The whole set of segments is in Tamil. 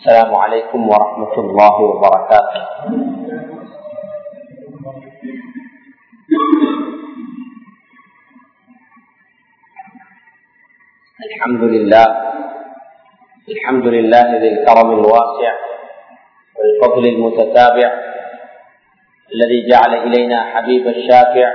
السلام عليكم ورحمة الله وبركاته الحمد لله الحمد لله ذي الكرم الواسع والفضل المتتابع الذي جعل إلينا حبيب الشافع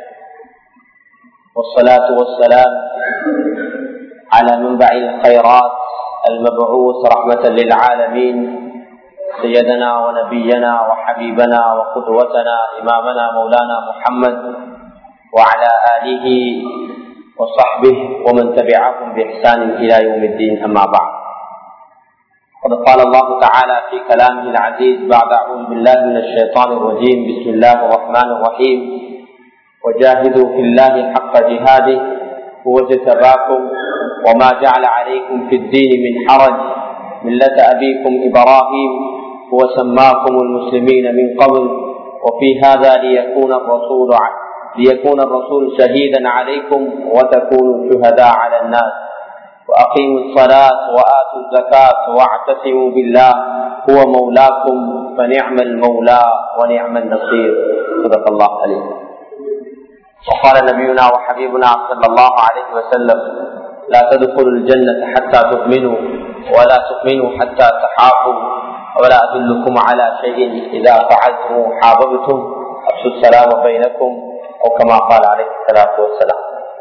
والصلاة والسلام على منبع الخيرات المبعوث رحمة للعالمين سيدنا ونبينا وحبيبنا وقدوتنا إمامنا مولانا محمد وعلى آله وصحبه ومن تبعهم بإحسان إلى يوم الدين أما بعد قد قال الله تعالى في كلامه العزيز بعد أعوذ بالله من الشيطان الرجيم بسم الله الرحمن الرحيم وجاهدوا في الله حق جهاده هو اجتباكم وما جعل عليكم في الدين من حرج ملة أبيكم إبراهيم هو سماكم المسلمين من قبل وفي هذا ليكون الرسول ليكون الرسول شهيدا عليكم وتكونوا شهداء على الناس وأقيموا الصلاة وآتوا الزكاة واعتصموا بالله هو مولاكم فنعم المولى ونعم النصير صدق الله عليه وقال نبينا وحبيبنا صلى الله عليه وسلم لا تدخلوا الجنة حتى تؤمنوا ولا تؤمنوا حتى تحافوا ولا أدلكم على شيء إذا فعلتم حاببتم أفشوا السلام بينكم أو كما قال عليه الصلاة والسلام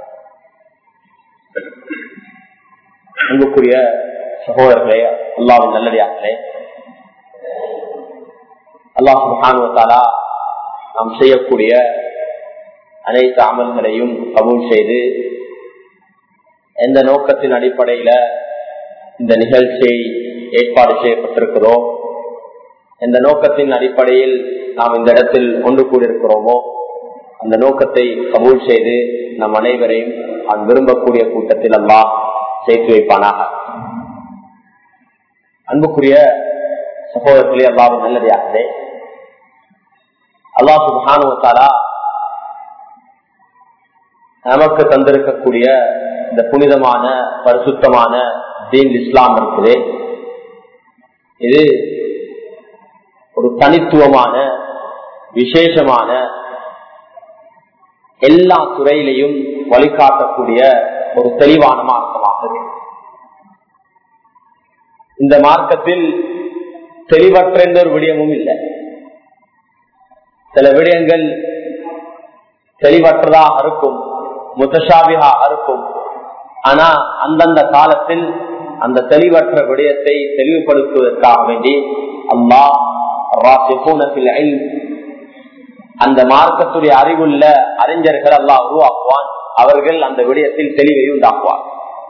அன்புக்குரிய சகோதரர்களே அல்லாவின் நல்லடியார்களே அல்லாஹ் சுகானுவத்தாலா நாம் செய்யக்கூடிய அனைத்து அமல்களையும் கபூல் செய்து எந்த நோக்கத்தின் அடிப்படையில இந்த நிகழ்ச்சியை ஏற்பாடு செய்யப்பட்டிருக்கிறோம் எந்த நோக்கத்தின் அடிப்படையில் நாம் இந்த இடத்தில் ஒன்று கூடியிருக்கிறோமோ அந்த நோக்கத்தை கபூல் செய்து நம் அனைவரையும் நான் விரும்பக்கூடிய கூட்டத்தில் எல்லாம் சேர்த்து வைப்பானாக அன்புக்குரிய சகோதரர்களே அல்லாவும் நல்லதாகவே அல்லாஹு மகானுவத்தாலா நமக்கு தந்திருக்கக்கூடிய இந்த புனிதமான பரிசுத்தமான தீன் இஸ்லாம் இருக்குது இது ஒரு தனித்துவமான விசேஷமான எல்லா துறையிலையும் வழிகாட்டக்கூடிய ஒரு தெளிவான மார்க்கமாக இருக்கு இந்த மார்க்கத்தில் தெளிவற்ற எந்த ஒரு விடயமும் இல்லை சில விடயங்கள் தெளிவற்றதாக இருக்கும் முத்தசாபியாக இருக்கும் ஆனா அந்தந்த காலத்தில் அந்த தெளிவற்ற விடயத்தை தெளிவுபடுத்துவதற்காக வேண்டி அம்மா அந்த மார்க்கத்துடைய அறிவுள்ள அறிஞர்கள் எல்லாம் உருவாக்குவான் அவர்கள் அந்த விடயத்தில் தெளிவை உண்டாக்குவார்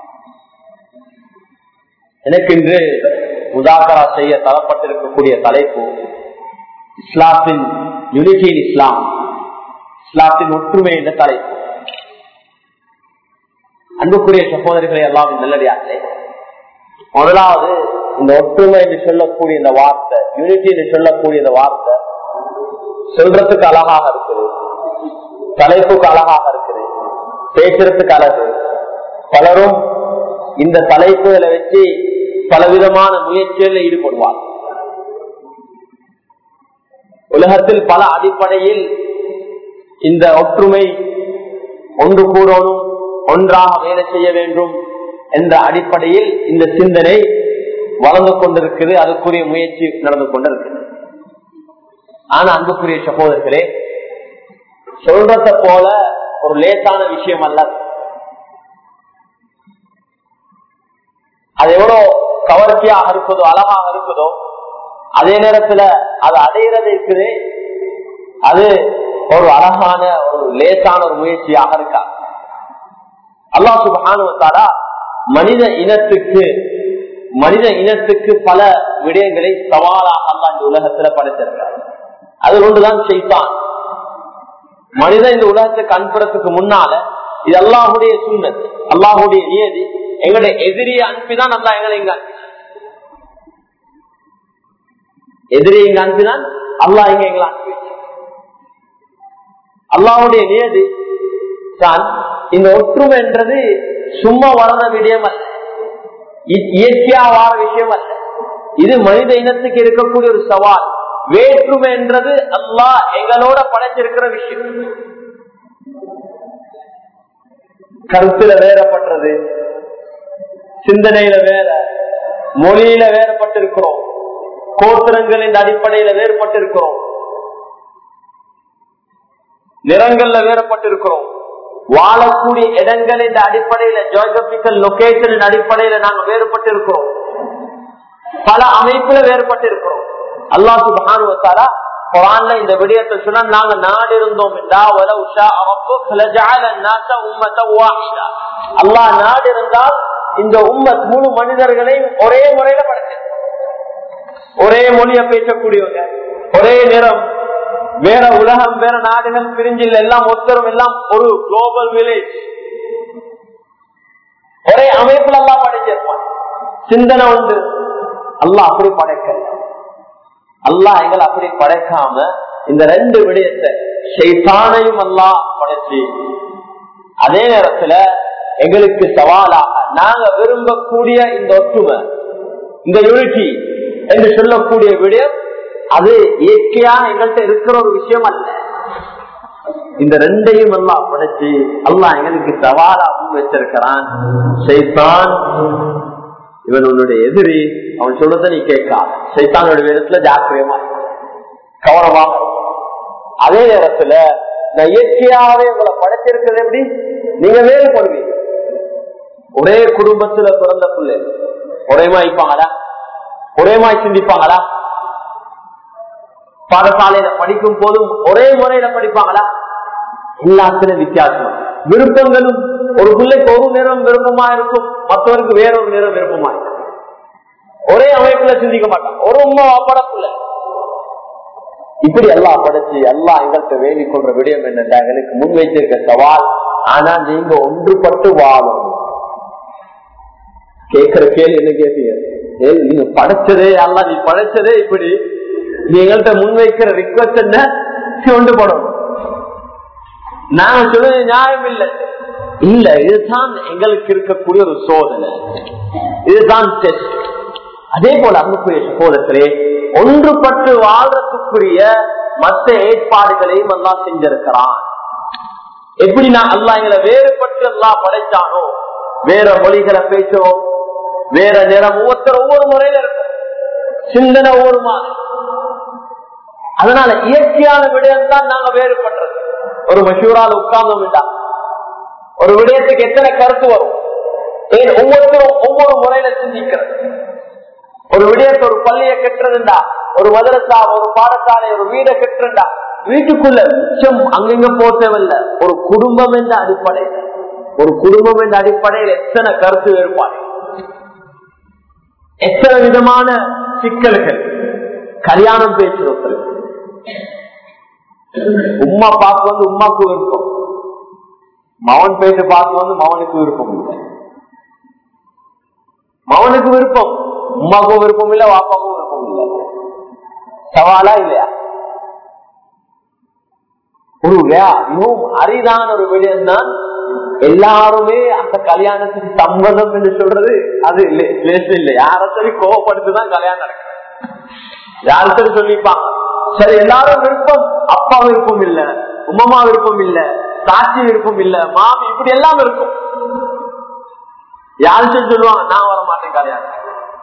எனக்கு இன்று முதாக்கரா செய்ய தரப்பட்டிருக்கக்கூடிய தலைப்பு இஸ்லாத்தின் யூனிட்டி இஸ்லாம் இஸ்லாத்தின் ஒற்றுமை என்ற தலைப்பு அன்புக்குரிய சகோதரிகளை எல்லாம் நல்லடியார்களே முதலாவது இந்த ஒற்றுமை என்று சொல்லக்கூடிய இந்த வார்த்தை யூனிட்டி என்று சொல்லக்கூடிய இந்த வார்த்தை சொல்றதுக்கு அழகாக இருக்குது தலைப்புக்கு அழகாக இருக்குது பேசுறதுக்கு அழகு பலரும் இந்த தலைப்புகளை வச்சு பலவிதமான முயற்சிகளில் ஈடுபடுவார் உலகத்தில் பல அடிப்படையில் இந்த ஒற்றுமை ஒன்று கூடணும் ஒன்றாக வேலை செய்ய வேண்டும் என்ற அடிப்படையில் இந்த சிந்தனை வளர்ந்து கொண்டிருக்குது அதுக்குரிய முயற்சி நடந்து கொண்டிருக்குது ஆனா அன்புக்குரிய சகோதரர்களே சொல்றத போல ஒரு லேசான விஷயம் அல்ல அது எவ்வளவு கவர்ச்சியாக இருக்குதோ அழகாக இருக்குதோ அதே நேரத்துல அது அடையிறது இருக்குது அது ஒரு அழகான ஒரு லேசான ஒரு முயற்சியாக இருக்கா அல்லா சுபானுவத்தாரா மனித இனத்துக்கு மனித இனத்துக்கு பல விடயங்களை சவாலாக அல்லா இந்த உலகத்துல படைத்திருக்கிறார் அது ஒன்றுதான் செய்தான் மனித இந்த உலகத்துக்கு அனுப்புறதுக்கு முன்னால இது அல்லாஹுடைய சூழ்நிலை அல்லாஹுடைய நியதி எங்களுடைய எதிரியை அனுப்பிதான் அல்லா எங்களை இங்க எதிரியை இங்க அனுப்பிதான் அல்லாஹ் இங்க எங்களை அனுப்பி அல்லாஹுடைய நியதி தான் இந்த ஒற்றுமை என்றது சும்மா வளர்ந்த விடயம் அல்ல இ- இயற்கையா வார விஷயம் அல்ல இது மனித இனத்துக்கு இருக்கக்கூடிய ஒரு சவால் வேற்றுமை என்றது அல்லாஹ் எங்களோட படைச்சிருக்கிற விஷயம் கருத்துல வேறப்பட்டது சிந்தனையில வேற மொழியில வேறுபட்டிருக்கிறோம் கோத்திரங்களின் அடிப்படையில வேறுபட்டிருக்கிறோம் நிறங்கள்ல வேறுபட்டிருக்கிறோம் வாழக்கூடிய இடங்களின் அடிப்படையில ஜியோகிரபிக்கல் லொகேஷனின் அடிப்படையில நாங்க வேறுபட்டிருக்கிறோம் பல அமைப்புல வேறுபட்டிருக்கிறோம் அல்லா சுபானுவத்தாரா குரான்ல இந்த விடயத்தை சொன்னா நாங்க நாடு இருந்தோம் அல்லா நாடு இருந்தால் இந்த உம்மத் முழு மனிதர்களையும் ஒரே முறையில படைச்சிருக்கோம் ஒரே மொழிய பேசக்கூடியவங்க ஒரே நிறம் வேற உலகம் வேற நாடுகள் பிரிஞ்சில் எல்லாம் ஒத்தரும் எல்லாம் ஒரு குளோபல் வில்லேஜ் ஒரே அமைப்புல எல்லாம் படைச்சிருப்பான் சிந்தனை உண்டு அல்லாஹ் அப்படி படைக்க அல்லாஹ் எங்களை அப்படி படைக்காம இந்த ரெண்டு விடயத்தை ஷைத்தானையும் அல்லாஹ் படைச்சு அதே நேரத்துல எங்களுக்கு சவாலாக நாங்க விரும்பக்கூடிய இந்த ஒற்றுமை இந்த யூனிட்டி என்று சொல்லக்கூடிய விடயம் அது இயற்கையா எங்கள்கிட்ட இருக்கிற ஒரு விஷயம் அல்ல இந்த ரெண்டையும் எல்லாம் படைச்சு அல்லாஹ் எங்களுக்கு சவாலாகவும் வச்சிருக்கிறான் சைத்தான் இவன் உன்னுடைய எதிரி அவன் சொல்றத நீ கேட்காத சைத்தானுடைய விதத்துல ஜாக்கிரமா கவனமா அதே நேரத்துல நான் இயற்கையாவே உங்களை படைச்சிருக்கிறது எப்படி நீங்க வேறுபடுவீங்க ஒரே குடும்பத்துல பிறந்த பிள்ளை ஒரே இருப்பாங்களா ஒரே மாதிரி சிந்திப்பாங்களா பாடசாலையில படிக்கும் போதும் ஒரே முறையில படிப்பாங்களா எல்லாத்திலும் வித்தியாசம் விருப்பங்களும் ஒரு பிள்ளைக்கு ஒரு நேரம் விருப்பமா இருக்கும் மற்றவருக்கு வேறொரு நேரம் விருப்பமா இருக்கும் ஒரே அமைப்புல சிந்திக்க மாட்டான் ஒரு உண்மை படப்புல இப்படி எல்லாம் படைச்சு எல்லாம் எங்கள்கிட்ட வேண்டிக் கொள்ற விடயம் என்னன்னா எங்களுக்கு முன் வைத்திருக்க சவால் ஆனா நீங்க ஒன்றுபட்டு வாழும் கேட்கிற கேள்வி என்ன கேட்டீங்க நீங்க படைச்சதே அல்ல நீ படைச்சதே இப்படி நீ எங்கள்கிட்ட முன்வைக்கிற ரிக்வஸ்ட் என்ன ஒன்று படும் நாங்க சொல்றது நியாயம் இல்லை இல்ல இதுதான் எங்களுக்கு இருக்கக்கூடிய ஒரு சோதனை இதுதான் டெஸ்ட் அதே போல அன்புக்குரிய சகோதரத்திலே ஒன்றுபட்டு வாழ்றதுக்குரிய மற்ற ஏற்பாடுகளையும் எல்லாம் செஞ்சிருக்கிறான் எப்படி நான் அல்லா எங்களை வேறுபட்டு எல்லாம் படைச்சானோ வேற மொழிகளை பேசுறோம் வேற நிறம் ஒவ்வொருத்தர் ஒவ்வொரு முறையில இருக்கு சிந்தனை ஒவ்வொரு மாதிரி அதனால இயற்கையான விடயம் தான் நாங்க வேறுபடுறது ஒரு மஷூரால் உட்கார்ந்தோம் இல்லா ஒரு விடயத்துக்கு எத்தனை கருத்து வரும் ஏன் ஒவ்வொருத்தரும் ஒவ்வொரு முறையில சிந்திக்கிறது ஒரு விடயத்தை ஒரு பள்ளியை கட்டுறதுண்டா ஒரு மதரசா ஒரு பாடசாலை ஒரு வீடை கட்டுறா வீட்டுக்குள்ள மிச்சம் அங்கங்க போத்தவில்லை ஒரு குடும்பம் என்ற அடிப்படையில் ஒரு குடும்பம் என்ற அடிப்படையில் எத்தனை கருத்து வேறுபாடு எத்தனை விதமான சிக்கல்கள் கல்யாணம் பேசுறது உமா பார்க்க வந்து உமாக்கு விருப்பம் மவன் பேச பார்க்க வந்து மவனுக்கு விருப்பம் இல்லை மவனுக்கு விருப்பம் உமாக்கும் விருப்பம் இல்ல வாப்பாக்கும் விருப்பம் இல்ல சவாலா இல்லையா ஒரு மிகவும் அரிதான ஒரு விடயம் தான் எல்லாருமே அந்த கல்யாணத்துக்கு சம்மதம் என்று சொல்றது அது இல்லை யார சரி கோவப்படுத்துதான் கல்யாணம் நடக்கும் யார சரி சொல்லிப்பாங்க சரி எல்லாரும் விருப்பம் அப்பா விருப்பம் இல்ல உமமா விருப்பம் இல்ல சாட்சி விருப்பம் இல்ல மாமி இப்படி எல்லாம் இருக்கும் யாரு சரி சொல்லுவாங்க நான் வர மாட்டேன் கல்யாணம்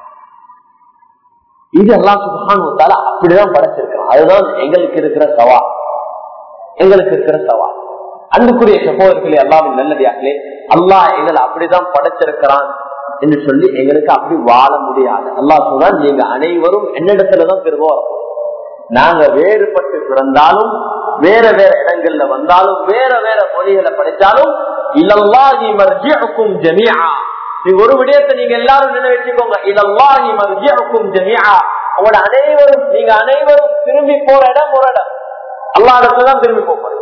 இது எல்லாம் சுகானுத்தால அப்படிதான் படைச்சிருக்கிறோம் அதுதான் எங்களுக்கு இருக்கிற சவால் எங்களுக்கு இருக்கிற சவால் அன்புக்குரிய சகோதரர்களே அல்லாவின் நல்லதாகலே அல்லாஹ் எங்களை அப்படிதான் படைச்சிருக்கிறான் என்று சொல்லி எங்களுக்கு அப்படி வாழ முடியாது அல்லாஹ் சொன்னால் நீங்க அனைவரும் என்னிடத்துலதான் திருவோம் நாங்க வேறுபட்டு பிறந்தாலும் வேற வேற இடங்கள்ல வந்தாலும் வேற வேற மொழிகளை படிச்சாலும் இல்லல்லாஹி மர்ஜிஉக்கும் ஜமீஆ நீங்க ஒரு விடயத்தை நீங்க எல்லாரும் நினைவச்சுக்கோங்க இல்லல்லாஹி மர்ஜிஉக்கும் ஜமீஆ உங்களோட அனைவரும் நீங்க அனைவரும் திரும்பி போற இடம் ஒரு இடம் அல்லா இடத்துலதான் திரும்பி போறோம்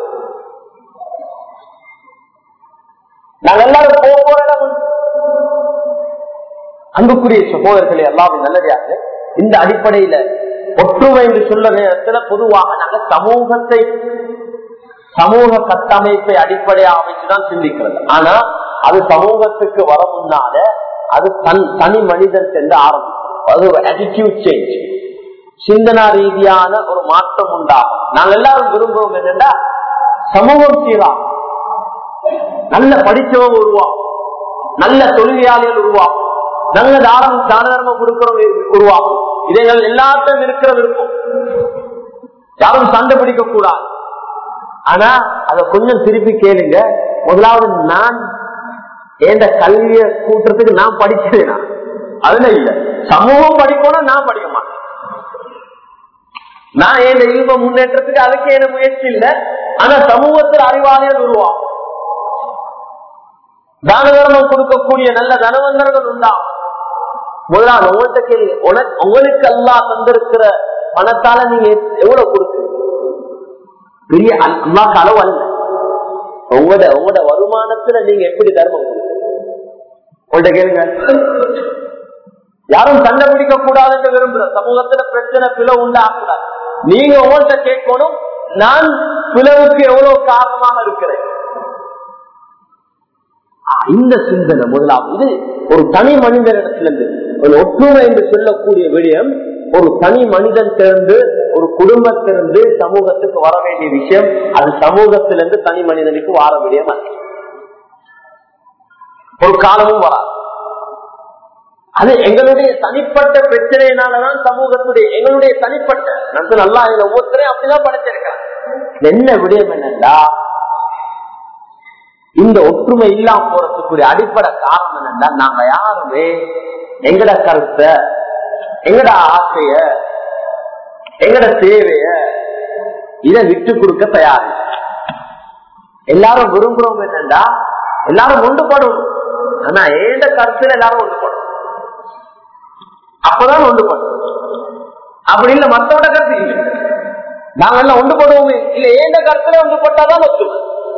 நாங்க எல்லாரும் போக போற இடம் அன்புக்குரிய சகோதரர்களே எல்லாமே நல்லதாக இந்த அடிப்படையில ஒற்றுமை என்று சொல்ல நேரத்துல பொதுவாக நாங்க சமூகத்தை சமூக கட்டமைப்பை அடிப்படையாக அமைச்சுதான் சிந்திக்கிறது ஆனா அது சமூகத்துக்கு வர முன்னால அது தன் தனி மனிதன் சென்று ஆரம்பிக்கும் அது ஒரு attitude சேஞ்ச் சிந்தனா ரீதியான ஒரு மாற்றம் உண்டாகும் நாங்க எல்லாரும் விரும்புவோம் என்னன்னா சமூகம் சீராகும் நல்ல படிச்சவங்க உருவாகும் நல்ல தொழிலாளிகள் உருவாகும் நல்ல தாரம் தான தர்மம் கொடுக்கிறவங்க உருவாகும் இதைகள் எல்லாத்தையும் இருக்கிற விருப்பம் யாரும் சண்டை பிடிக்க கூடாது ஆனா அத கொஞ்சம் திருப்பி கேளுங்க முதலாவது நான் எந்த கல்விய கூட்டுறதுக்கு நான் படிச்சேனா அதுல இல்ல சமூகம் படிக்கணும் நான் படிக்க மாட்டேன் நான் என் இன்ப முன்னேற்றத்துக்கு அதுக்கு என்ன முயற்சி இல்லை ஆனா சமூகத்தில் அறிவாளிகள் உருவாகும் தான தர்மம் கொடுக்கக்கூடிய நல்ல தனவந்தர்கள் உண்டாகும் முதலாவது உங்கள்கிட்ட கேள்வி உனக்கு உங்களுக்கு எல்லாம் தந்திருக்கிற பணத்தால நீங்க எவ்வளவு கொடுக்குறீங்க பெரிய அல்லாக்கு அளவு அல்ல உங்களோட உங்களோட வருமானத்துல நீங்க எப்படி தர்மம் உங்கள்கிட்ட கேளுங்க யாரும் சண்டை பிடிக்க கூடாதுன்னு விரும்புற சமூகத்துல பிரச்சனை பிளவு உண்டாகக்கூடாது நீங்க உங்கள்கிட்ட கேட்கணும் நான் பிளவுக்கு எவ்வளவு காரணமாக இருக்கிறேன் இந்த சிந்தனை முதலாவது இது ஒரு தனி மனிதனிடத்திலிருந்து ஒரு ஒற்றுமை என்று சொல்லக்கூடிய விடயம் ஒரு தனி மனிதன் திறந்து ஒரு குடும்பத்திலிருந்து சமூகத்துக்கு வர வேண்டிய விஷயம் அது சமூகத்திலிருந்து தனி மனிதனுக்கு வர விடயம் அல்ல ஒரு காலமும் வராது அது எங்களுடைய தனிப்பட்ட பிரச்சனையினாலதான் சமூகத்துடைய எங்களுடைய தனிப்பட்ட நான் நல்லா இதுல ஒவ்வொருத்தரையும் அப்படிதான் படைச்சிருக்கேன் என்ன விடயம் என்னன்னா இந்த ஒற்றுமை இல்லாம போறதுக்குரிய அடிப்படை காரணம் என்னன்னா நாங்க யாருமே எங்கட கருத்தை எங்கட ஆசைய எங்கட தேவைய இதை விட்டு கொடுக்க தயார் எல்லாரும் விரும்புறவங்க என்னன்னா எல்லாரும் ஒன்றுபடணும் ஆனா ஏண்ட கருத்துல எல்லாரும் ஒன்றுபடணும் அப்பதான் ஒன்றுபடும் அப்படி இல்ல மத்தோட கருத்து இல்லை நாங்க எல்லாம் ஒன்றுபடுவோமே இல்ல ஏண்ட கருத்துல ஒன்றுபட்டாதான் ஒத்துமை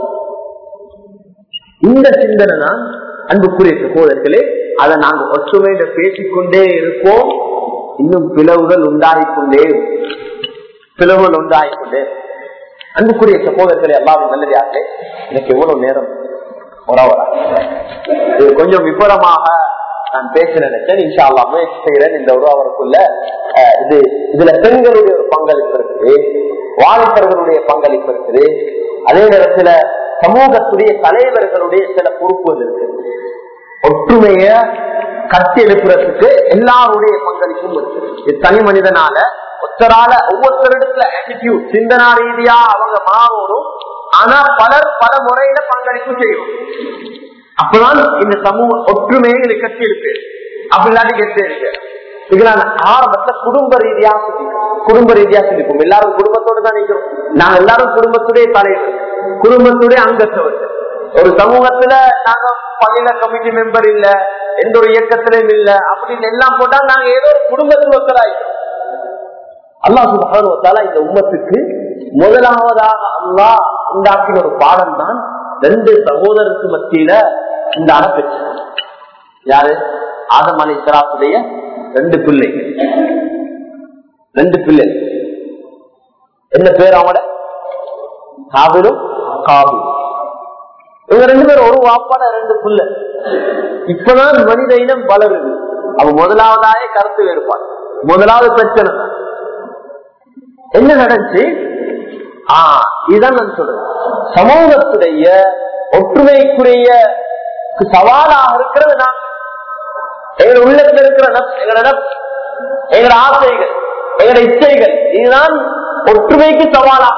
இந்த சிந்தனை தான் அன்புக்குரிய சகோதரர்களே அதை நாங்க ஒற்றுமையில பேசிக்கொண்டே இருப்போம் இன்னும் பிளவுகள் உண்டாகிக்கொண்டே பிளவுகள் உண்டாகிக்கொண்டே அன்புக்குரிய சகோதரர்களே எல்லாரும் நல்லதாகவே எனக்கு எவ்வளவு நேரம் உறவரா இது கொஞ்சம் விபரமாக நான் பேச நினைச்சேன் இன்ஷா அல்லா முயற்சி செய்யறேன் இந்த உறவருக்குள்ள இது இதுல பெண்களுடைய ஒரு பங்களிப்பு இருக்குது வாலிபர்களுடைய பங்களிப்பு இருக்குது அதே நேரத்துல சமூகத்துடைய தலைவர்களுடைய சில பொறுப்புகள் இருக்கு ஒற்றுமைய கட்டி எழுப்புறதுக்கு எல்லாருடைய பங்களிப்பும் இருக்கு இது தனி மனிதனால ஒருத்தரால ஒவ்வொருத்தரிடத்துல ஆட்டிடியூட் சிந்தனா ரீதியா அவங்க மாறணும் ஆனா பலர் பல முறையில பங்களிப்பு செய்யணும் அப்பதான் இந்த சமூக ஒற்றுமையை கட்டி இருக்கு அப்படி இல்லாட்டி கெட்டு இருக்கு இது நான் ஆரம்பத்துல குடும்ப ரீதியா சிந்திக்கும் குடும்ப ரீதியா சிந்திப்போம் எல்லாரும் குடும்பத்தோடு தான் நிற்கிறோம் நாங்க எல்லாரும் குடும்பத்துடைய தலைவர் குடும்பத்துடைய அங்கத்தவர்கள் ஒரு சமூகத்துல நாங்க பள்ளியில கமிட்டி மெம்பர் இல்ல எந்த ஒரு இயக்கத்திலும் இல்ல அப்படின்னு எல்லாம் போட்டா நாங்க ஏதோ ஒரு குடும்பத்தில் ஒருத்தராயிட்டோம் அல்லா சுபானுவத்தால இந்த உம்மத்துக்கு முதலாவதாக அல்லா உண்டாக்கின ஒரு பாடம் தான் ரெண்டு சகோதரருக்கு மத்தியில இந்த அறப்பெற்று யாரு ஆதம் அலி சலாத்துடைய ரெண்டு பிள்ளைகள் ரெண்டு பிள்ளைகள் என்ன பேர் அவங்களோட காவிரும் காவிரும் இவங்க ரெண்டு பேரும் ஒரு வாப்பாட ரெண்டு புள்ள இப்பதான் மனித இனம் வளருது அவ முதலாவதாய கருத்து வேறுபாடு முதலாவது பிரச்சனை தான் என்ன நடந்துச்சு ஆஹ் இதுதான் நான் சொல்றேன் சமூகத்துடைய ஒற்றுமைக்குரிய சவாலாக இருக்கிறது நான் எங்க உள்ளத்துல இருக்கிற எங்களோட எங்களோட ஆசைகள் எங்களோட இச்சைகள் இதுதான் ஒற்றுமைக்கு சவாலாக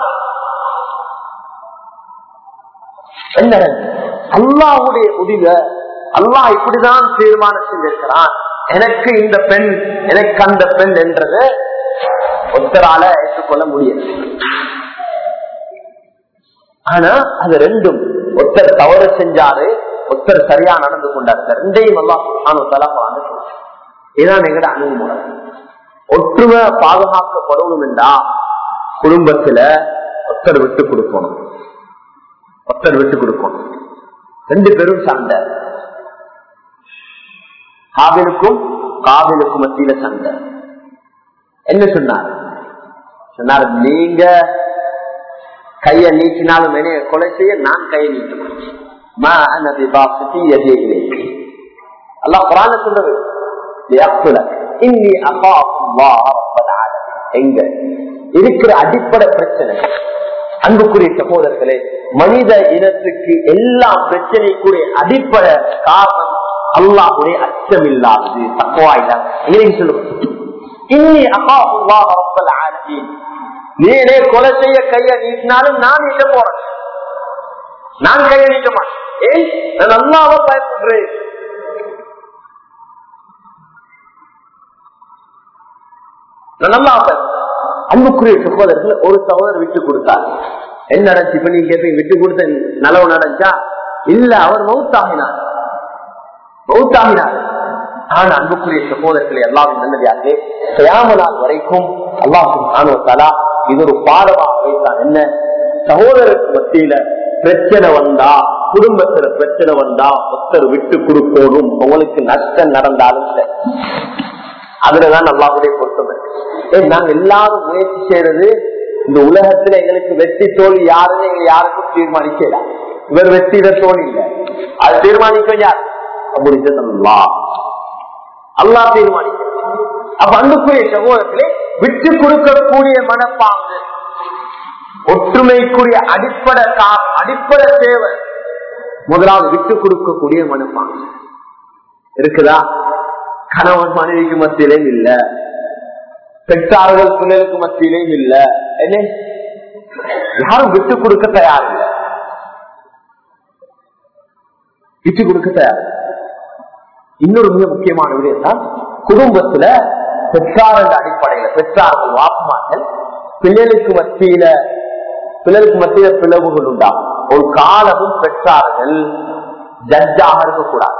என்ன அல்லாவுடைய முடிவை அல்லாஹ் இப்படிதான் தீர்மானம் செஞ்சிருக்கிறான் எனக்கு இந்த பெண் எனக்கு அந்த பெண் என்றது ஒத்தரால ஏற்றுக்கொள்ள முடியாது ஆனா அது ரெண்டும் ஒருத்தர் தவறு செஞ்சாரு ஒருத்தர் சரியா நடந்து கொண்டாரு ரெண்டையும் எல்லாம் இதுதான் எங்கட அணுகுமுறை ஒற்றுமை பாதுகாக்கப்படணும் என்றா குடும்பத்துல ஒருத்தர் விட்டு கொடுக்கணும் ஒருத்தர் விட்டு கொடுக்கணும் ரெண்டு பேரும் சண்டை காவிலுக்கும் காவிலுக்கும் மத்தியில சண்டை என்ன சொன்னார் சொன்னார் நீங்க கைய நீக்கினாலும் என்னைய கொலை செய்ய நான் கையை நீக்க அல்லா குரான சொல்றது இன்னி அல்லாஹ் ரப்பல் ஆலமீன். எங்க இருக்கிற அடிப்படை பிரச்சனை அன்புக்குரிய சகோதரர்களே மனித இனத்துக்கு எல்லா பிரச்சனைக்குரிய அடிப்படை காரணம் அல்லாஹுடைய அச்சம் இல்லாதது தக்குவா இல்லாத எங்களுக்கு சொல்லுங்க இன்னி அல்லாஹ் ரப்பல் ஆலமீன். நீனே கொலை செய்ய கைய நீட்டினாலும் நான் நீட்ட போறேன் நான் கைய நீட்ட மாட்டேன் ஏன் நான் அல்லாவை பயப்படுறேன் நான் நல்லா அன்புக்குரிய சகோதரர்கள் ஒரு சகோதரர் விட்டு கொடுத்தார் என்ன நடந்துச்சு இப்ப நீங்க கேட்பீங்க விட்டு கொடுத்த நலவு நடந்துச்சா இல்ல அவர் மௌத்தாகினார் மௌத்தாகினார் ஆனா அன்புக்குரிய சகோதரர்களை எல்லாம் நல்லதாகவே கயாமனால் வரைக்கும் அல்லாஹ் இது ஒரு பாடமாக வைத்தான் என்ன சகோதரருக்கு மத்தியில பிரச்சனை வந்தா குடும்பத்துல பிரச்சனை வந்தா ஒருத்தர் விட்டு கொடுக்கணும் உங்களுக்கு நஷ்டம் நடந்தாலும் சரி அதுலதான் நல்லாவுடைய பொருத்தம் இருக்கு ஏன் நாங்க எல்லாரும் முயற்சி செய்யறது இந்த உலகத்துல எங்களுக்கு வெற்றி தோல்வி யாருன்னு எங்க யாருக்கும் தீர்மானிக்கல இவர் வெற்றி இவர் தோல்வி இல்லை அது தீர்மானிக்கும் யார் முடிஞ்சது அல்லா அல்லா தீர்மானிக்க அப்ப அன்புக்குரிய சமூகத்திலே விட்டு கொடுக்கக்கூடிய மனப்பாங்கு ஒற்றுமைக்குரிய அடிப்படை கா- அடிப்படை தேவை முதலாவது விட்டு கொடுக்கக்கூடிய மனப்பாங்கு இருக்குதா கணவன் மனைவிக்கு மத்தியிலையும் இல்ல பெற்றார்கள் பிள்ளைகளுக்கு மத்தியிலையும் இல்ல என்ன யாரும் விட்டு கொடுக்க தயார் இல்ல விட்டு கொடுக்க தயார் இல்ல. இன்னொரு மிக முக்கியமான விடயம் தான் குடும்பத்துல பெற்றார்கள் அடிப்படையில பெற்றார்கள் வாக்குமார்கள் பிள்ளைகளுக்கு மத்தியில பிள்ளைகளுக்கு மத்தியில பிளவுகள் உண்டாகும் ஒரு காலமும் பெற்றார்கள் ஜட்ஜாக இருக்கக்கூடாது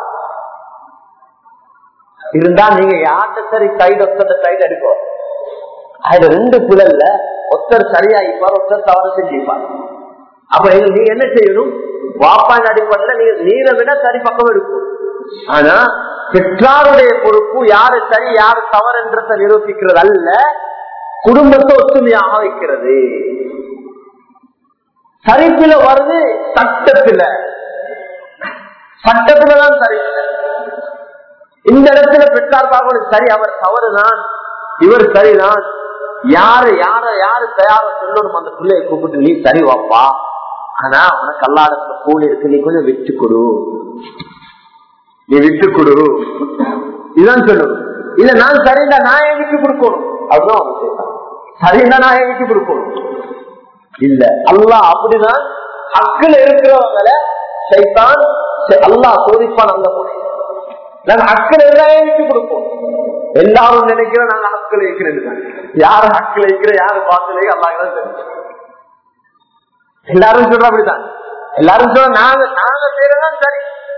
இருந்தா நீங்க யார்கிட்ட சரி கைடு ஒத்தர கைடு எடுக்கும் அதுல ரெண்டு புலல்ல ஒருத்தர் சரியா இருப்பார் ஒருத்தர் தவறு செஞ்சிருப்பார் அப்ப எங்க- நீங்க என்ன செய்யணும் வாப்பான் அடிப்படையில நீங்க நீரை விட சரி பக்கம் இருக்கும் ஆனா பெற்றாருடைய பொறுப்பு யாரு சரி யாரு தவறு என்றதை நிரூபிக்கிறது அல்ல குடும்பத்தை ஒத்துமையாக வைக்கிறது சரிப்பில வருது சட்டத்துல சட்டத்துலதான் சரி இந்த இடத்துல பெற்றார் பார்க்கணும் சரி அவர் தவறுதான் இவர் சரிதான் யாரு யார யாரு தயார சொல்லணும் அந்த பிள்ளையை கூப்பிட்டு நீ சரி வாப்பா ஆனா உனக்கு அல்லாடத்துல கூலி இருக்கு நீ கொஞ்சம் விட்டு கொடு நீ விட்டு கொடு இதுதான் சொல்லணும் இல்ல நான் சரிந்தா நான் ஏன் விட்டு கொடுக்கணும் அதுதான் அவன் செய்யலாம் சரிந்தா நான் ஏன் விட்டு கொடுக்கணும் இல்ல அல்லாஹ் அப்படிதான் அக்கில் இருக்கிறவங்களை சைத்தான் அல்லாஹ் சோதிப்பான் அந்த முறை நாங்க அக்கள் எல்லாரையும் விட்டு கொடுப்போம் எல்லாரும் நினைக்கிறோம் நாங்க அக்கள் வைக்கிறது யாரு அக்கள் வைக்கிற யாரு பார்க்கல அல்லாஹ் தான் தெரியும் எல்லாரும் சொல்ற அப்படிதான் எல்லாரும் சொல்ற நாங்க நாங்க செய்யறதான் சரி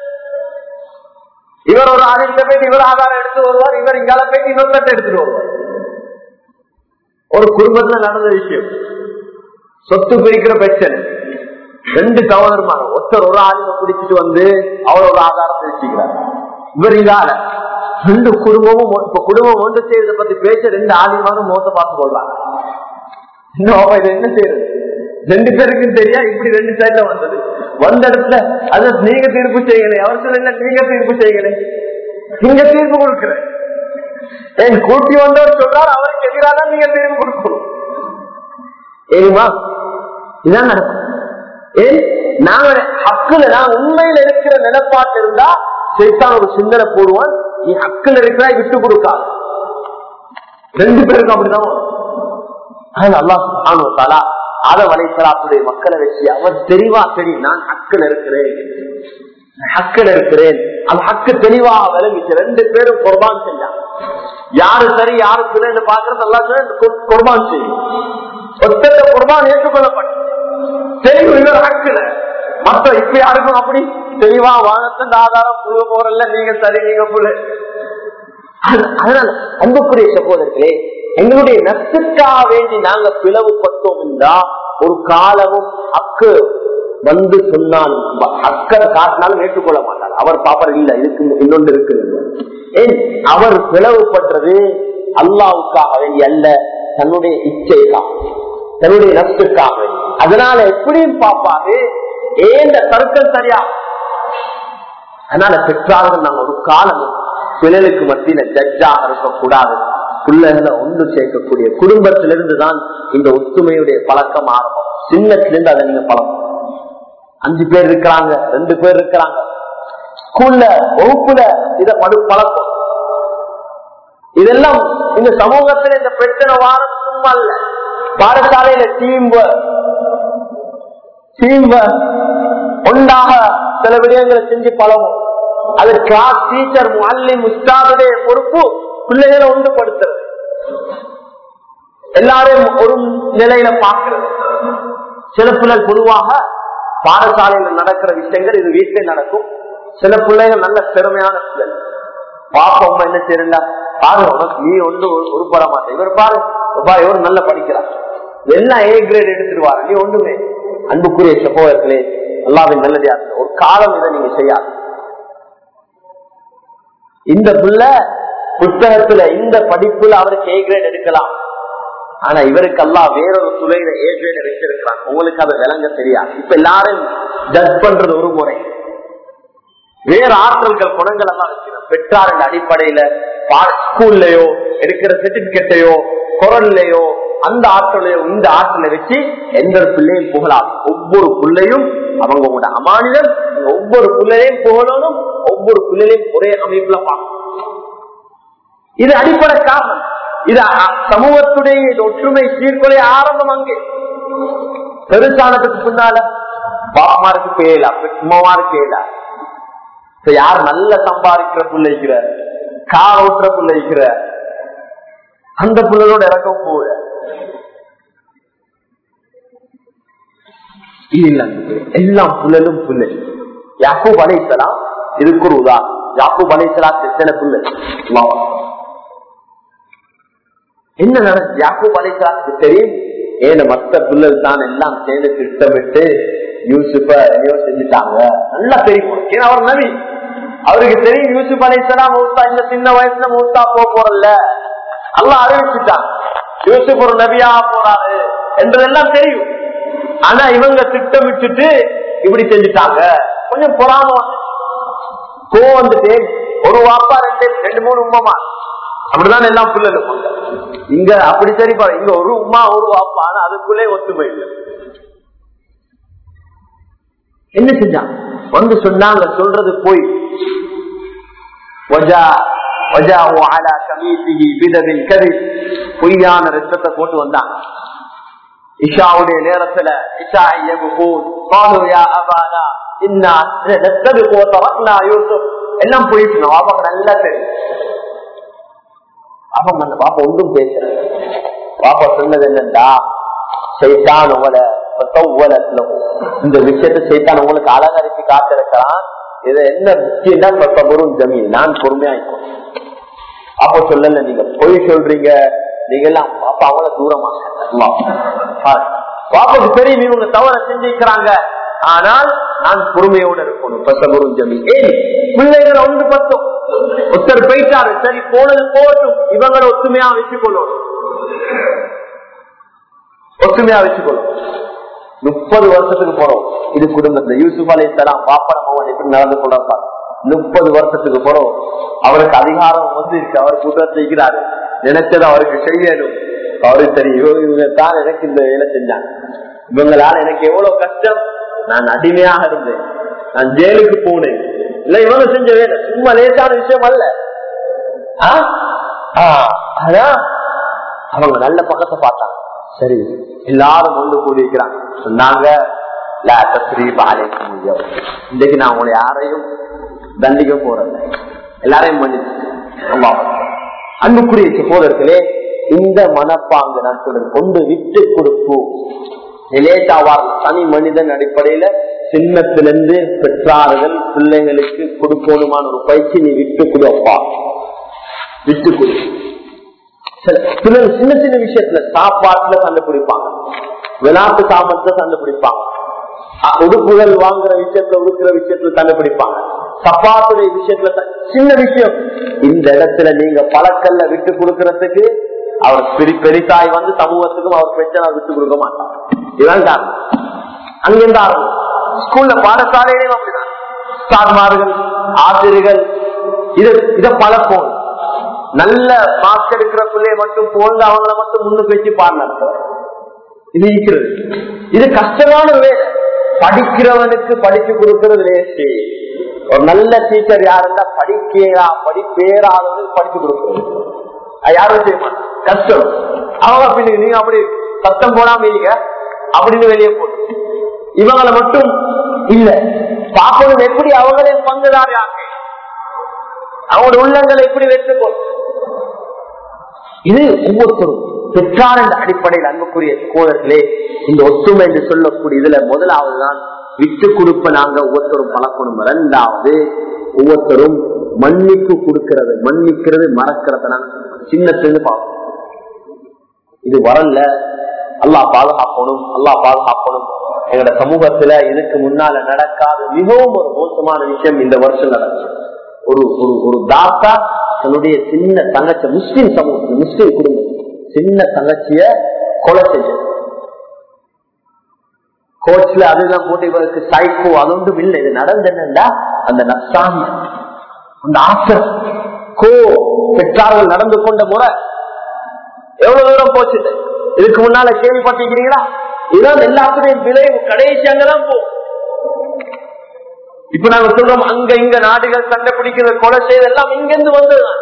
இவர் ஒரு ஆதித்த போயிட்டு இவர் ஆதாரம் எடுத்து வருவார் இவர் இங்கால போயிட்டு இன்னொருத்த எடுத்துட்டு வருவார் ஒரு குடும்பத்துல நடந்த விஷயம் சொத்து பிரிக்கிற பிரச்சனை ரெண்டு சகோதரமான ஒருத்தர் ஒரு ஆளுமை பிடிச்சிட்டு வந்து அவர் ஒரு ஆதாரத்தை வச்சுக்கிறார் இவர் இதால ரெண்டு குடும்பமும் ஒ- இப்ப குடும்பம் ஒன்று செய்யறத பத்தி பேச ரெண்டு ஆளுமாரும் மோச பார்த்து கொள்றாங்க இன்னும் அவன் இதை என்ன செய்யறது ரெண்டு பேருக்கும் தெரியா இப்படி ரெண்டு சைட்ல வந்தது வந்த இடத்துல அது நீங்க தீர்ப்பு செய்யலை அவர் சொல்ல நீங்க தீர்ப்பு செய்யலை நீங்க தீர்ப்பு கொடுக்கிற என் கூட்டி வந்தவர் சொல்றார் அவருக்கு எதிராக தான் நீங்க தீர்ப்பு கொடுக்கணும் ஏமா இதான் நடக்கும் ஏன் நாங்க ஹக்குல நான் உண்மையில இருக்கிற நிலப்பாட்டு இருந்தா சைத்தான் ஒரு சிந்தனை போடுவான் நீ ஹக்குல இருக்கிறா விட்டு கொடுக்காது ரெண்டு பேருக்கும் அப்படிதான் வரும். ஆனா அல்லாஹ் சுப்ஹானஹு வ தஆலா ஆதம் அலைஹிஸ்ஸலாத்துடைய மக்களை வச்சு அவர் தெளிவா தெரியும் நான் ஹக்குல இருக்கிறேன் ஹக்குல இருக்கிறேன் அந்த ஹக்கு தெளிவாக விளங்கிச்சு ரெண்டு பேரும் குர்பான் செஞ்சாங்க யாரு சரி யாரு பிள்ளைன்னு பாக்குறது எல்லாம் குர்பான் செய்யும் ஒத்தட்ட குர்பான் ஏற்றுக்கொள்ளப்பட்டது தெளிவு இவர் ஹக்குல மத்த இப்ப யாருக்கும் அப்படி தெளிவா வாழத்தின் ஆதாரம் புழுவ போறல நீங்க சரி நீங்க புள்ள அதனால அன்புக்குரிய சகோதரர்களே எங்களுடைய நட்புக்காக வேண்டி நாங்க பிளவுபட்டோம் என்றா ஒரு காலமும் அக்கு வந்து சொன்னால் அக்கறை காட்டினாலும் ஏற்றுக்கொள்ள மாட்டார் அவர் பாப்பர் இல்ல இதுக்கு இன்னொன்று இருக்கு ஏன் அவர் பிளவுபட்டது அல்லாவுக்காக வேண்டி அல்ல தன்னுடைய இச்சைக்காக தன்னுடைய நட்புக்காக வேண்டி. அதனால எப்படியும் பாப்பாரு ஏன் இந்த தர்க்கம் சரியா அதனால பெற்றார்கள் நாங்க ஒரு காலம் பிள்ளைகளுக்கு மத்தியில ஜட்ஜாக இருக்கக்கூடாது பிள்ளைகளை ஒன்று சேர்க்கக்கூடிய குடும்பத்திலிருந்து தான் இந்த ஒத்துமையுடைய பழக்கம் ஆரம்பம் சின்னத்திலிருந்து அதை நீங்க பழக்கம் அஞ்சு பேர் இருக்கிறாங்க ரெண்டு பேர் இருக்கிறாங்க ஸ்கூல்ல வகுப்புல இத மடு பழக்கம் இதெல்லாம் இந்த சமூகத்துல இந்த பிரச்சனை வாரம் சும்மா இல்ல பாடசாலையில டீம் டீம் ஒன்றாக சில விடயங்களை செஞ்சு பழகும் அது கிளாஸ் டீச்சர் மல்லி முஸ்தாதுடைய பொறுப்பு பிள்ளைகளை ஒன்றுபடுத்துறது எல்லாரையும் ஒரு நிலையில பார்க்கிறது சில பிள்ளைகள் பொதுவாக பாடசாலையில நடக்கிற விஷயங்கள் இது வீட்டில் நடக்கும் சில பிள்ளைகள் நல்ல திறமையான பிள்ளைகள் பாப்பா என்ன செய்யறா பாரு உனக்கு நீ ஒன்று உருப்பட மாட்டேன் இவர் பாரு பாரு இவர் நல்லா படிக்கிறார் எல்லாம் ஏ கிரேட் எடுத்துருவாரு நீ ஒண்ணுமே அன்புக்குரிய சகோதரர்களே எல்லாவின் நல்லதா ஒரு காலம் இதை நீங்க செய்யாது இந்த பிள்ளை புத்தகத்துல இந்த படிப்புல அவருக்கு ஏ கிரேட் எடுக்கலாம் ஆனா இவருக்கெல்லாம் வேறொரு துறையில ஏ கிரேட் வச்சிருக்கிறான் உங்களுக்கு அது விளங்க தெரியாது இப்ப எல்லாரும் ஜட்ஜ் பண்றது ஒரு முறை வேற ஆற்றல்கள் குணங்கள் எல்லாம் வச்சிருக்கோம் பெற்றாரின் அடிப்படையில ஸ்கூல்லயோ எடுக்கிற சர்டிபிகேட்டையோ குரல்லையோ அந்த ஆற்றலையோ இந்த ஆற்றலை வச்சு எந்த பிள்ளையும் புகழாது ஒவ்வொரு பிள்ளையும் அவங்களோட அமானிதம் ஒவ்வொரு பிள்ளையும் புகழணும் ஒவ்வொரு பிள்ளையும் ஒரே அமைப்புல பார்க்கணும் இது அடிப்படை காரணம் இது சமூகத்துடைய ஒற்றுமை சீர்குலை ஆரம்பம் அங்கே பெருசானதுக்கு பின்னால பாமாருக்கு பேயலா சும்மாருக்கு பேயலா இப்ப யார் நல்ல சம்பாதிக்கிற பிள்ளைக்கிற கார் ஓட்டுற பிள்ளைக்கிற அந்த பிள்ளைகளோட இறக்கம் போக எல்லாம் புள்ளலும் புள்ளல் யாக்கூப் அலைசலாம் இதுக்கு ஒரு உதாரணம் யாக்கூப் அலைசலாம் எத்தனை புள்ளல் என்ன நடந்து யாக்கூப் அலைசலாத்துக்கு தெரியும் ஏன மத்த புள்ளல் தான் எல்லாம் சேர்ந்து திட்டமிட்டு யூசுப்ப எதையோ செஞ்சுட்டாங்க நல்லா தெரியும் ஏன்னா அவர் நபி அவருக்கு தெரியும் யூசுப் அலைசலாம் மூத்தா இந்த சின்ன வயசுல மூத்தா போக போறல எல்லாம் அறிவிச்சுட்டான் யூசுப் ஒரு நபியா போறாரு என்றதெல்லாம் தெரியும் ஆனா இவங்க திட்டமிட்டுட்டு இப்படி செஞ்சுட்டாங்க கொஞ்சம் பொறாம கோ வந்துட்டு ஒரு வாப்பா ரெண்டு ரெண்டு மூணு உமாமா அப்படிதான் எல்லாம் பிள்ளைகள் இங்க அப்படி சரி பாரு இங்க ஒரு உமா ஒரு வாப்பா ஆனா அதுக்குள்ளே ஒத்துமை இல்லை என்ன செஞ்சான் வந்து சொன்னாங்க சொல்றது போய் பொய்யான ரத்தத்தை போட்டு வந்தான் இஷாவுடைய நேரத்துல இஷா எல்லாம் போயிட்டு அவங்க நல்லா தெரியும் அவங்க அந்த பாப்பா ஒன்றும் பேசல பாப்பா சொன்னது என்னண்டா சைத்தான் உங்களை இந்த விஷயத்த சைத்தான் உங்களுக்கு அலங்கரிச்சு காத்திருக்கிறான் இது என்ன முக்கியம்னா பத்தபுரும் ஜமி நான் பொறுமையா இருக்கும் அப்ப சொல்லல நீங்க பொய் சொல்றீங்க நீங்க எல்லாம் பாப்பா அவங்கள தூரமா பாப்பாக்கு தெரியும் இவங்க தவற செஞ்சிருக்கிறாங்க ஆனால் நான் பொறுமையோட இருக்கணும் பத்தபுரும் ஜமி ஏன் பிள்ளைகளை ஒன்று பத்தும் ஒருத்தர் போயிட்டாரு சரி போனது போகட்டும் இவங்களை ஒத்துமையா வச்சுக்கொள்ளும் ஒத்துமையா வச்சுக்கொள்ளும் முப்பது வருஷத்துக்கு போறோம் இது குடும்பத்துல யூசுப் அலி இஸ்லாம் பாப்பா மகன் எப்படி நடந்து கொண்டாங்க முப்பது வருஷத்துக்கு போறோம் அவருக்கு அதிகாரம் வந்து இருக்கு அவர் கூட்டத்தில் இருக்கிறாரு நினைச்சதை அவருக்கு செய்யணும் அவருக்கு தெரியும் இவங்க தான் எனக்கு இந்த வேலை செஞ்சாங்க இவங்களால எனக்கு எவ்வளவு கஷ்டம் நான் அடிமையாக இருந்தேன் நான் ஜெயிலுக்கு போனேன் இல்ல இவங்க செஞ்ச வேலை சும்மா லேசான விஷயம் அல்ல அதான் அவங்க நல்ல பக்கத்தை பார்த்தாங்க சரி எல்லாரும் ஒன்று கூடியிருக்கிறாங்க சொன்னாங்க இன்றைக்கு நான் உங்களை யாரையும் தண்டிக்க போறேன் எல்லாரையும் மன்னிச்சு அன்புக்குரிய சகோதரர்களே இந்த மனப்பாங்கு நான் சொல்றது கொண்டு விட்டு கொடுப்பு நிலேசாவார் தனி மனிதன் அடிப்படையில சின்னத்திலிருந்து பெற்றார்கள் பிள்ளைங்களுக்கு கொடுக்கணுமான ஒரு பயிற்சி நீ விட்டு கொடுப்பா விட்டு கொடு சில சின்ன சின்ன விஷயத்துல சாப்பாட்டுல கண்டுபிடிப்பாங்க விளையாட்டு சாமத்துல கண்டுபிடிப்பாங்க உடுப்புகள் வாங்குற விஷயத்துல உடுக்கிற விஷயத்துல கண்டுபிடிப்பாங்க சப்பாத்துடைய விஷயத்துல சின்ன விஷயம் இந்த இடத்துல நீங்க பழக்கல்ல விட்டு கொடுக்கறதுக்கு அவர் பெரி பெரிசாய் வந்து சமூகத்துக்கும் அவர் பிரச்சனை விட்டு கொடுக்க மாட்டார் இதுதான் காரணம் அங்கிருந்து ஆரம்பம் ஸ்கூல்ல பாடசாலையிலும் அப்படிதான் சார்மார்கள் ஆசிரியர்கள் இது இத பழப்போம் நல்ல மார்க் எடுக்கிற பிள்ளைய மட்டும் போங்க அவங்கள மட்டும் முன்னு பேச்சு பாடினாங்க இது இருக்கிறது இது கஷ்டமான வேலை படிக்கிறவனுக்கு படிச்சு கொடுக்கிறது லேசு ஒரு நல்ல டீச்சர் யாருன்னா படிக்கிறா படிப்பேறாதவனுக்கு படிச்சு கொடுக்கிறது அது யாரும் செய்ய மாட்டாங்க கஷ்டம் அவங்க அப்படி நீங்க அப்படி சத்தம் போடாம இருங்க அப்படின்னு வெளியே போ இவங்களை மட்டும் இல்ல பாப்பனும் எப்படி அவங்களே பங்குதாரி ஆக்க அவங்களோட உள்ளங்களை எப்படி வெற்றுக்கோ இது ஒவ்வொருத்தரும் பெற்றார் என்ற அடிப்படையில் அன்புக்குரிய கோலத்திலே இந்த ஒத்துமை என்று சொல்லக்கூடிய இதுல முதலாவது தான் விட்டு கொடுப்ப நாங்க ஒவ்வொருத்தரும் பழக்கணும் இரண்டாவது ஒவ்வொருத்தரும் மன்னிப்பு கொடுக்கிறது மன்னிக்கிறது மறக்கிறது நாங்க சின்னத்திலிருந்து பார்ப்போம் இது வரல அல்லா பாதுகாக்கணும் அல்லா பாதுகாக்கணும் எங்களோட சமூகத்துல இதுக்கு முன்னால நடக்காத மிகவும் ஒரு மோசமான விஷயம் இந்த வருஷம் நடந்துச்சு ஒரு ஒரு ஒரு தாத்தா தன்னுடைய சின்ன தங்கச்சி முஸ்லிம் சமூகம் முஸ்லிம் குடும்பம் சின்ன தங்கச்சிய கொலை செஞ்ச கோச்ல அதுதான் போட்டு இவருக்கு சைக்கோ அது ஒன்றும் இல்லை இது நடந்து என்னன்னா அந்த நப்சாமி அந்த ஆசை கோ பெற்றார்கள் நடந்து கொண்ட முறை எவ்வளவு தூரம் போச்சு இதுக்கு முன்னால கேள்விப்பட்டிருக்கிறீங்களா இதுதான் எல்லாத்துடையும் விளைவு கடைசி அங்கதான் போ இப்ப நாங்க சொல்றோம் அங்க இங்க நாடுகள் சண்டை பிடிக்கிறது கொலை செய்வது எல்லாம் இங்கிருந்து வந்ததுதான்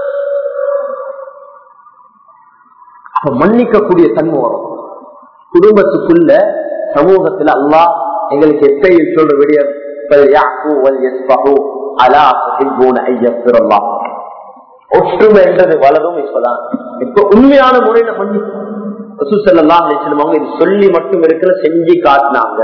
மன்னிக்கக்கூடிய தன்மை வரும் குடும்பத்துக்குள்ள சமூகத்துல அல்லா எங்களுக்கு எப்பயும் சொல்ற விடியம் ஒற்றுமை என்றது வளரும் இப்பதான் இப்ப உண்மையான முறையில மன்னிப்பெல்லாம் இது சொல்லி மட்டும் இருக்கிற செஞ்சு காட்டினாங்க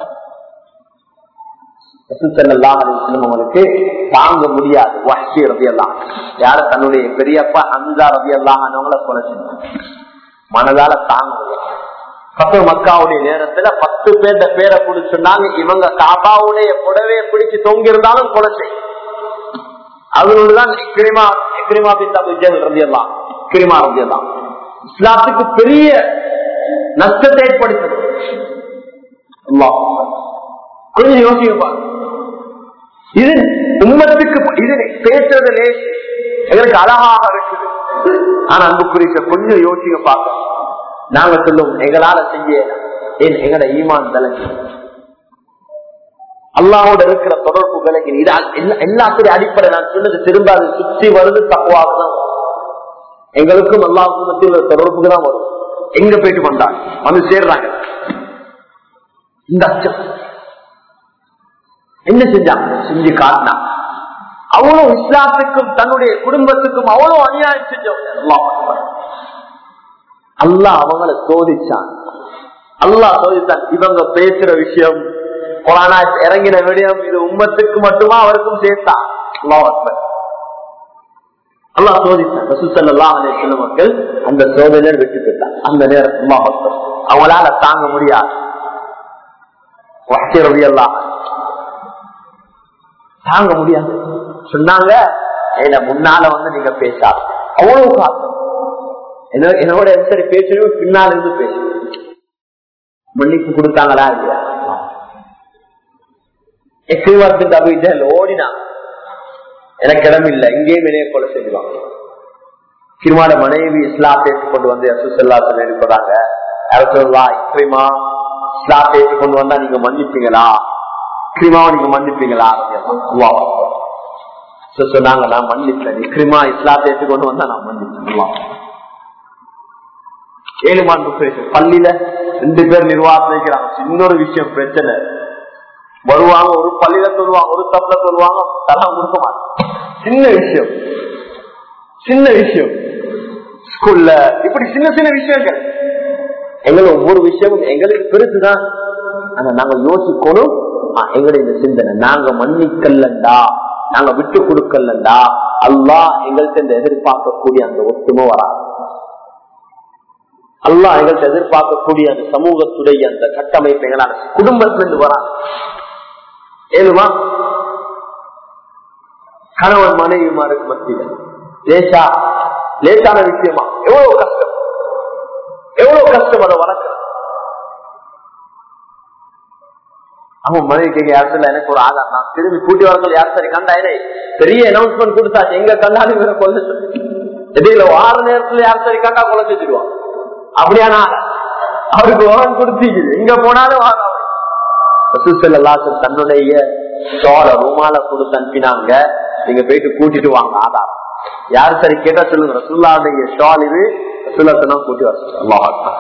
அவங்களுக்கு தாங்க முடியாது வஹ்ஷி ரவி எல்லாம் யார தன்னுடைய பெரியப்பா ஹம்சா ரவி எல்லாம் ஆனவங்கள கொலை செஞ்சாங்க மனதால தாங்க முடியாது பத்து மக்காவுடைய நேரத்துல பத்து பேர்த்த பேரை பிடிச்சுனாங்க இவங்க காபாவுடைய புடவையை பிடிச்சு தொங்கி இருந்தாலும் கொலை செய்யும் அதனோடுதான் கிரிமா கிரிமா பித்தா விஜய் ரவியெல்லாம் கிரிமா ரவியெல்லாம் இஸ்லாத்துக்கு பெரிய நஷ்டத்தை ஏற்படுத்தது கொஞ்சம் யோசிப்பா இது உண்மத்துக்கு இது பேசுறது லேசு எங்களுக்கு அழகாக இருக்குது ஆனா அன்புக்குரிய கொஞ்சம் யோசிக்க பார்க்க நாங்க சொல்லுவோம் எங்களால செய்ய எங்கட ஈமான் தலைக்கு அல்லாவோட இருக்கிற தொடர்புகளுக்கு எல்லாத்துடைய அடிப்படை நான் சொன்னது திரும்ப அது சுற்றி வருது தக்குவாக எங்களுக்கும் அல்லாவுக்கும் மத்தியில் தொடர்புக்கு தான் வரும் எங்க போயிட்டு வந்தாங்க வந்து சேர்றாங்க இந்த அச்சம் என்ன செஞ்சாங்க செஞ்சு காட்டினாங்க அவ்வளவு இஸ்லாத்துக்கும் தன்னுடைய குடும்பத்துக்கும் அவ்வளவு அநியாயம் செஞ்சவங்க அல்லா அவங்கள சோதிச்சான் அல்லா சோதித்தான் இவங்க பேசுற விஷயம் கொரோனா இறங்கின விடயம் இது உம்மத்துக்கு மட்டுமா அவருக்கும் சேர்த்தான் அல்லா சோதித்தான் ரசூசல்லா சில மக்கள் அந்த சோதனை விட்டு போயிட்டான் அந்த நேரம் அவங்களால தாங்க முடியாது எல்லாம் தாங்க முடியாது சொன்னாங்க முன்னால வந்து நீங்க பேசாது அவ்வளவு காசம் என்னோட சரி பேசணும் பின்னால இருந்து பேசணும் மன்னிப்பு கொடுத்தாங்களா இல்லையா எக்ரிவாத்தின் தவிஜல் ஓடினா எனக்கு இடம் இல்லை இங்கேயும் வெளியே கொலை செஞ்சுவாங்க கிருமாட மனைவி இஸ்லாத்தை கொண்டு வந்து அசுசல்லா இருப்பதாங்க அரசுல்லா இக்ரிமா இஸ்லாத்தை கொண்டு வந்தா நீங்க மன்னிப்பீங்களா கிரிமாவை நீங்க மன்னிப்பீங்களா சொன்னாங்க நான் மன்னிப்பேன் இக்ரிமா இஸ்லாத்தை கொண்டு வந்தா நான் மன்னிப்பேன் ஏழு மாண்டு பேசு பள்ளியில ரெண்டு பேர் நிர்வாகத்தில் இருக்கிறாங்க இன்னொரு விஷயம் பிரச்சனை வருவாங்க ஒரு பள்ளியில சொல்லுவாங்க ஒரு தப்புல சொல்லுவாங்க தரம் கொடுக்க மாட்டாங்க சின்ன விஷயம் சின்ன விஷயம் ஸ்கூல்ல இப்படி சின்ன சின்ன விஷயங்கள் எங்களை ஒவ்வொரு விஷயமும் எங்களுக்கு பெருசுதான் ஆனா நாங்க யோசிக்கணும் எங்களுடைய இந்த சிந்தனை நாங்க மன்னிக்கல்லண்டா நாங்க விட்டு கொடுக்கலண்டா அல்லா எங்கள்கிட்ட இந்த எதிர்பார்க்கக்கூடிய அந்த ஒத்துமை வராது அல்லா எங்கள்கிட்ட எதிர்பார்க்கக்கூடிய அந்த சமூகத்துடைய அந்த கட்டமைப்பு எங்களால் குடும்பத்திலிருந்து வராது ஏழுமா கணவன் மனைவிமாருக்கு மத்தியில் லேசா லேசான விஷயமா எவ்வளவு கஷ்டம் எவ்வளவு கஷ்டம் அதை வளர்க்க அவன் மனைவி கேட்க யார் சொல்ல எனக்கு ஒரு ஆதார் நான் திரும்பி கூட்டி வரங்கள் யார் சரி கண்டாயினே பெரிய அனௌன்ஸ்மெண்ட் கொடுத்தாச்சு எங்க கண்டாலும் இவரை கொல்ல சொல்லி இடையில வார நேரத்துல யார் சரி கண்டா கொலை செஞ்சிருவான் அப்படியானா அவருக்கு ஓரம் கொடுத்தீங்க எங்க போனாலும் வாரம் ரசூசல்லாசன் தன்னுடைய சோழ ரூமால கொடுத்து அனுப்பினாங்க நீங்க போயிட்டு கூட்டிட்டு வாங்க ஆதாரம் யாரு சரி கேட்டா சொல்லுங்க ரசூல்லாவுடைய ஷால் இது ரசூல்லா கூட்டி வர சொல்லுங்க அல்லாஹ்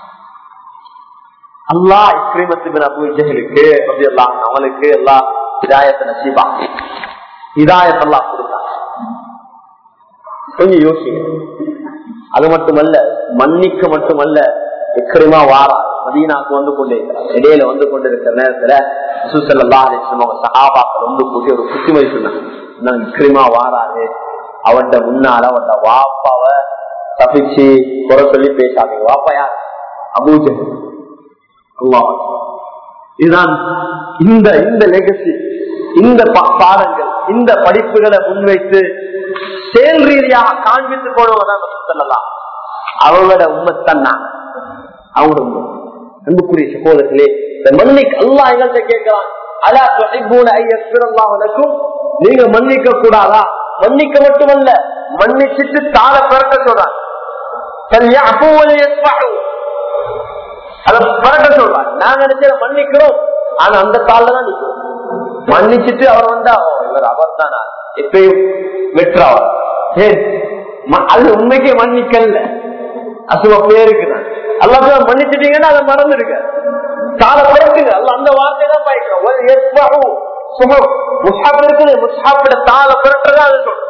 அல்லா இக்ரிமத்து அபு ஜஹலுக்கு அப்படி எல்லாம் அவனுக்கு எல்லாம் இதாயத்தை நசீபா இதாயத்தெல்லாம் கொடுத்தாங்க கொஞ்சம் யோசிங்க அது மட்டுமல்ல மன்னிக்க மட்டுமல்ல இக்கிரமா வாரா மதீனாக்கு வந்து கொண்டு இருக்கிறார் இடையில வந்து கொண்டு இருக்கிற நேரத்துல சுசல்லா சஹாபாக்கள் வந்து கூட்டி ஒரு புத்திமதி சொன்னாங்க இக்கிரமா வாராது அவன் முன்னால அவன் வாப்பாவ தப்பிச்சு குறை சொல்லி பேசாதீங்க வாப்பா யார் அபூஜன் இதுதான் இந்த இந்த லெகசி இந்த பாடங்கள் இந்த படிப்புகளை முன்வைத்து செயல் ரீதியாக காண்பித்து போனவங்க சொல்லலாம் அவங்களோட உண்மைத்தான் நான் அவங்களோட உண்மை அன்புக்குரிய சகோதரர்களே இந்த மன்னிக்கு அல்லா எங்கள்கிட்ட கேட்கிறான் அலா ஐயக்கும் நீங்க மன்னிக்க கூடாதா மன்னிக்க மட்டுமல்ல மன்னிச்சுட்டு தாழ பிறக்க சொல்றான் அத பறக்க சொல்றாங்க நாங்க நினைச்சத மன்னிக்கிறோம் ஆனா அந்த காலில் தான் நிக்கிறோம் மன்னிச்சுட்டு அவர் வந்தா இவர் அவர் தானா எப்பயும் வெற்றவர் அது உண்மைக்கே மன்னிக்கல அசுவ பேருக்கு தான் அல்லாஹ் மன்னிச்சிட்டீங்கன்னா அதை மறந்துடுங்க கால பிறக்குங்க அல்ல அந்த வார்த்தை தான் பாய்க்கிறோம் முஸ்ஹாப் இருக்குது முஸ்ஹாப்பிட தாள பிறட்டதான் அது சொல்றோம்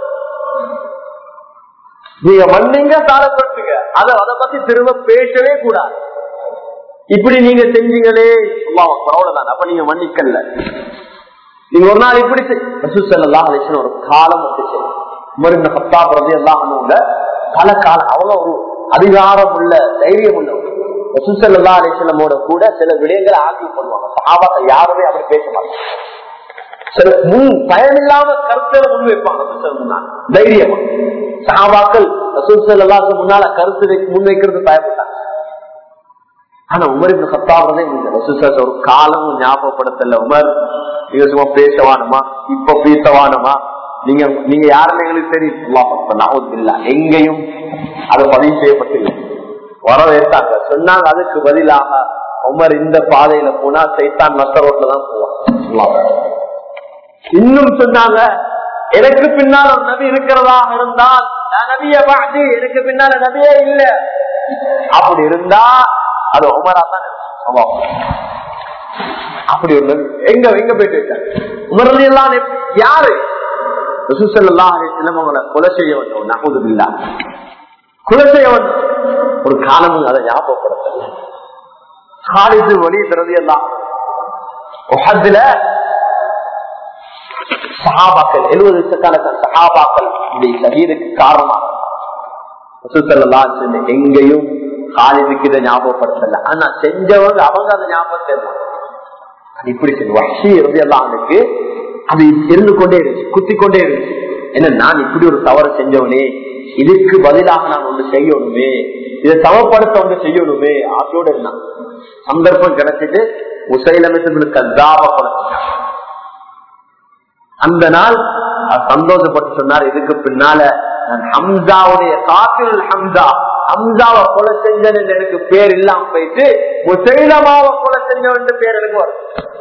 நீங்க மன்னிங்க தாள பிறட்டுங்க அதை அதை பத்தி திரும்ப பேசவே கூடாது இப்படி நீங்க செஞ்சீங்களே அவ்வளவுதான் அப்ப நீங்க மன்னிக்கல நீங்க ஒரு நாள் இப்படி ரசூசல்லாம் ஒரு காலம் வந்துச்சு மருந்த பத்தா பிறகு எல்லாம் பல காலம் அவங்க ஒரு அதிகாரம் உள்ள தைரியம் உள்ள ரசூசல்லா அலிஸ்லமோட கூட சில விடயங்களை ஆக்கி பண்ணுவாங்க சாபாக்க யாருமே அப்படி பேச மாட்டாங்க சில முன் பயமில்லாம கருத்துல முன் வைப்பாங்க தைரியம் சாபாக்கள் ரசூசல்லாக்கு முன்னால கருத்து முன் வைக்கிறது பயப்பட்டாங்க ஆனா உமருக்கு சத்தாவதே ஒரு காலமும் ஞாபகப்படுத்தல உமர் நீங்க சும்மா பேசவானுமா இப்ப பேசவானுமா நீங்க நீங்க யாருன்னு எங்களுக்கு தெரியும் இல்ல எங்கேயும் அது பதிவு செய்யப்பட்டில்லை வரவேற்றாங்க சொன்னாங்க அதுக்கு பதிலாக உமர் இந்த பாதையில போனா சைத்தான் மத்த ரோட்ல தான் போவான் இன்னும் சொன்னாங்க எனக்கு பின்னால் ஒரு நபி இருக்கிறதா இருந்தால் நபிய பாட்டி எனக்கு பின்னால நபியே இல்ல அப்படி இருந்தா அது உமரா தான் அப்படி ஒரு எங்க எங்க போயிட்டு இருக்காங்க உமரது எல்லாம் யாரு அவங்களை கொலை செய்ய வந்தோம் நகுதுல்லா கொலை செய்ய வந்தோம் ஒரு காலமும் அதை ஞாபகப்படுத்தல காலிது வழி திறந்து எல்லாம் உஹத்துல சஹாபாக்கள் எழுபது வருஷக்கான சஹாபாக்கள் இந்த சரீருக்கு காரணமாக எங்கேயும் காலிதுக்கு இதை ஞாபகப்படுத்தல ஆனா செஞ்சவங்க அவங்க அதை ஞாபகத்தை இப்படி வஷி இருந்து எல்லாம் அவனுக்கு அது இருந்து கொண்டே இருந்துச்சு குத்தி கொண்டே இருந்துச்சு என்ன நான் இப்படி ஒரு தவறு செஞ்சவனே இதுக்கு பதிலாக நான் ஒன்று செய்யணுமே இதை சமப்படுத்த ஒன்று செய்யணுமே ஆசையோடு இருந்தான் சந்தர்ப்பம் கிடைச்சிட்டு உசைலமிசங்களுக்கு கதாப அந்த நாள் சந்தோஷப்பட்டு சொன்னார் இதுக்கு பின்னால நான் ஹம்சாவுடைய காத்தில் ஹம்சா ஹம்சாவை கொலை செஞ்சன் எனக்கு பேர் இல்லாம போயிட்டு முசைலமாவை கொலை செஞ்சவன் பேர் எனக்கு வரும்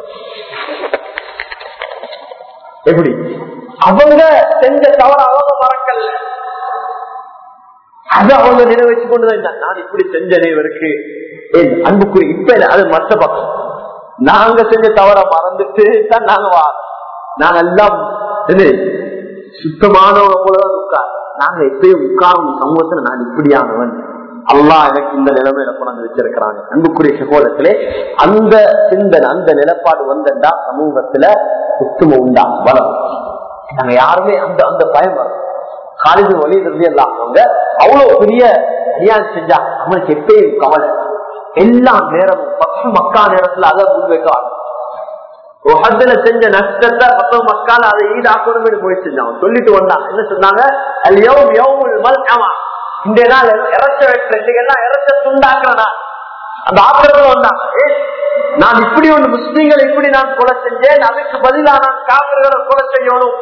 எப்படி அவங்க செஞ்ச தவற அவங்க மறக்கல அது அவங்க நினைவச்சு கொண்டுதான் நான் இப்படி செஞ்சனே இவருக்கு அன்புக்குரிய இப்ப அது மற்ற பக்கம் நாங்க செஞ்ச தவற மறந்துட்டு தான் நாங்க வாரோம் நாங்க எல்லாம் சுத்தமானவங்க போலதான் உட்கார் நாங்க எப்பயும் உட்காரும் சமூகத்துல நான் இப்படியானவன் அல்லா எனக்கு இந்த நிலைமையில கொண்டு வச்சிருக்கிறாங்க அன்புக்குரிய சகோதரத்திலே அந்த சிந்தனை அந்த நிலப்பாடு வந்தா சமூகத்துல சுத்தம உண்டா வளம் நாங்க யாருமே அந்த அந்த பயம் வரும் காலேஜ் வழி இருந்து எல்லாம் அவங்க அவ்வளவு பெரிய அநியாயம் செஞ்சா அவனுக்கு எப்பயும் கவலை எல்லா நேரமும் பத்து மக்கா நேரத்துல அதை முன்வைக்க உஹத்துல செஞ்ச நஷ்டத்தை பத்து மக்கால அதை ஈடாக்கணும் போய் செஞ்சாங்க சொல்லிட்டு வந்தாங்க என்ன சொன்னாங்க இந்த நாள் இறச்ச வெட்டுறீங்கன்னா இறச்ச துண்டாக்குறனா அந்த ஆத்திரத்துல வந்தாங்க நான் இப்படி ஒரு முஸ்லீம்களை இப்படி நான் கொலை செஞ்சேன் அதுக்கு பதிலா நான் காவிரிகளை கொலை செய்யணும்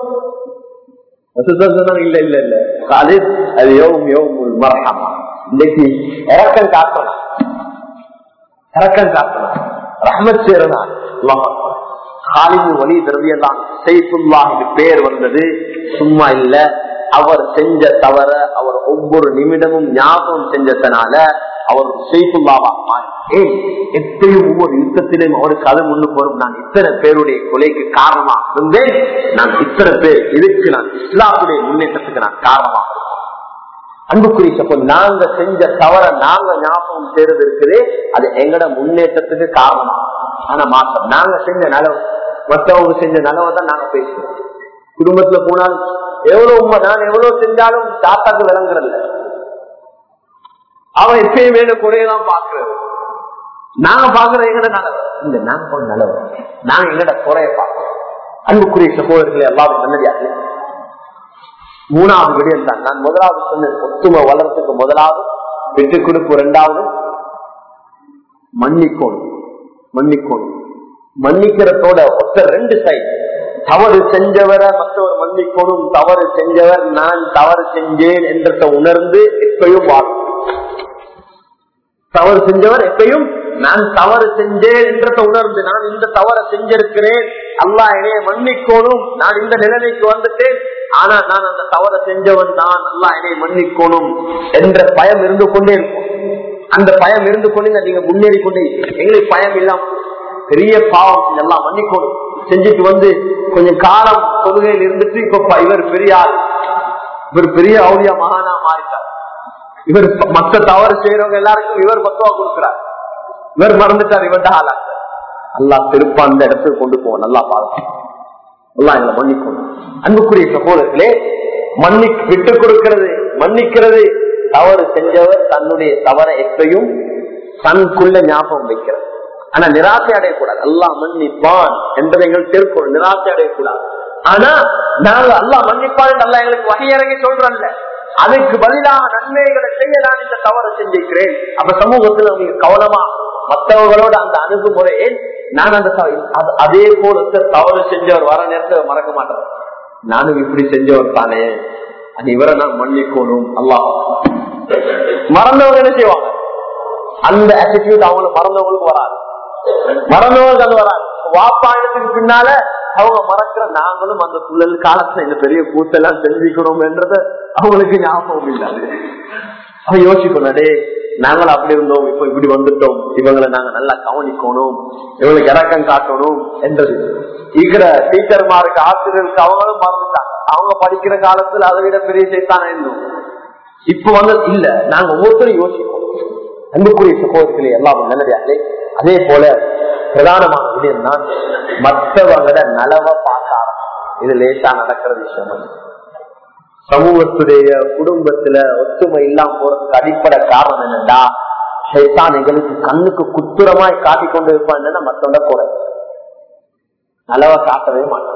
இல்ல இல்ல இல்ல அது அது யோகம் யோகம் மறக்காம இன்னைக்கு இறக்கம் காட்டணும் இறக்கம் காட்டணும் ரஹமத் சேரனா காலிமு வழி திரவியெல்லாம் செய்துல்லா பேர் வந்தது சும்மா இல்ல அவர் செஞ்ச தவற அவர் ஒவ்வொரு நிமிடமும் ஞாபகம் செஞ்சதுனால அவர் செய்துல்லாவா ஏன் எப்பயும் ஒவ்வொரு யுத்தத்திலும் அவருக்கு அது முன்னுக்கு வரும் நான் இத்தனை பேருடைய கொலைக்கு காரணமா இருந்தேன் நான் இத்தனை பேர் இதுக்கு நான் இஸ்லாத்துடைய முன்னேற்றத்துக்கு நான் காரணமா அன்புக்குரிய சப்போ நாங்க செஞ்ச தவற நாங்க ஞாபகம் செய்யறது இருக்குது அது எங்கட முன்னேற்றத்துக்கு காரணமா ஆனா மாற்றம் நாங்க செஞ்ச நலவு மற்றவங்க செஞ்ச நலவை தான் நாங்க பேசுறோம் குடும்பத்துல போனால் எவ்வளவு உண்மை நான் எவ்வளவு செஞ்சாலும் தாத்தாக்கு விளங்குறது அவன் எப்பயும் வேணும் குறையதான் பாக்குறது நாங்க பாக்குற எங்கட நலவு இந்த நாங்க ஒரு நலவு நாங்க எங்கட குறைய பார்க்கிறோம் அன்புக்குரிய சகோதரர்களை எல்லாரும் நல்லதாக மூணாவது விடயம் தான் நான் முதலாவது சொன்னேன் ஒத்துமை வளர்றதுக்கு முதலாவது வெற்றி கொடுப்பு இரண்டாவது மன்னிக்கோணும் மன்னிக்கோணும் மன்னிக்கிறதோட ஒத்த ரெண்டு சைடு தவறு செஞ்சவரை மற்றவர் மன்னிக்கணும் தவறு செஞ்சவர் நான் தவறு செஞ்சேன் என்றத உணர்ந்து எப்பயும் வாழும் தவறு செஞ்சவர் எப்பயும் நான் தவறு செஞ்சேன் என்றத உணர்ந்து நான் இந்த தவறை செஞ்சிருக்கிறேன் அல்லா என்னைய மன்னிக்கணும் நான் இந்த நிலைமைக்கு வந்துட்டேன் ஆனா நான் அந்த தவறை செஞ்சவன் தான் அல்லா என்னை மன்னிக்கணும் என்ற பயம் இருந்து கொண்டே இருக்கும் அந்த பயம் இருந்து கொண்டு நீங்க முன்னேறி கொண்டே எங்களுக்கு பயம் இல்லாம பெரிய பாவம் எல்லாம் மன்னிக்கணும் செஞ்சுட்டு வந்து கொஞ்சம் காலம் தொழுகையில் இருந்துட்டு இப்ப இவர் பெரிய ஆள் இவர் பெரிய அவுளியா மகானா மாறிட்டார் இவர் மத்த தவறு செய்யறவங்க எல்லாருக்கும் இவர் பத்துவா கொடுக்கிறார் இவர் மறந்துட்டார் இவர்கிட்ட ஆளாக்க நல்லா திருப்ப அந்த இடத்துக்கு கொண்டு போவோம் நல்லா பாருங்க நல்லா எங்களை மன்னிக்கணும் அன்புக்குரிய சகோதரர்களே மன்னி விட்டு கொடுக்கிறது மன்னிக்கிறது தவறு செஞ்சவர் தன்னுடைய தவறை எப்பையும் தனக்குள்ள ஞாபகம் வைக்கிறது ஆனா நிராசை அடையக்கூடாது அல்லா மன்னிப்பான் என்பதை எங்களுக்கு திருக்குறள் நிராசை அடையக்கூடாது ஆனா நாங்க அல்லா மன்னிப்பான் அல்லா எங்களுக்கு வகையறங்கி சொல்றல்ல அதுக்கு பதிலாக நன்மைகளை செய்ய நான் இந்த தவறு செஞ்சிருக்கிறேன் அப்ப சமூகத்துல நீங்க கவனமா மற்றவர்களோட அந்த அணுகுமுறையை நான் அந்த அதே போல தவறு செஞ்சவர் வர நேரத்தில் மறக்க மாட்டேன் நானும் இப்படி செஞ்சவர் தானே அது இவரை நான் மன்னிக்கணும் அல்லாஹ் மறந்தவங்க என்ன செய்வாங்க அந்த ஆட்டிடியூட் அவங்களுக்கு மறந்தவங்களுக்கு வராது மறந்தவங்களுக்கு அது வராது வாப்பாயனத்துக்கு பின்னால அவங்க மறக்கிற நாங்களும் அந்த புள்ளல் காலத்துல இந்த பெரிய கூத்தெல்லாம் தெரிஞ்சுக்கணும் என்றத அவங்களுக்கு ஞாபகம் இல்லாது அவன் யோசிக்கணும் டே நாங்களும் அப்படி இருந்தோம் இப்ப இப்படி வந்துட்டோம் இவங்களை நாங்க நல்லா கவனிக்கணும் இவங்களுக்கு இறக்கம் காட்டணும் என்றது இருக்கிற டீச்சர்மாருக்கு ஆசிரியருக்கு அவங்களும் மறந்துட்டாங்க அவங்க படிக்கிற காலத்துல அதை விட பெரிய செய்தானே இருந்தோம் இப்ப வந்து இல்ல நாங்க ஒவ்வொருத்தரும் யோசிப்போம் அன்புக்குரிய சகோதரர்களே எல்லாம் நல்லதாலே அதே போல பிரதானமான விடயம் தான் மற்றவங்கள நலவை பார்க்க ஆரம்பிக்கும் இது லேசா நடக்கிற விஷயம் அல்ல. சமூகத்துடைய குடும்பத்துல ஒத்துமை இல்லாம போறதுக்கு அடிப்படை காரணம் என்னடா சைத்தான் எங்களுக்கு கண்ணுக்கு குத்துரமாய் காட்டிக் கொண்டு இருப்பான் என்னன்னா மத்தவங்க குறை நலவை காட்டவே மாட்டான்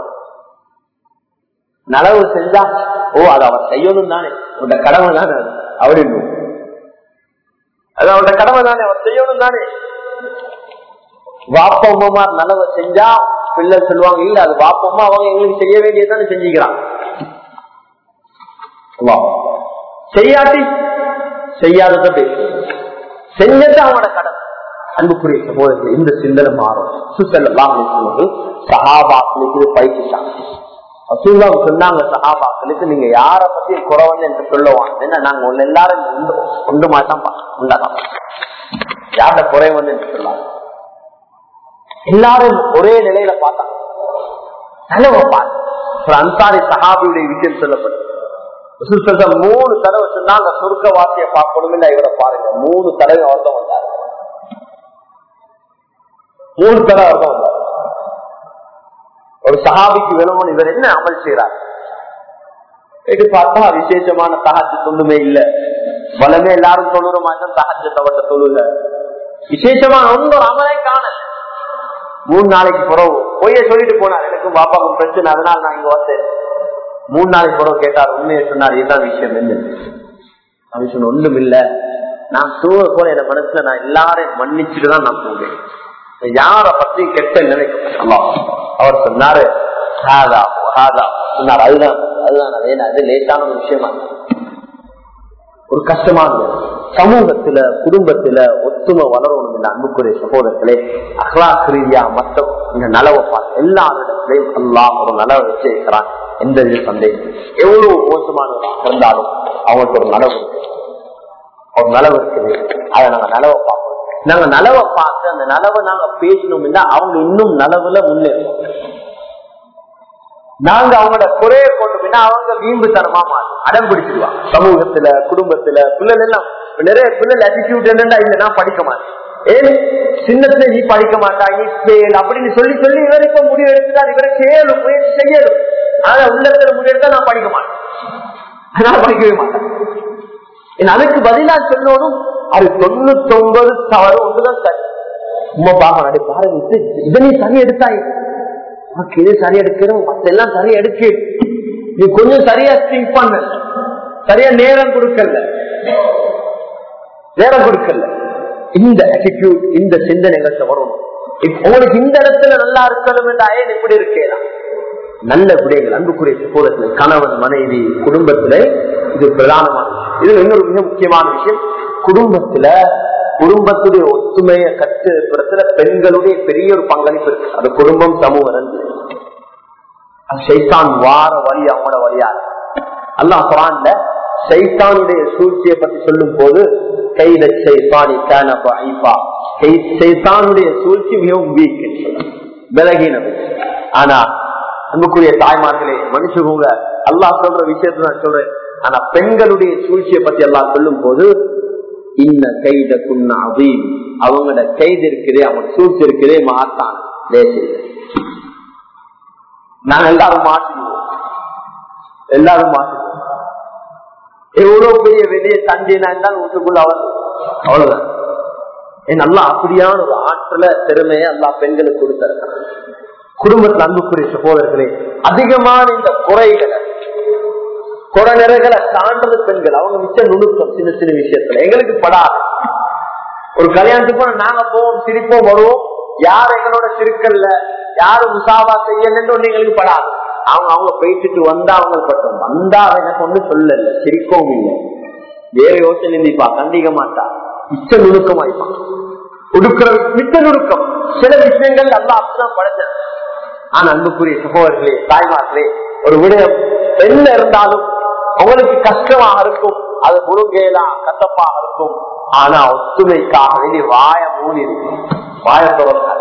நலவு செஞ்சா ஓ அது அவன் செய்யணும் தானே உன்னோட கடமை தானே அப்படின்னு அது அவனோட கடமை தானே அவன் செய்யணும் தானே வாப்பம்மா நலவை செஞ்சா பிள்ளை சொல்லுவாங்க இல்ல அது வாப்பம்மா அவங்க எங்களுக்கு செய்ய வேண்டியதானே செஞ்சுக்கிறான் செய்யாட்டி செய்யாதத பேசும் செஞ்சது அவனோட கடமை அன்புக்குரிய சகோதரர்கள் இந்த சிந்தனை மாறும் சுசல்லாம் சகாபாக்களுக்கு இது பயிற்சிட்டாங்க அசூல்லாம் சொன்னாங்க சகாபாக்களுக்கு நீங்க யார பத்தி குறவன் என்று சொல்லுவாங்க என்ன நாங்க உள்ள எல்லாரும் உண்டு உண்டு மாட்டம் உண்டாதான் யார குறைவன் என்று சொல்லாங்க எல்லாரும் ஒரே நிலையில பார்த்தாங்க நல்லவ பார்த்து அன்சாரி சஹாபியுடைய விஷயம் சொல்லப்படும் மூணு தடவை சொன்னாங்க சொர்க்க வார்த்தையை பார்க்கணும் இல்ல இவரை பாருங்க மூணு தடவை அவர்தான் வந்தார் மூணு தடவை அவர்தான் வந்தார் ஒரு சஹாபிக்கு வேணும்னு இவர் என்ன அமல் செய்யறார் இது பார்த்தா விசேஷமான சகாஜ ஒண்ணுமே இல்ல பலமே எல்லாரும் தொழுற மாதிரி தான் சகாஜ தவட்ட தொழுக விசேஷமான ஒன்றும் அமலே காணல மூணு நாளைக்கு பிறகு பொய்ய சொல்லிட்டு போனார் எனக்கு பாப்பாவுக்கு பிரச்சனை அதனால நான் இங்க வந்தேன் மூணு நாளைக்கு பிறகு கேட்டார் உண்மையை சொன்னார் இதுதான் விஷயம் என்ன அவன் சொன்ன ஒண்ணும் இல்ல நான் தூங்க போல என் மனசுல நான் எல்லாரையும் மன்னிச்சுட்டு தான் நான் போவேன் யார பத்தி கெட்ட நினைக்க அவர் சொன்னாரு ஹாதா, ஹாதா. சொன்னார் அதுதான் அதுதான் அது என்ன, அது லேட்டான ஒரு விஷயமா ஒரு கஷ்டமானது சமூகத்துல குடும்பத்துல ஒத்துமை வளரணும் இந்த அன்புக்குரிய சகோதரர்களே அஹ்லாக் ரீதியா மற்ற இந்த நலவை பார்த்து எல்லா இடத்திலையும் எல்லாம் ஒரு நலவை வச்சிருக்கிறான் எந்த வித சந்தேகம் இல்லை. எவ்வளவு மோசமானவராக இருந்தாலும் அவங்களுக்கு ஒரு நலவு இருக்கு ஒரு நலவு இருக்குது அதை நாங்க நலவை பார்க்கணும் நாங்க நலவை பார்த்து அந்த நலவை நாங்க பேசணும்னா அவங்க இன்னும் நலவுல முன்னேறும் நாங்க அவங்களோட குறைய கொண்டு அவங்க வீம்புத்தனமா மாறும் அடம் பிடிச்சிருவாங்க சமூகத்துல குடும்பத்துல பிள்ளைகள் எல்லாம் இப்ப நிறைய பிள்ளைகள் அட்டிடியூட் என்னன்னா இல்ல நான் படிக்க மாட்டேன் ஏன் சின்னத்துல நீ படிக்க மாட்டா நீ ஃபெயில் அப்படின்னு சொல்லி சொல்லி இவர் இப்ப முடிவு எடுத்துதான் இவரை செய்யணும் முயற்சி செய்யணும் ஆனா உள்ளத்துல முடிவெடுத்தா நான் படிக்க மாட்டேன் நான் படிக்கவே மாட்டேன் ஏன் அதுக்கு பதிலா சொல்லணும் அது தொண்ணூத்தி ஒன்பது தவறு ஒன்றுதான் சரி உமா பாக்க நடி பாருங்க இது- இதை நீ சரி எடுத்தாய் உனக்கு இது சரி எடுக்கிறோம் மத்தெல்லாம் சரி எடுக்க நீ கொஞ்சம் சரியா திங்க் பண்ண சரியா நேரம் கொடுக்கல நேரம் கொடுக்கல இந்த attitude இந்த சிந்தனைகள் வரணும் இப்ப உங்களுக்கு இந்த இடத்துல நல்லா இருக்கணும் என்ற அயன் இப்படி இருக்கேன் நல்ல விடயங்கள் அன்புக்குரிய சகோதரத்தில் கணவன் மனைவி குடும்பத்துல இது பிரதானமான விஷயம் இதுல இன்னொரு மிக முக்கியமான விஷயம் குடும்பத்துல குடும்பத்துடைய ஒத்துமையை கற்றுக்கிறதுல பெண்களுடைய பெரிய ஒரு பங்களிப்பு இருக்கு அது குடும்பம் சமூகம் ரெண்டு. அது சைத்தான் வார வழி அவங்களோட வழியா இருக்கு. அல்லாஹ் குரான்ல சைத்தானுடைய சூழ்ச்சியை பத்தி சொல்லும் போது கைத சைத்தானி கான பைஃபா சைத்தானுடைய சூழ்ச்சி மிகவும் வீக் விலகினது ஆனா அன்புக்குரிய தாய்மார்களே மனுஷங்க அல்லாஹ் சொல்ற விஷயத்தை நான் சொல்றேன் ஆனா பெண்களுடைய சூழ்ச்சியை பத்தி எல்லாம் சொல்லும் போது இன்ன கைத குன்ன அவீம் அவங்களோட கைது இருக்கிறே அவங்க சூழ்ச்சி இருக்கிறே மாட்டான் லேசில் நாங்க எல்லாரும் மாற்றிடுவோம் எல்லாரும் மாற்றிடுவோம் எவ்வளவு பெரிய வெளியே தஞ்சைனா இருந்தாலும் வீட்டுக்குள்ள அவர் அவ்வளவுதான் ஏன் நல்லா அப்படியான ஒரு ஆற்றல திறமையை எல்லா பெண்களுக்கு கொடுத்திருக்கிறாங்க குடும்பத்தில் அன்புக்குரிய சகோதரர்களே அதிகமான இந்த குறைகளை குறை நிறைகளை தாண்டது பெண்கள் அவங்க மிச்ச நுணுக்கம் சின்ன சின்ன விஷயத்துல எங்களுக்கு படாது ஒரு கல்யாணத்துக்கு போனா நாங்க போவோம் சிரிப்போம் வருவோம் யார் எங்களோட சிரிக்கல்ல யாரும் முசாவா செய்யலன்னு ஒண்ணு எங்களுக்கு படாது அவங்க அவங்க பேசிட்டு வந்தா அவங்க பட்டம் வந்தா அவன் எனக்கு ஒண்ணு சொல்லல சிரிக்கவும் இல்லை வேற யோசனை இருந்திப்பா கண்டிக்க மாட்டா மிச்ச நுணுக்கமாய்ப்பான் உடுக்கிற மிச்ச நுணுக்கம் சில விஷயங்கள் நல்லா அப்படிதான் படைச்சது ஆனா அன்புக்குரிய சகோதரர்களே தாய்மார்களே ஒரு விடயம் பெண்ண இருந்தாலும் உங்களுக்கு கஷ்டமாக இருக்கும் அது முழுங்கேலாம் கசப்பாக இருக்கும் ஆனா ஒத்துமைக்காக வேண்டி வாய மூடி இருக்கு வாய தொடர்ந்தார்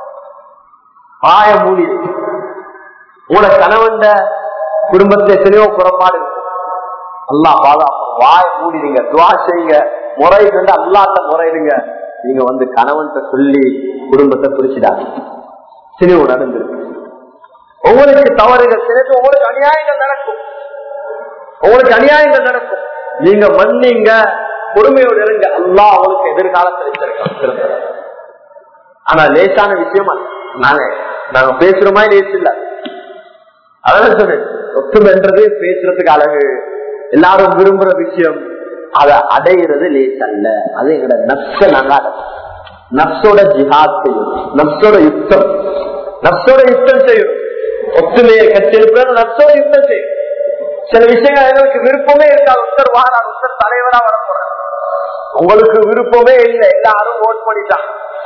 வாய மூடி இருக்கு உங்களோட கணவன் குடும்பத்துல எத்தனையோ புறப்பாடு இருக்கு அல்லா பாதா வாய மூடிடுங்க துவா செய்யுங்க முறையிட்டு அல்லாத முறையிடுங்க நீங்க வந்து கணவன்கிட்ட சொல்லி குடும்பத்தை குறிச்சிடாங்க சினிவு நடந்திருக்கு உங்களுக்கு தவறுகள் சிலருக்கு உங்களுக்கு அநியாயங்கள் நடக்கும் உங்களுக்கு அநியாயங்கள் நடக்கும் நீங்க மன்னிங்க பொறுமையோடு இருங்க அல்லா அவங்களுக்கு எதிர்காலத்தில் வச்சிருக்கோம் ஆனா லேசான விஷயமா நாங்க நாங்க பேசுறோமா லேசு இல்ல அதான் சொன்னேன் ஒத்துமைன்றது பேசுறதுக்கு அழகு எல்லாரும் விரும்புற விஷயம் அதை அடையிறது லேஸ் அல்ல அது எங்களோட நப்ச நாங்க அடையணும். நப்சோட ஜிஹாத் செய்யும் நப்சோட யுத்தம் நப்சோட யுத்தம் செய்யும் ஒத்துமையை கற்றிருப்பது நப்சோட யுத்தம் செய்யும் சில விஷயங்கள் எங்களுக்கு விருப்பமே இருக்காது ஒருத்தர் வாரார் ஒருத்தர் தலைவரா வரப்போறார் உங்களுக்கு விருப்பமே இல்லை எல்லாரும் ஓட் பண்ணிட்டாங்க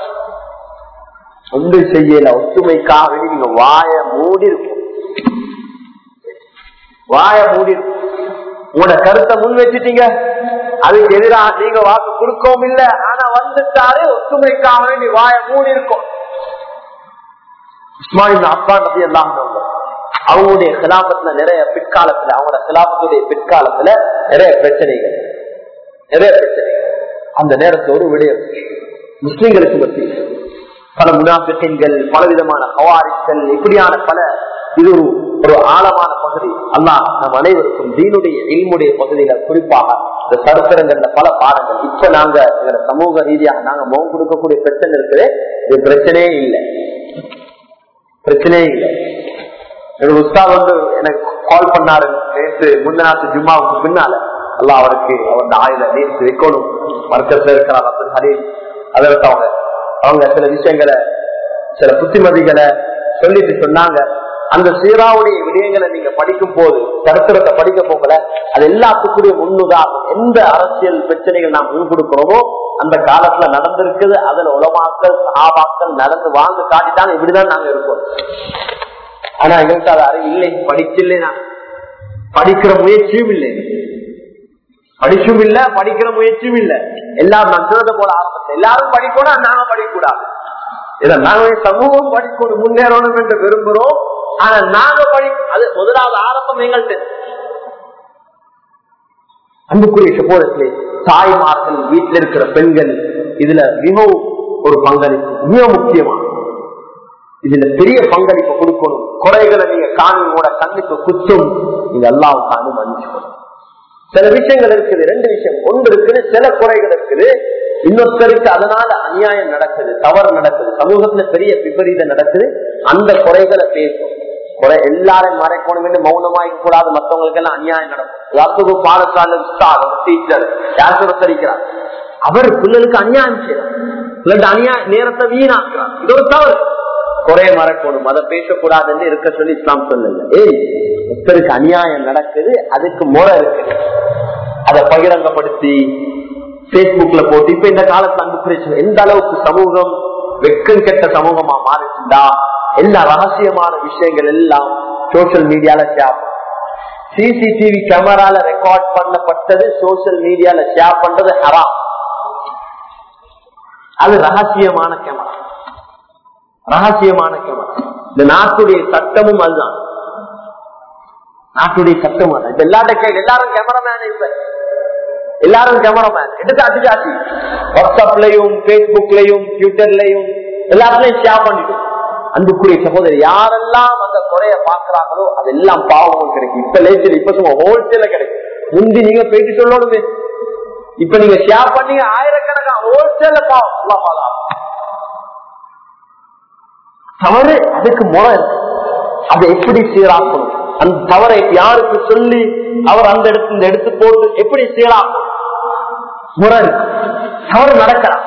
ஒன்று செய்யல ஒத்துமைக்காக வேண்டி நீங்க வாய மூடி இருக்கும் வாய மூடி இருக்கும் உங்களோட கருத்தை முன் வச்சுட்டீங்க அதுக்கு எதிராக நீங்க வாக்கு கொடுக்கவும் இல்லை ஆனா வந்துட்டாரு ஒத்துமைக்காக வேண்டி வாய மூடி இருக்கும் இஸ்மாயில் அப்பா நபி எல்லாம் அவங்களுடைய கிலாபத்துல நிறைய பிற்காலத்துல அவங்களோட கிலாபத்துடைய பிற்காலத்துல நிறைய பிரச்சனைகள் நிறைய பிரச்சனைகள் அந்த நேரத்தில் ஒரு விடயம் முஸ்லிம்களுக்கு மத்தியில் பல முனாபிக்கங்கள் பலவிதமான ஹவாரிகள் இப்படியான பல இது ஒரு ஒரு ஆழமான பகுதி அல்லா நம் அனைவருக்கும் தீனுடைய இல்முடைய பகுதியில குறிப்பாக இந்த சரித்திரங்கள்ல பல பாடங்கள் இப்ப நாங்க எங்க சமூக ரீதியாக நாங்க முகம் கொடுக்கக்கூடிய பிரச்சனை இருக்குது இது பிரச்சனையே இல்லை பிரச்சனையே இல்லை எனக்கு உஸ்தா வந்து எனக்கு கால் பண்ணாரு நேற்று முன்னாத்து ஜும்மாவுக்கு பின்னால அல்லா அவருக்கு அவர் ஆயுத நேற்று வைக்கணும் மருத்துவத்தில் இருக்கிறார் அப்துல் ஹரீம் அதற்கு அவங்க அவங்க சில விஷயங்களை சில புத்திமதிகளை சொல்லிட்டு சொன்னாங்க அந்த சீராவுடைய விடயங்களை நீங்க படிக்கும் போது சரித்திரத்தை படிக்க போகல அது எல்லாத்துக்குரிய முன்னுதாரணம் எந்த அரசியல் பிரச்சனைகள் நாம் முன் கொடுக்கிறோமோ அந்த காலத்துல நடந்திருக்குது அதுல உலமாக்கள் ஆபாக்கள் நடந்து வாழ்ந்து காட்டிட்டாங்க இப்படிதான் நாங்க இருக்கோம் ஆனா எங்களுக்கு அது அறிவு இல்லை படிக்கல நான் படிக்கிற முயற்சியும் இல்லை படிச்சும் இல்ல படிக்கிற முயற்சியும் இல்ல எல்லாரும் நான் சொன்னதை போல ஆரம்பத்தில் எல்லாரும் படிக்கணும் நாங்க படிக்கக்கூடாது இதை நாங்க சமூகம் படிக்கணும் முன்னேறணும் என்று விரும்புறோம் ஆனா நாங்க படி அது முதலாவது ஆரம்பம் எங்கள்கிட்ட அன்புக்குரிய சப்போதத்திலே தாய்மார்கள் வீட்டில் இருக்கிற பெண்கள் இதுல மிகவும் ஒரு பங்களிப்பு மிக முக்கியமான இதுல பெரிய பங்களிப்பு கொடுக்கணும் குறைகளை நீங்க காணியோட கண்ணுக்கு குத்தும் நீங்க எல்லாம் காணி மன்னிச்சுக்கணும் சில விஷயங்கள் இருக்குது ரெண்டு விஷயம் ஒன்று இருக்குது சில குறைகள் இருக்குது இன்னொருத்தருக்கு அதனால அநியாயம் நடக்குது தவறு நடக்குது சமூகத்துல பெரிய விபரீதம் நடக்குது அந்த குறைகளை பேசும் குறை எல்லாரையும் மறைக்கணும் என்று மௌனமாக்க கூடாது மற்றவங்களுக்கு எல்லாம் அநியாயம் நடக்கும் யாருக்கு பாடசாலை டீச்சர் யார் ஒருத்தரிக்கிறார் அவர் பிள்ளைகளுக்கு அநியாயம் செய்யறார் பிள்ளைங்க அநியாய நேரத்தை வீணாக்குறார் இது ஒரு தவறு குறைய மறக்கணும் அதை பேசக்கூடாதுன்னு இருக்க சொல்லி இஸ்லாம் சொல்லல ஏய் ஒருத்தருக்கு அநியாயம் நடக்குது அதுக்கு முறை இருக்கு அதை பகிரங்கப்படுத்தி பேஸ்புக்ல போட்டு இப்ப இந்த காலத்துல அங்கு பிரச்சனை எந்த அளவுக்கு சமூகம் வெக்கம் கெட்ட சமூகமா மாறிச்சுண்டா எல்லா ரகசியமான விஷயங்கள் எல்லாம் சோசியல் மீடியால ஷேர் சிசிடிவி கேமரால ரெக்கார்ட் பண்ணப்பட்டது சோசியல் மீடியால ஷேர் பண்றது ஹராம் அது ரகசியமான கேமரா ரகசியமான கேமரா இந்த நாட்டுடைய சட்டமும் அதுதான் நாட்டுடைய சட்டம் அது இப்ப எல்லாட்ட கே- எல்லாரும் கேமராமேன் இப்ப எல்லாரும் கேமராமேன் எடுத்து அடிச்சாச்சு வாட்ஸ்அப்லயும் பேஸ்புக்லயும் ட்விட்டர்லயும் எல்லாத்துலயும் ஷேர் பண்ணிட்டு அன்புக்குரிய சகோதரி யாரெல்லாம் அந்த குறைய பாக்குறாங்களோ அதெல்லாம் பாவமும் கிடைக்கும் இப்ப லேசில் இப்ப சும்மா ஹோல்சேல கிடைக்கும் முந்தி நீங்க போயிட்டு சொல்லணுமே இப்ப நீங்க ஷேர் பண்ணீங்க ஆயிரக்கணக்கான ஹோல்சேல பாவம் அல்லாஹ் பாதுகாப்பு. தவறு அதுக்கு முறை இருக்கு அதை எப்படி சீராக்கணும் அந்த தவறை யாருக்கு சொல்லி அவர் அந்த இடத்துல இந்த எடுத்து போட்டு எப்படி சீராக்கணும் முறை இருக்கு தவறு நடக்கலாம்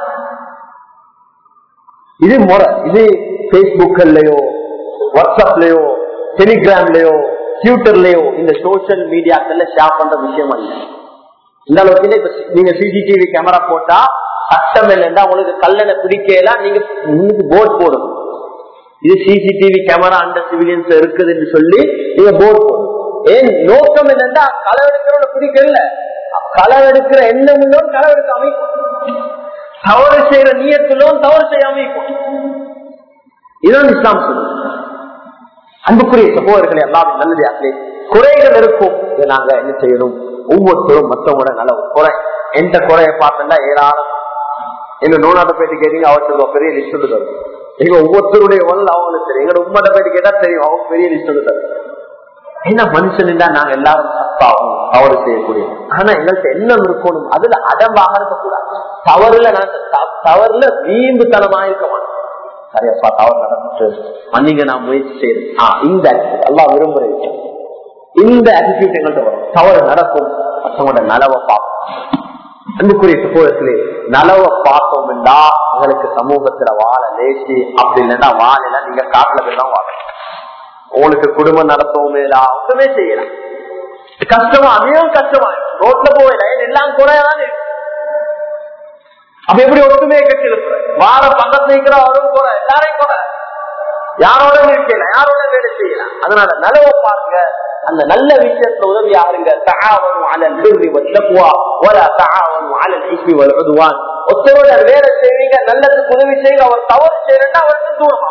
இது முறை இது பேஸ்புக்லயோ வாட்ஸ்அப்லயோ டெலிகிராம்லயோ ட்விட்டர்லயோ இந்த சோசியல் மீடியாக்கள்ல ஷேர் பண்ற விஷயம் அல்ல இந்த அளவுக்கு இல்ல, இப்ப நீங்க சிசிடிவி கேமரா போட்டா சட்டம் இல்லைன்னா உங்களுக்கு கல்லணை பிடிக்கலாம் நீங்க முன்னுக்கு போர்ட் போடணும் இது சிசிடிவி கேமரா அந்த சிவிலியன்ஸ் இருக்குதுன்னு சொல்லி நீங்க போர்ட் போடணும் ஏன் நோக்கம் என்னன்னா களவெடுக்கிறவங்க பிடிக்கல களவெடுக்கிற எண்ணம் உள்ளவன் களவெடுக்க அமைக்கும் தவறு செய்யற நீயத்திலும் தவறு செய்ய அமைக்கும் இதுதான் இஸ்லாம் சொல்லுது அன்புக்குரிய சகோதரர்களை எல்லாம் நல்லது குறைகள் இருக்கும் இதை நாங்க என்ன செய்யணும் ஒவ்வொருத்தரும் மற்றவங்களோட நலவு குறை எந்த குறைய பார்த்தா ஏராளம் எங்க நோனாட்ட போயிட்டு கேட்டீங்க அவருக்கு பெரிய லிஸ்ட் தரும் எங்க ஒவ்வொருத்தருடைய உடல் அவங்களுக்கு தெரியும் எங்க உண்மையிட்ட போயிட்டு கேட்டா தெரியும் அவங்க பெரிய லிஸ்ட் தரும் என்ன மனுஷன் நாங்க எல்லாரும் தப்பாகும் தவறு செய்யக்கூடிய ஆனா எங்கள்கிட்ட எண்ணம் இருக்கணும் அதுல அடம்பாக இருக்கக்கூடாது தவறுல நான் த- தவறுல வீம்புத்தனமா இருக்க மாட்டோம் சரியப்பா தவறு நடந்துட்டு மன்னிங்க நான் முயற்சி செய்யறேன் ஆஹ் இந்த attitude எல்லாம் விரும்புறேன் இந்த attitude எங்கள்கிட்ட வரும் தவறு நடக்கும் மற்றவங்களோட நலவை பார்ப்போம் அன்புக்குரிய சகோதரர்களே நலவை பார்த்தோம் என்றா உங்களுக்கு சமூகத்துல வாழ லேசி அப்படி இல்லைன்னா வாழல நீங்க காட்டுல போய் தான் வாழ உங்களுக்கு குடும்பம் நடத்தவும் இல்ல ஒன்றுமே செய்யலாம் கஷ்டமா அதையும் கஷ்டமா ரோட்ல போயில எல்லாம் குறையதான் இருக்கு அப்ப எப்படி ஒற்றுமையை கட்டி இருக்கிற வார பக்கத்துல இருக்கிற அவரும் குறை எல்லாரையும் குறை யாரோட இருக்கல யாரோட வேலை செய்யலாம் அதனால நலவை பாருங்க அந்த நல்ல விஷயத்துல உதவி யாருங்க தகாவனும் அலல் பிர்ரி வத்தக்குவா வல தகாவனும் அலல் இஸ்மி வல் உதுவான் ஒருத்தரோட வேலை செய்வீங்க நல்லதுக்கு உதவி செய்யுங்க அவர் தவறு செய்யறா அவருக்கு தூரமா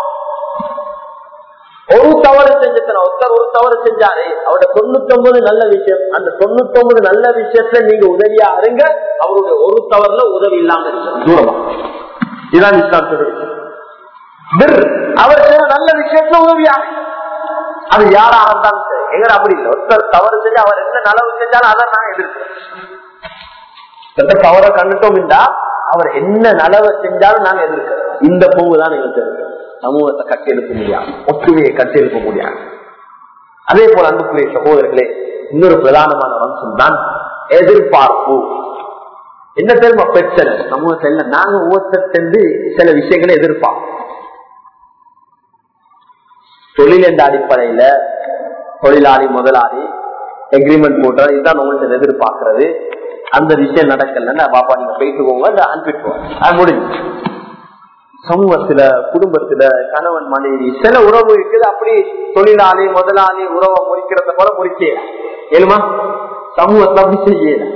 ஒரு தவறு செஞ்சுட்டா ஒருத்தர் ஒரு தவறு செஞ்சாரு அவரோட தொண்ணூத்தி ஒன்பது நல்ல விஷயம் அந்த தொண்ணூத்தி ஒன்பது நல்ல விஷயத்துல நீங்க உதவியா இருங்க அவருடைய ஒரு தவறுல உதவி இல்லாம இருக்கு தூரமா இதான் இஸ்லாம் சொல்றது பிர் அவர் செய்த நல்ல விஷயத்துல உதவியா அது யாராக இருந்தாலும் சரி எங்க அப்படி இல்லை ஒருத்தர் தவறு செஞ்சு அவர் என்ன நலவு செஞ்சாலும் அதை நான் எதிர்க்கிறேன் தவறை கண்டுட்டோம் என்றா அவர் என்ன நலவை செஞ்சாலும் நாங்க எதிர்க்கிறோம் இந்த பூவு தான் எங்களுக்கு இருக்கு சமூகத்தை கட்டி எழுப்ப முடியாது ஒற்றுமையை கட்டி எழுப்ப முடியாது அதே போல அன்புக்குரிய சகோதரர்களே இன்னொரு பிரதானமான அம்சம் தான் எதிர்பார்ப்பு என்ன தெரியுமா பிரச்சனை சமூகத்தில் நாங்க ஒவ்வொருத்தருந்து சில விஷயங்களை எதிர்பார்ப்போம் தொழில் என்ற அடிப்படையில தொழிலாளி முதலாளி எக்ரிமெண்ட் போட்டார் இதுதான் உங்கள்கிட்ட எதிர்பார்க்கறது அந்த விஷயம் நடக்கலன்னா பாப்பா நீங்க பேசிக்கோங்க அதை அனுப்பிட்டுவோம் அது முடிஞ்சு சமூகத்துல குடும்பத்துல கணவன் மனைவி சில உறவு இருக்குது அப்படி தொழிலாளி முதலாளி உறவை முறிக்கிறத போல முறிக்க ஏழுமா சமூகத்துல அப்படி செய்யல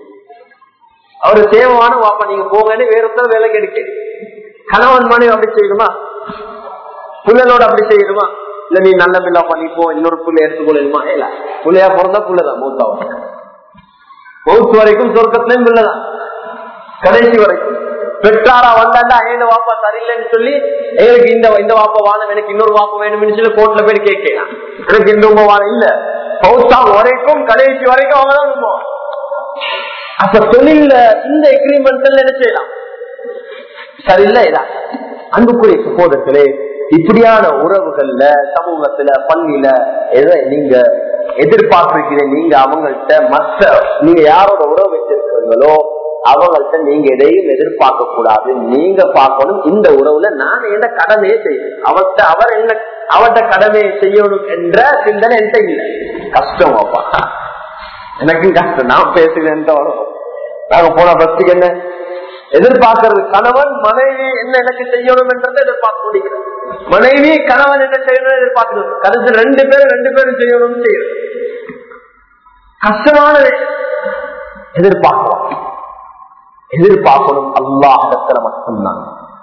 அவரு சேவமான வாப்பா நீங்க போங்கன்னு வேற ஒருத்தர் வேலை கிடைக்க கணவன் மனைவி அப்படி செய்யணுமா புள்ளலோட அப்படி செய்யணுமா இல்ல நீ நல்ல பிள்ளை பண்ணிப்போ இன்னொரு புள்ள எடுத்துக்கொள்ளணுமா இல்ல புள்ளையா பிறந்தா புள்ளதான் மூத்தாவும் மவுத்து வரைக்கும் சொர்க்கத்திலையும் பிள்ளைதான் கடைசி வரைக்கும் பெற்றாரா வந்தாண்டா ஏழு வாப்பா சரியில்லைன்னு சொல்லி எங்களுக்கு இந்த இந்த வாப்பா வானம் எனக்கு இன்னொரு வாப்பா வேணும்னு சொல்லி கோர்ட்ல போய் கேட்கலாம் எனக்கு இந்த உங்க வானம் இல்ல பௌத்தா வரைக்கும் கடைசி வரைக்கும் அவங்க தான் உண்மை. அப்ப தொழில்ல இந்த எக்ரிமெண்ட் என்ன செய்யலாம் சரியில்லை இதான் அன்புக்குரிய சகோதரர்களே இப்படியான உறவுகள்ல சமூகத்துல பள்ளியில எதை நீங்க எதிர்பார்த்திருக்கிறீங்க நீங்க அவங்கள்ட்ட மற்ற நீங்க யாரோட உறவு வச்சிருக்கீங்களோ அவங்கள்ட்ட நீங்க எதையும் எதிர்பார்க்க கூடாது நீங்க பார்க்கணும் இந்த உறவுல நான் என்ன கடமையை செய்யணும் அவர்கிட்ட அவர் என்ன அவர்கிட்ட கடமையை செய்யணும் என்ற சிந்தனை என்கிட்ட இல்லை கஷ்டம் அப்பா எனக்கும் கஷ்டம் நான் பேசுகிறேன் நாங்க போன பஸ்துக்கு என்ன எதிர்பார்க்கறது கணவன் மனைவி என்ன எனக்கு செய்யணும் என்றதை எதிர்பார்க்க முடிகிறது மனைவி கணவன் என்ன செய்யணும் எதிர்பார்க்கணும் கடைசி ரெண்டு பேரும் ரெண்டு பேரும் செய்யணும்னு செய்யணும் கஷ்டமானது எதிர்பார்க்கலாம் எதிர்பார்க்கணும் அல்லாஹிடத்துல மட்டும்தான்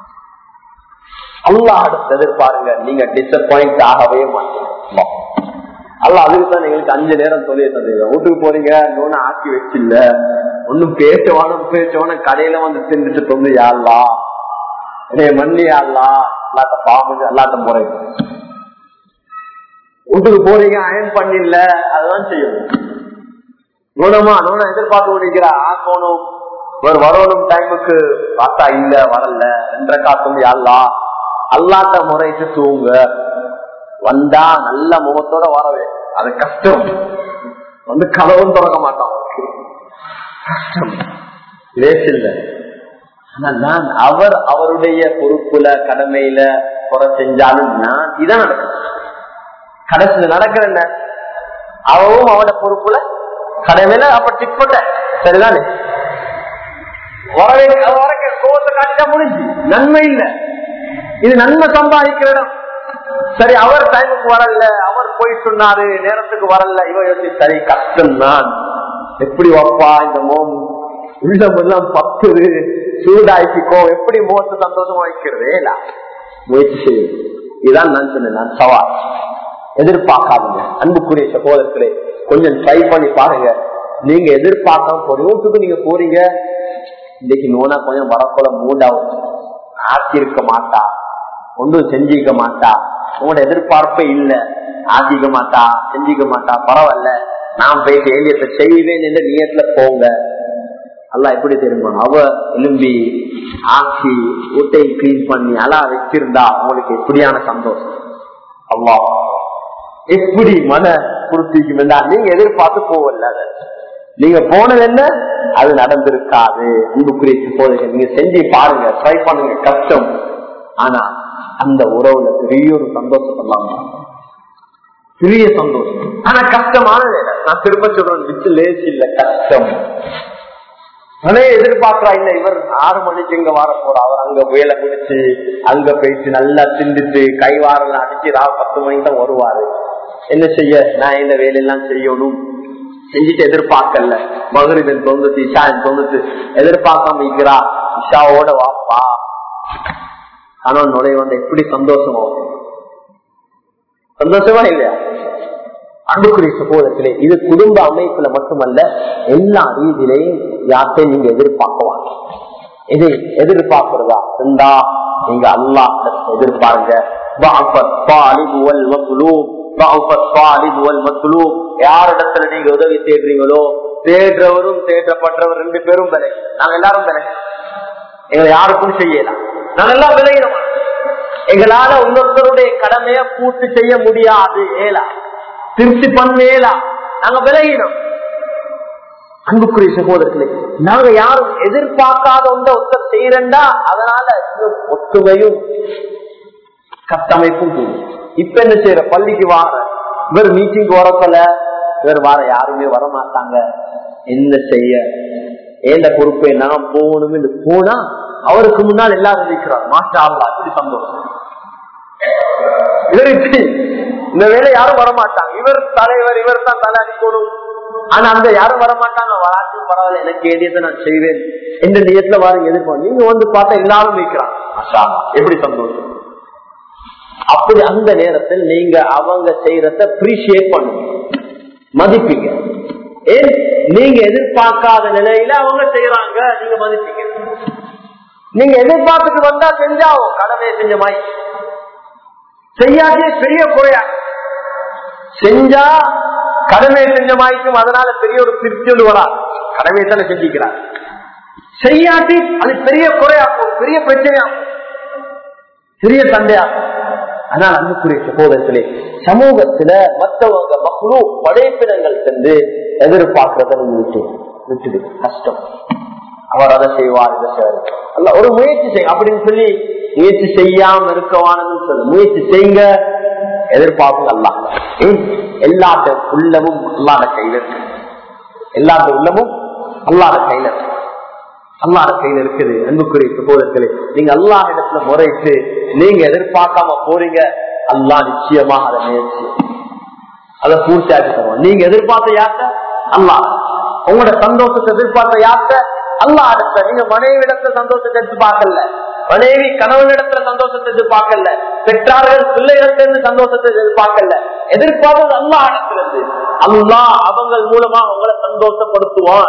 அல்லாஹிடத்தை எதிர்பாருங்க நீங்க டிசப்பாயிண்ட் ஆகவே மாட்டீங்க அல்ல அதுக்கு தான் எங்களுக்கு அஞ்சு நேரம் தொழில் தந்தது வீட்டுக்கு போறீங்க இன்னொன்னு ஆக்கி வச்சில்ல ஒன்னும் பேசவானும் பேசவான கடையில வந்து தின்னுட்டு தொந்து யாழ்லா இதே மண்ணி யாழ்லா அல்லாட்ட பாம்பு அல்லாட்ட முறை வீட்டுக்கு போறீங்க அயன் பண்ணில அதுதான் செய்யணும் குணமா நோன எதிர்பார்த்து முடிக்கிறா ஆக்கணும் ஒரு வரணும் டைமுக்கு பார்த்தா இல்ல வரல ரெண்டரை காத்தும் யாழ்லா அல்லாட்ட முறைக்கு தூங்க வந்தா நல்ல முகத்தோட வரவே அது கஷ்டம் வந்து கதவும் திறக்க மாட்டான் கஷ்டம் லேசில்ல ஆனா நான் அவர் அவருடைய பொறுப்புல கடமையில குறை செஞ்சாலும் நான் இதான் நடக்கும் கடைசியில நடக்கிற என்ன அவவும் அவட பொறுப்புல கடமையில அப்ப டிக் போட்ட சரிதானே வரவே வரைக்க கோவத்தை காட்டிட்டா முடிஞ்சு நன்மை இல்லை இது நன்மை சம்பாதிக்கிற இடம் சரி அவர் டைமுக்கு வரல அவர் போயிட்டு சொன்னாரு நேரத்துக்கு வரல இவ யோசி சரி கஷ்டம் தான் எப்படி வப்பா இந்த மோம் உள்ளம் எல்லாம் பத்துது சூடாய்ச்சிக்கோ எப்படி மோச சந்தோஷமா வைக்கிறதே இல்ல முயற்சி செய்யும் இதுதான் நான் சொன்னேன் நான் சவால் எதிர்பார்க்காதுங்க அன்புக்குரிய சகோதரர்களே கொஞ்சம் ட்ரை பண்ணி பாருங்க நீங்க எதிர்பார்க்காம ஒரு வீட்டுக்கு நீங்க போறீங்க இன்னைக்கு நோனா கொஞ்சம் வரப்போல மூடாவும் ஆக்கியிருக்க மாட்டா ஒன்றும் செஞ்சிக்க மாட்டா உங்களோட எதிர்பார்ப்பே இல்ல ஆக்கிக்க மாட்டா செஞ்சிக்க மாட்டா பரவாயில்ல நான் போயிட்டு ஏலியத்தை செய்வேன் என்ற நியத்துல போங்க அல்ல எப்படி தெரியுமா அவ எலும்பி ஆக்கி ஊட்டை கிளீன் பண்ணி அலா வச்சிருந்தா உங்களுக்கு எப்படியான சந்தோஷம் அவ்வா எப்படி மன குருத்திக்கும் நீங்க எதிர்பார்த்து போவல நீங்க போனது என்ன அது நடந்திருக்காது அன்புக்குரிய போதுங்க நீங்க செஞ்சு பாருங்க ட்ரை பண்ணுங்க கஷ்டம் ஆனா அந்த உறவுல பெரிய ஒரு சந்தோஷம் எல்லாம் பெரிய சந்தோஷம் ஆனா கஷ்டமான வேலை நான் திரும்ப சொல்றேன் வித்து லேசி இல்ல கஷ்டம் மனையை எதிர்பார்க்கிறா இல்ல இவர் ஆறு மணிக்கு இங்க வர போற அவர் அங்க வேலை முடிச்சு அங்க போயிட்டு நல்லா சிந்திட்டு கை வாரல அடிச்சு ரா பத்து மணிக்கு தான் வருவாரு என்ன செய்ய நான் இந்த வேலையெல்லாம் செய்யணும் செஞ்சுட்டு எதிர்பார்க்கல மகரிபன் தொந்தத்து இஷான் தொந்தத்து எதிர்பார்க்காம இருக்கிறா இஷாவோட வாப்பா கணவன் நுழைய வந்து எப்படி சந்தோஷமா சந்தோஷமா இல்லையா அன்புக்குரிய சகோதரத்திலே இது குடும்ப அமைப்புல மட்டுமல்ல எல்லா ரீதியிலையும் யார்த்தையும் நீங்க எதிர்பார்க்குவாங்க இது எதிர்பார்க்கிறதா இருந்தா நீங்க அல்லா எதிர்பாருங்க யாரிடத்துல நீங்க உதவி தேடுறீங்களோ தேடுறவரும் தேடப்பட்டவர் ரெண்டு பேரும் விலை நாங்க எல்லாரும் விலை எங்களை யாருக்கும் செய்யலாம் நாங்க எல்லாம் விளையிறோம் எங்களால இன்னொருத்தருடைய கடமையை பூர்த்தி செய்ய முடியாது ஏலா திருப்தி பண்ணேலா நாங்க விளையினோம் அன்புக்குரிய சகோதரர்களே நாங்க யாரும் எதிர்பார்க்காத ஒன்ற ஒருத்தர் செய்யறா அதனால இன்னும் ஒத்துமையும் கட்டமைப்பும் கூடும் இப்ப என்ன செய்யற பள்ளிக்கு வார இவர் மீட்டிங் வரப்பல இவர் வார யாருமே வர மாட்டாங்க என்ன செய்ய ஏந்த பொறுப்பை நான் போகணும்னு போனா அவருக்கு முன்னால் எல்லாரும் நிற்கிறார் மாஸ்டர் ஆகலாம் அப்படி சந்தோஷம் இவருக்கு இந்த வேலை யாரும் வரமாட்டாங்க இவர் தலைவர் இவர் தான் தலை அடிக்கணும் ஆனா அந்த யாரும் வரமாட்டாங்க வராட்டும் பரவாயில்ல எனக்கு வேண்டியதை நான் செய்வேன் எந்த நியத்துல வாருங்க எதிர்ப்போம் நீங்க வந்து பார்த்தா எல்லாரும் நிற்கிறான் எப்படி சந்தோஷம் அப்படி அந்த நேரத்தில் நீங்க அவங்க செய்யறத அப்ரிசியேட் பண்ணுங்க மதிப்பீங்க ஏன் நீங்க எதிர்பார்க்காத நிலையில அவங்க செய்யறாங்க நீங்க மதிப்பீங்க நீங்க எதிர்பார்த்துட்டு வந்தா செஞ்சாவும் கடமையை செஞ்ச மாதிரி செய்யாதே பெரிய குறையா செஞ்சா கடமையை செஞ்ச மாதிரிக்கும் அதனால பெரிய ஒரு திருப்தி வரா கடமையை தானே செஞ்சுக்கிறார் செய்யாட்டி அது பெரிய குறையாகும் பெரிய பிரச்சனையாகும் பெரிய சண்டையாகும் ஆனால் அன்புக்குரிய சகோதரர்களே சமூகத்துல மற்றவங்க மக்களும் படைப்பினங்கள் சென்று எதிர்பார்க்கறத நீங்க விட்டு விட்டுடு கஷ்டம் அவர் அதை செய்வார் இதை செய்வார் அல்ல ஒரு முயற்சி செய்ய அப்படின்னு சொல்லி முயற்சி செய்யாம இருக்கவானதுன்னு சொல்லு முயற்சி செய்யுங்க எதிர்பார்ப்பு அல்ல எல்லாத்த உள்ளமும் அல்லாத கையில இருக்கு எல்லாத்த உள்ளமும் அல்லாத கையில இருக்கு அல்லாத கையில இருக்குது அன்புக்குரிய சகோதரர்களே நீங்க அல்லாஹ் இடத்துல முறையிட்டு நீங்க எதிர்பார்க்காம போறீங்க அல்லா நிச்சயமாக அதை முயற்சி அதை பூர்த்தியாக்கி தருவோம் நீங்க எதிர்பார்த்த யார்த்த அல்லா உங்களோட சந்தோஷத்தை எதிர்பார்த்த யார்த்த அல்லா இடத்துல நீங்க மனைவி இடத்துல சந்தோஷத்தை எதிர்பார்க்கல மனைவி கணவன் இடத்துல சந்தோஷத்தை எதிர்பார்க்கல பெற்றார்கள் பிள்ளைகளிடத்துல சந்தோஷத்தை எதிர்பார்க்கல எதிர்பார்த்தது அல்லா இடத்துல இருந்து அல்லா அவங்க மூலமா உங்களை சந்தோஷப்படுத்துவான்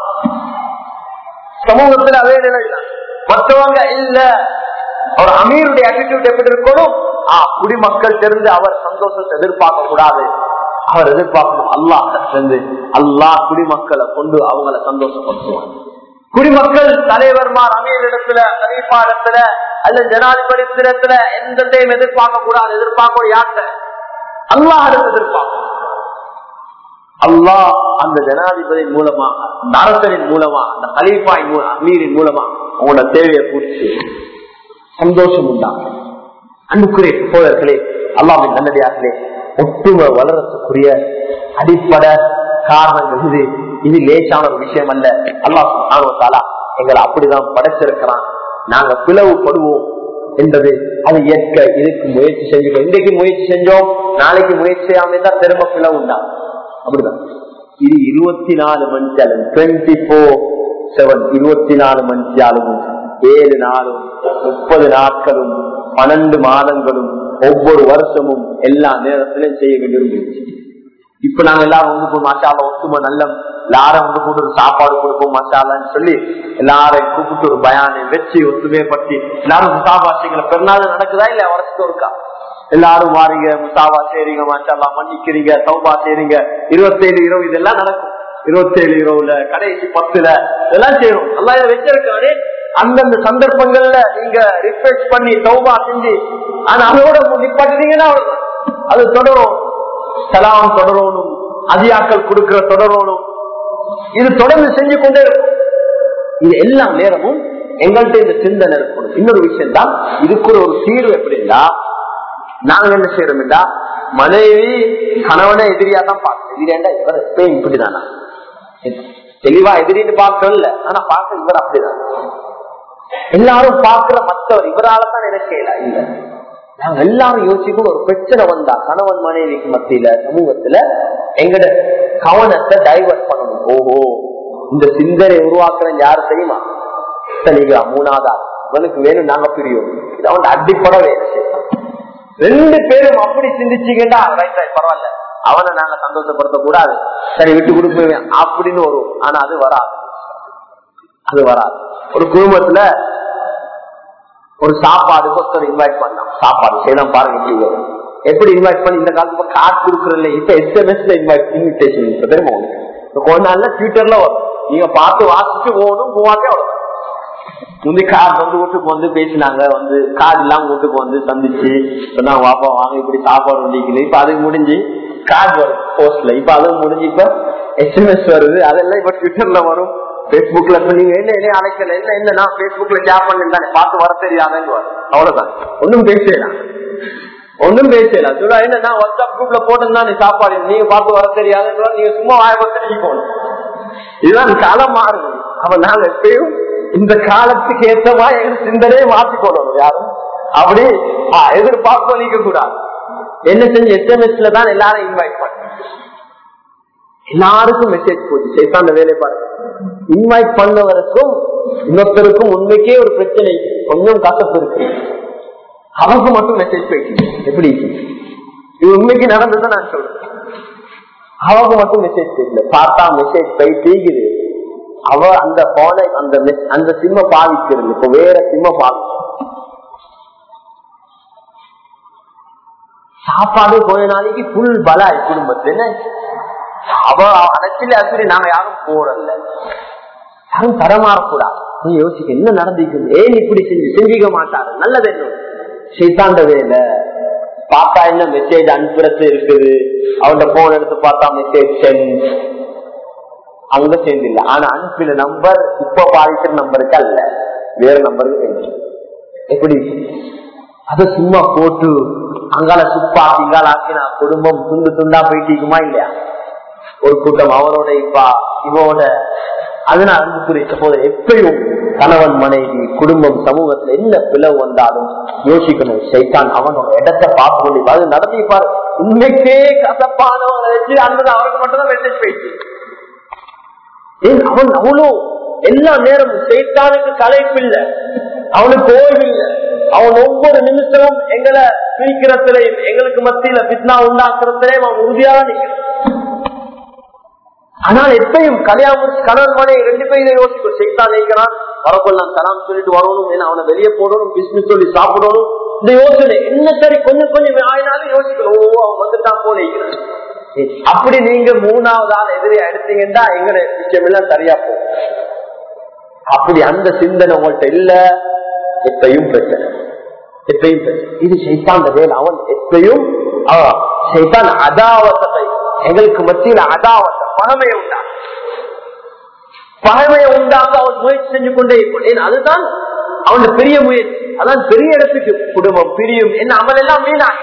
சமூகத்தில் அதே நிலைதான் மற்றவங்க இல்ல அவர் அமீருடைய அட்டிடியூட் எப்படி இருக்கணும் குடிமக்கள் தெரிந்து அவர் சந்தோஷத்தை எதிர்பார்க்க கூடாது அவர் எதிர்பார்க்கணும் அல்லாஹ் இருந்து அல்லாஹ் குடிமக்களை கொண்டு அவங்களை சந்தோஷப்படுத்துவாங்க குடிமக்கள் தலைவர்மார் அமீர் இடத்துல கலீஃபா இடத்துல அல்ல ஜனாதிபதி இடத்துல எந்த டைம் எதிர்பார்க்க கூடாது எதிர்பார்க்க யார்கிட்ட அல்லாஹ் எதிர்பார்க்கும் அல்லாஹ் அந்த ஜனாதிபதி மூலமா அந்த அரசரின் மூலமா அந்த கலீஃபாயின் அமீரின் மூலமா உங்களோட தேவையை பூர்த்தி சந்தோஷம் உண்டாகும் அன்புக்குரிய சோழர்களே அல்லாவின் நல்லடியார்களே ஒட்டுமை வளரத்துக்குரிய அடிப்படை காரணங்கள் இது இது லேசான ஒரு விஷயம் அல்ல அல்லாஹ் எங்களை அப்படிதான் படைச்சிருக்கிறான் நாங்க பிளவுபடுவோம் என்பது அது இயற்கை இதுக்கு முயற்சி செஞ்சுக்கோ இன்றைக்கு முயற்சி செஞ்சோம் நாளைக்கு முயற்சி செய்யாம தான் திரும்ப பிளவு உண்டா அப்படிதான் இது இருபத்தி நாலு மணிச்சாலும் டுவெண்ட்டி போர் செவன் இருபத்தி நாலு மணிச்சாலும் ஏழு நாளும் முப்பது நாட்களும் பன்னெண்டு மாதங்களும் ஒவ்வொரு வருஷமும் எல்லா நேரத்திலும் செய்ய வேண்டியிருந்துச்சு இப்ப நாங்க எல்லாரும் வந்து போய் மசாலா ஒத்துமை நல்ல எல்லாரும் வந்து கூட ஒரு சாப்பாடு கொடுப்போம் மசாலான்னு சொல்லி எல்லாரையும் கூப்பிட்டு ஒரு பயானை வச்சு ஒத்துமையை பற்றி எல்லாரும் முசாபாசிகளை பெருநாள் நடக்குதா இல்ல வருஷத்தும் இருக்கா எல்லாரும் வாரீங்க முசாவா செய்றீங்க மசாலா மன்னிக்கிறீங்க சௌபா செய்றீங்க இருபத்தேழு இரவு இதெல்லாம் நடக்கும் இருபத்தேழு இரவுல கடைசி பத்துல இதெல்லாம் செய்யணும் எல்லாம் இதை வச்சிருக்காரு அந்தந்த சந்தர்ப்பங்கள்ல நீங்க ரிஃப்ரெஷ் பண்ணி சௌபா செஞ்சு ஆனா அதோட நிப்பாட்டுறீங்கன்னா அது தொடரும் சலாம் தொடரணும் அதியாக்கள் கொடுக்கிற தொடரணும் இது தொடர்ந்து செஞ்சு கொண்டே இருக்கும் இது எல்லா நேரமும் எங்கள்கிட்ட இந்த சிந்தனை இருக்கணும் இன்னொரு விஷயம் தான் இதுக்கு ஒரு தீர்வு எப்படின்னா நாங்க என்ன செய்யறோம்டா மனைவி கணவனை எதிரியா தான் பார்க்கணும் எதிரியாண்டா இவர் எப்பயும் இப்படிதானா தெளிவா எதிரின்னு பார்க்கல ஆனா பார்க்க இவர் அப்படிதான் எல்லாரும் பார்க்கிற மற்றவர் இவரால தான் நினைக்கல இல்ல நாங்க எல்லாரும் யோசிக்கும் ஒரு பிரச்சனை வந்தா கணவன் மனைவிக்கு மத்தியில சமூகத்துல எங்கட கவனத்தை டைவர்ட் பண்ணணும் ஓஹோ இந்த சிந்தனை உருவாக்குற யாரு தெரியுமா சரிங்களா மூணாவதா இவனுக்கு வேணும் நாங்க பிரியோம் இது அவன் அடிப்படை வேலை செய்யணும் ரெண்டு பேரும் அப்படி சிந்திச்சீங்கன்னா ரைட் ரைட் பரவாயில்ல அவனை நாங்க சந்தோஷப்படுத்த கூடாது சரி விட்டு கொடுப்பேன் அப்படின்னு வரும் ஆனா அது வராது அது வராது ஒரு குடும்பத்துல ஒரு சாப்பாடுக்கு ஒருத்தர் இன்வைட் பண்ணலாம் சாப்பாடு செய்யலாம் பாருங்க எப்படி வரும் எப்படி இன்வைட் பண்ணி இந்த காலத்துல கார்டு கொடுக்கறதுல இப்ப எஸ்எம்எஸ்ல இன்வைட் இன்விடேஷன் இப்ப தெரியுமா உங்களுக்கு கொஞ்ச நாள்ல ட்விட்டர்ல வரும் நீங்க பார்த்து வாசிச்சு போகணும் போவாட்டே வரும் முந்தி கார் வந்து வீட்டுக்கு வந்து பேசினாங்க வந்து கார் இல்லாம வீட்டுக்கு வந்து சந்திச்சு சொன்னாங்க வாப்பா வாங்க இப்படி சாப்பாடு வந்திக்கல இப்ப அதுக்கு முடிஞ்சு கார்டு வரும் போஸ்ட்ல இப்ப அதுவும் முடிஞ்சு இப்ப எஸ்எம்எஸ் வருது அதெல்லாம் இப்ப ட்விட்டர்ல வரும் பேஸ்புக்ல நீங்க என்ன என்ன அழைக்கல என்ன என்ன நான் பேஸ்புக்ல ஷேர் பண்ணேன் தானே பார்த்து வர தெரியாதன்னு வரும் அவ்வளவுதான் ஒன்னும் பேசலாம் ஒண்ணும் பேசல சொல்ல என்ன நான் வாட்ஸ்அப் குரூப்ல போட்டேன்னா நீ சாப்பாடு நீங்க பார்த்து வர தெரியாது நீங்க சும்மா வாய பத்து போகணும் இதுதான் காலம் மாறுது அவன் நாங்க எப்பயும் இந்த காலத்துக்கு ஏற்ற மாதிரி எங்க சிந்தனையை மாற்றிக்கொள்ளணும் யாரும் அப்படி ஆ, எதிர்பார்ப்பு நீக்க கூடாது என்ன செஞ்சு எஸ்எம்எஸ்ல தான் எல்லாரும் இன்வைட் பண்ண எல்லாருக்கும் மெசேஜ் போச்சு சைத்தாண்ட வேலையை பாருங்க இன்வைட் பண்ணவருக்கும் இன்னொருத்தருக்கும் உண்மைக்கே ஒரு பிரச்சனை இருக்கு. கொஞ்சம் கசப்பு இருக்கு அவங்க மட்டும் மெசேஜ் போயிட்டு எப்படி இது உண்மைக்கு நடந்ததை நான் சொல்றேன் அவங்க மட்டும் மெசேஜ் போயிடல பார்த்தா மெசேஜ் போயிட்டு அவ அந்த போனை அந்த mes- அந்த சிம்ம பாவிக்கிறது இப்ப வேற சிம்ம பாவி சாப்பாடு கொஞ்ச நாளைக்கு புல் பலாய் குடும்பத்துல என்ன அவ அனைத்துல அப்படி நாங்க யாரும் போறல யாரும் தரமாறக்கூடாது நீ யோசிக்க என்ன நடந்திருக்கு ஏன் இப்படி செஞ்சு செஞ்சிக்க மாட்டாரு நல்லது என்ன சைத்தாண்ட வேலை பார்த்தா என்ன மெசேஜ் அனுப்புறது இருக்குது அவன் போன் எடுத்து பார்த்தா மெசேஜ் சென்ட் அங்க சேர்ந்து இல்ல ஆனா அனுப்பின நம்பர் இப்ப பாதிக்கிற நம்பருக்கு அல்ல வேற நம்பருக்கு செஞ்சு எப்படி அத சும்மா போட்டு அங்கால சுப்பா இங்கால ஆக்கினா குடும்பம் துண்டு துண்டா போயிட்டீக்குமா இல்லையா ஒரு கூட்டம் அவரோட இப்பா இவோட அதனால அன்புக்குரிய போது எப்பயும் கணவன் மனைவி குடும்பம் சமூகத்துல என்ன பிளவு வந்தாலும் யோசிக்கணும் சைத்தான் அவனோட இடத்தை பார்த்து கொண்டு அது நடத்திப்பாரு உண்மைக்கே கசப்பானவங்களை வச்சு அன்பது அவருக்கு மட்டும்தான் மெசேஜ் போயிடுச்சு ஏன் அவன் அவ்வளோ எல்லா நேரமும் சைத்தானுக்கு கலைப்பில்லை அவனுக்கு ஓய்வில்லை அவன் ஒவ்வொரு நிமிஷமும் எங்களை பிரிக்கிறதுலையும் எங்களுக்கு மத்தியில பித்னா உண்டாக்குறதுலையும் அவன் உறுதியாக நிற்கிறான் ஆனால் எப்பயும் கல்யாணம் கணவன் மனை ரெண்டு பேரும் யோசிக்கும் சைத்தான் நினைக்கிறான் வரப்போல் நான் தலாம் சொல்லிட்டு வரணும் ஏன்னா அவனை வெளியே போடணும் பிஸ்னஸ் சொல்லி சாப்பிடணும் இந்த யோசனை என்ன சரி கொஞ்சம் கொஞ்சம் ஆயினாலும் யோசிக்கணும் ஓ அவன் வந்துட்டான் போல இருக்கிறான் அப்படி நீங்க மூணாவது ஆள் எதிரியா எடுத்தீங்கன்னா எங்க விஷயம் எல்லாம் சரியா போகும் அப்படி அந்த சிந்தனை உங்கள்கிட்ட இல்ல எப்பயும் பிரச்சனை எப்பயும் பிரச்சனை இது சைத்தாந்த வேலை அவன் எப்பயும் அவன் சைத்தான் அதாவத்தை எங்களுக்கு மத்தியில் அதாவத்தை பழமையை உண்டா பழமையை உண்டாக அவன் முயற்சி செஞ்சு கொண்டே இருப்பான் ஏன் அதுதான் அவனோட பெரிய முயற்சி அதான் பெரிய இடத்துக்கு குடும்பம் பிரியும் என்ன அவன் எல்லாம் வீணாக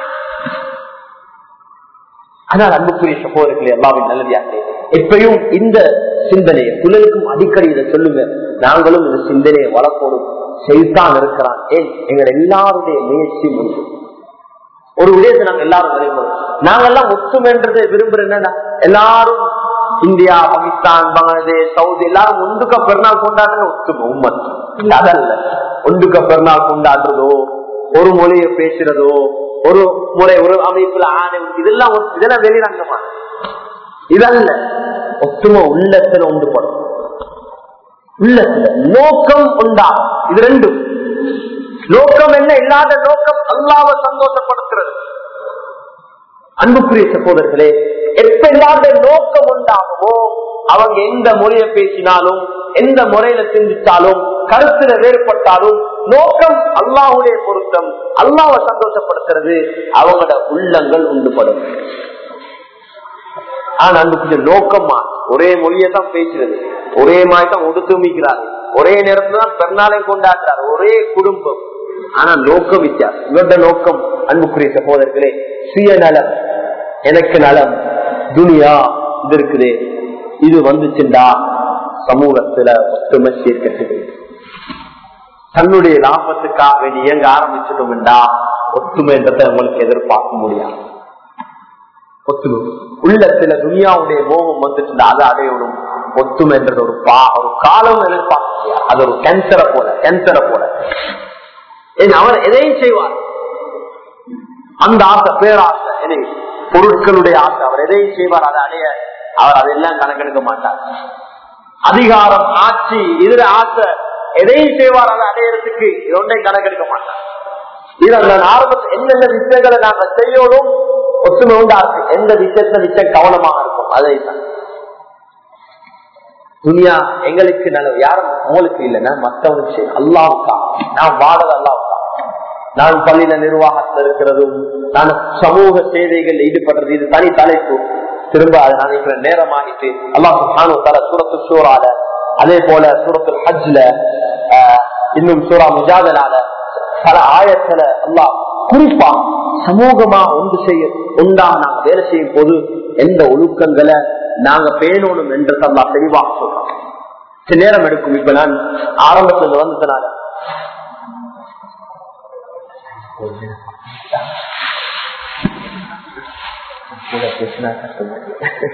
ஆனால் அன்புக்குரிய சகோதரர்களே எல்லாமே நல்லதாக எப்பயும் இந்த சிந்தனையை புலனுக்கும் அடிக்கடி இதை சொல்லுங்க நாங்களும் இந்த சிந்தனையை வளர்க்கணும் செய்தான் இருக்கிறான் ஏன் எங்கள் எல்லாருடைய முயற்சி உண்டு ஒரு விடயத்தை நாங்க எல்லாரும் விரும்புறோம் நாங்கெல்லாம் ஒத்துமைன்றதை விரும்புற என்னன்னா எல்லாரும் இந்தியா பாகிஸ்தான் பங்களாதேஷ் சவுதி எல்லாரும் ஒன்றுக்க பெருநாள் கொண்டாடுற ஒத்துமை உண்மை இல்ல அதல்ல ஒன்றுக்க பெருநாள் கொண்டாடுறதோ ஒரு மொழியை பேசுறதோ ஒரு முறை ஒரு அமைப்புல ஆணை இதெல்லாம் ஒத்து- இதெல்லாம் வெளிரங்கமா இதல்ல ஒத்துமை உள்ளத்துல ஒன்றுபடும் உள்ளத்துல நோக்கம் உண்டாகும் இது ரெண்டும் நோக்கம் என்ன இல்லாத நோக்கம் அல்லாவ சந்தோஷப்படுத்துறது அன்புக்குரிய சகோதரர்களே எப்ப இல்லாத நோக்கம் உண்டாகுமோ அவங்க எந்த மொழியை பேசினாலும் எந்த முறையில சிந்திச்சாலும் கருத்துல வேறுபட்டாலும் நோக்கம் அல்லாஹுடைய பொருத்தம் அல்லாவை சந்தோஷப்படுத்துறது அவங்களோட உள்ளங்கள் உண்டுபடும் ஆனா அன்புக்குரிய நோக்கமா ஒரே மொழியை தான் பேசுறது ஒரே மாதிரி தான் உடுத்து மிக்கிறார் ஒரே நேரத்துல தான் பெருநாளை கொண்டாடுறார் ஒரே குடும்பம் ஆனா நோக்கம் வித்தியாசம் இவருடைய நோக்கம் அன்புக்குரிய சகோதரர்களே சுயநலம் எனக்கு நலம் துனியா இது இருக்குது இது வந்துச்சுண்டா சமூகத்துல ஒத்துமை சேர்க்கட்டுது தன்னுடைய லாபத்துக்காக வேண்டி இயங்க ஆரம்பிச்சிட்டோம்டா ஒத்துமைன்றதை உங்களுக்கு எதிர்பார்க்க முடியாது ஒத்துமை உள்ளத்துல துனியாவுடைய மோகம் வந்துட்டு அதை அடையணும் ஒத்துமைன்றது ஒரு பா ஒரு காலம் எதிர்பார்க்க முடியாது. அது ஒரு கேன்சரை போல கேன்சரை போல ஏன் அவர் எதையும் செய்வார் அந்த ஆசை பேராசை எதை பொருட்களுடைய ஆசை அவர் எதையும் செய்வார் அதை அடைய அவர் அதெல்லாம் கணக்கெடுக்க மாட்டார் அதிகாரம் ஆட்சி இதுல ஆசை எதையும் செய்வார் அதை அடையறதுக்கு இது ஒன்றையும் கணக்கெடுக்க மாட்டார் இது அந்த ஆரம்பத்தில் என்னென்ன விஷயங்களை நாங்க செய்யணும் ஒத்துமை உண்டாச்சு எந்த விஷயத்துல விஷயம் கவனமாக இருக்கும் அதை தான் துனியா எங்களுக்கு நல்ல யாரும் உங்களுக்கு இல்லைன்னா மற்றவனுக்கு செய்யணும். அல்லாவுக்கா நான் வாழறது அல்லாவுக்கா நான் பள்ளியில நிர்வாகத்தில் இருக்கிறதும் நான் சமூக சேவைகள் ஈடுபடுறது இது தனி தலைப்பு திரும்ப அதை நான் இருக்கிற நேரமாகிட்டு அல்லாஹ் சுப்ஹானஹு வ தஆலா சூரத்து ஷூரால அதே போல சூரத்து ஹஜ்ல ஆஹ், இன்னும் சூரா முஜாதலால பல ஆயத்துல அல்லாஹ் குறிப்பா சமூகமா ஒன்று செய்ய ஒன்றா நாங்க வேலை செய்யும் போது எந்த ஒழுக்கங்களை நாங்க பேணணும் என்று தந்தா தெளிவாக சொல்றோம் சில நேரம் எடுக்கும் இப்ப நான் ஆரம்பத்துல வந்ததுனால கூட பேசினா கஷ்டமா இருக்கு.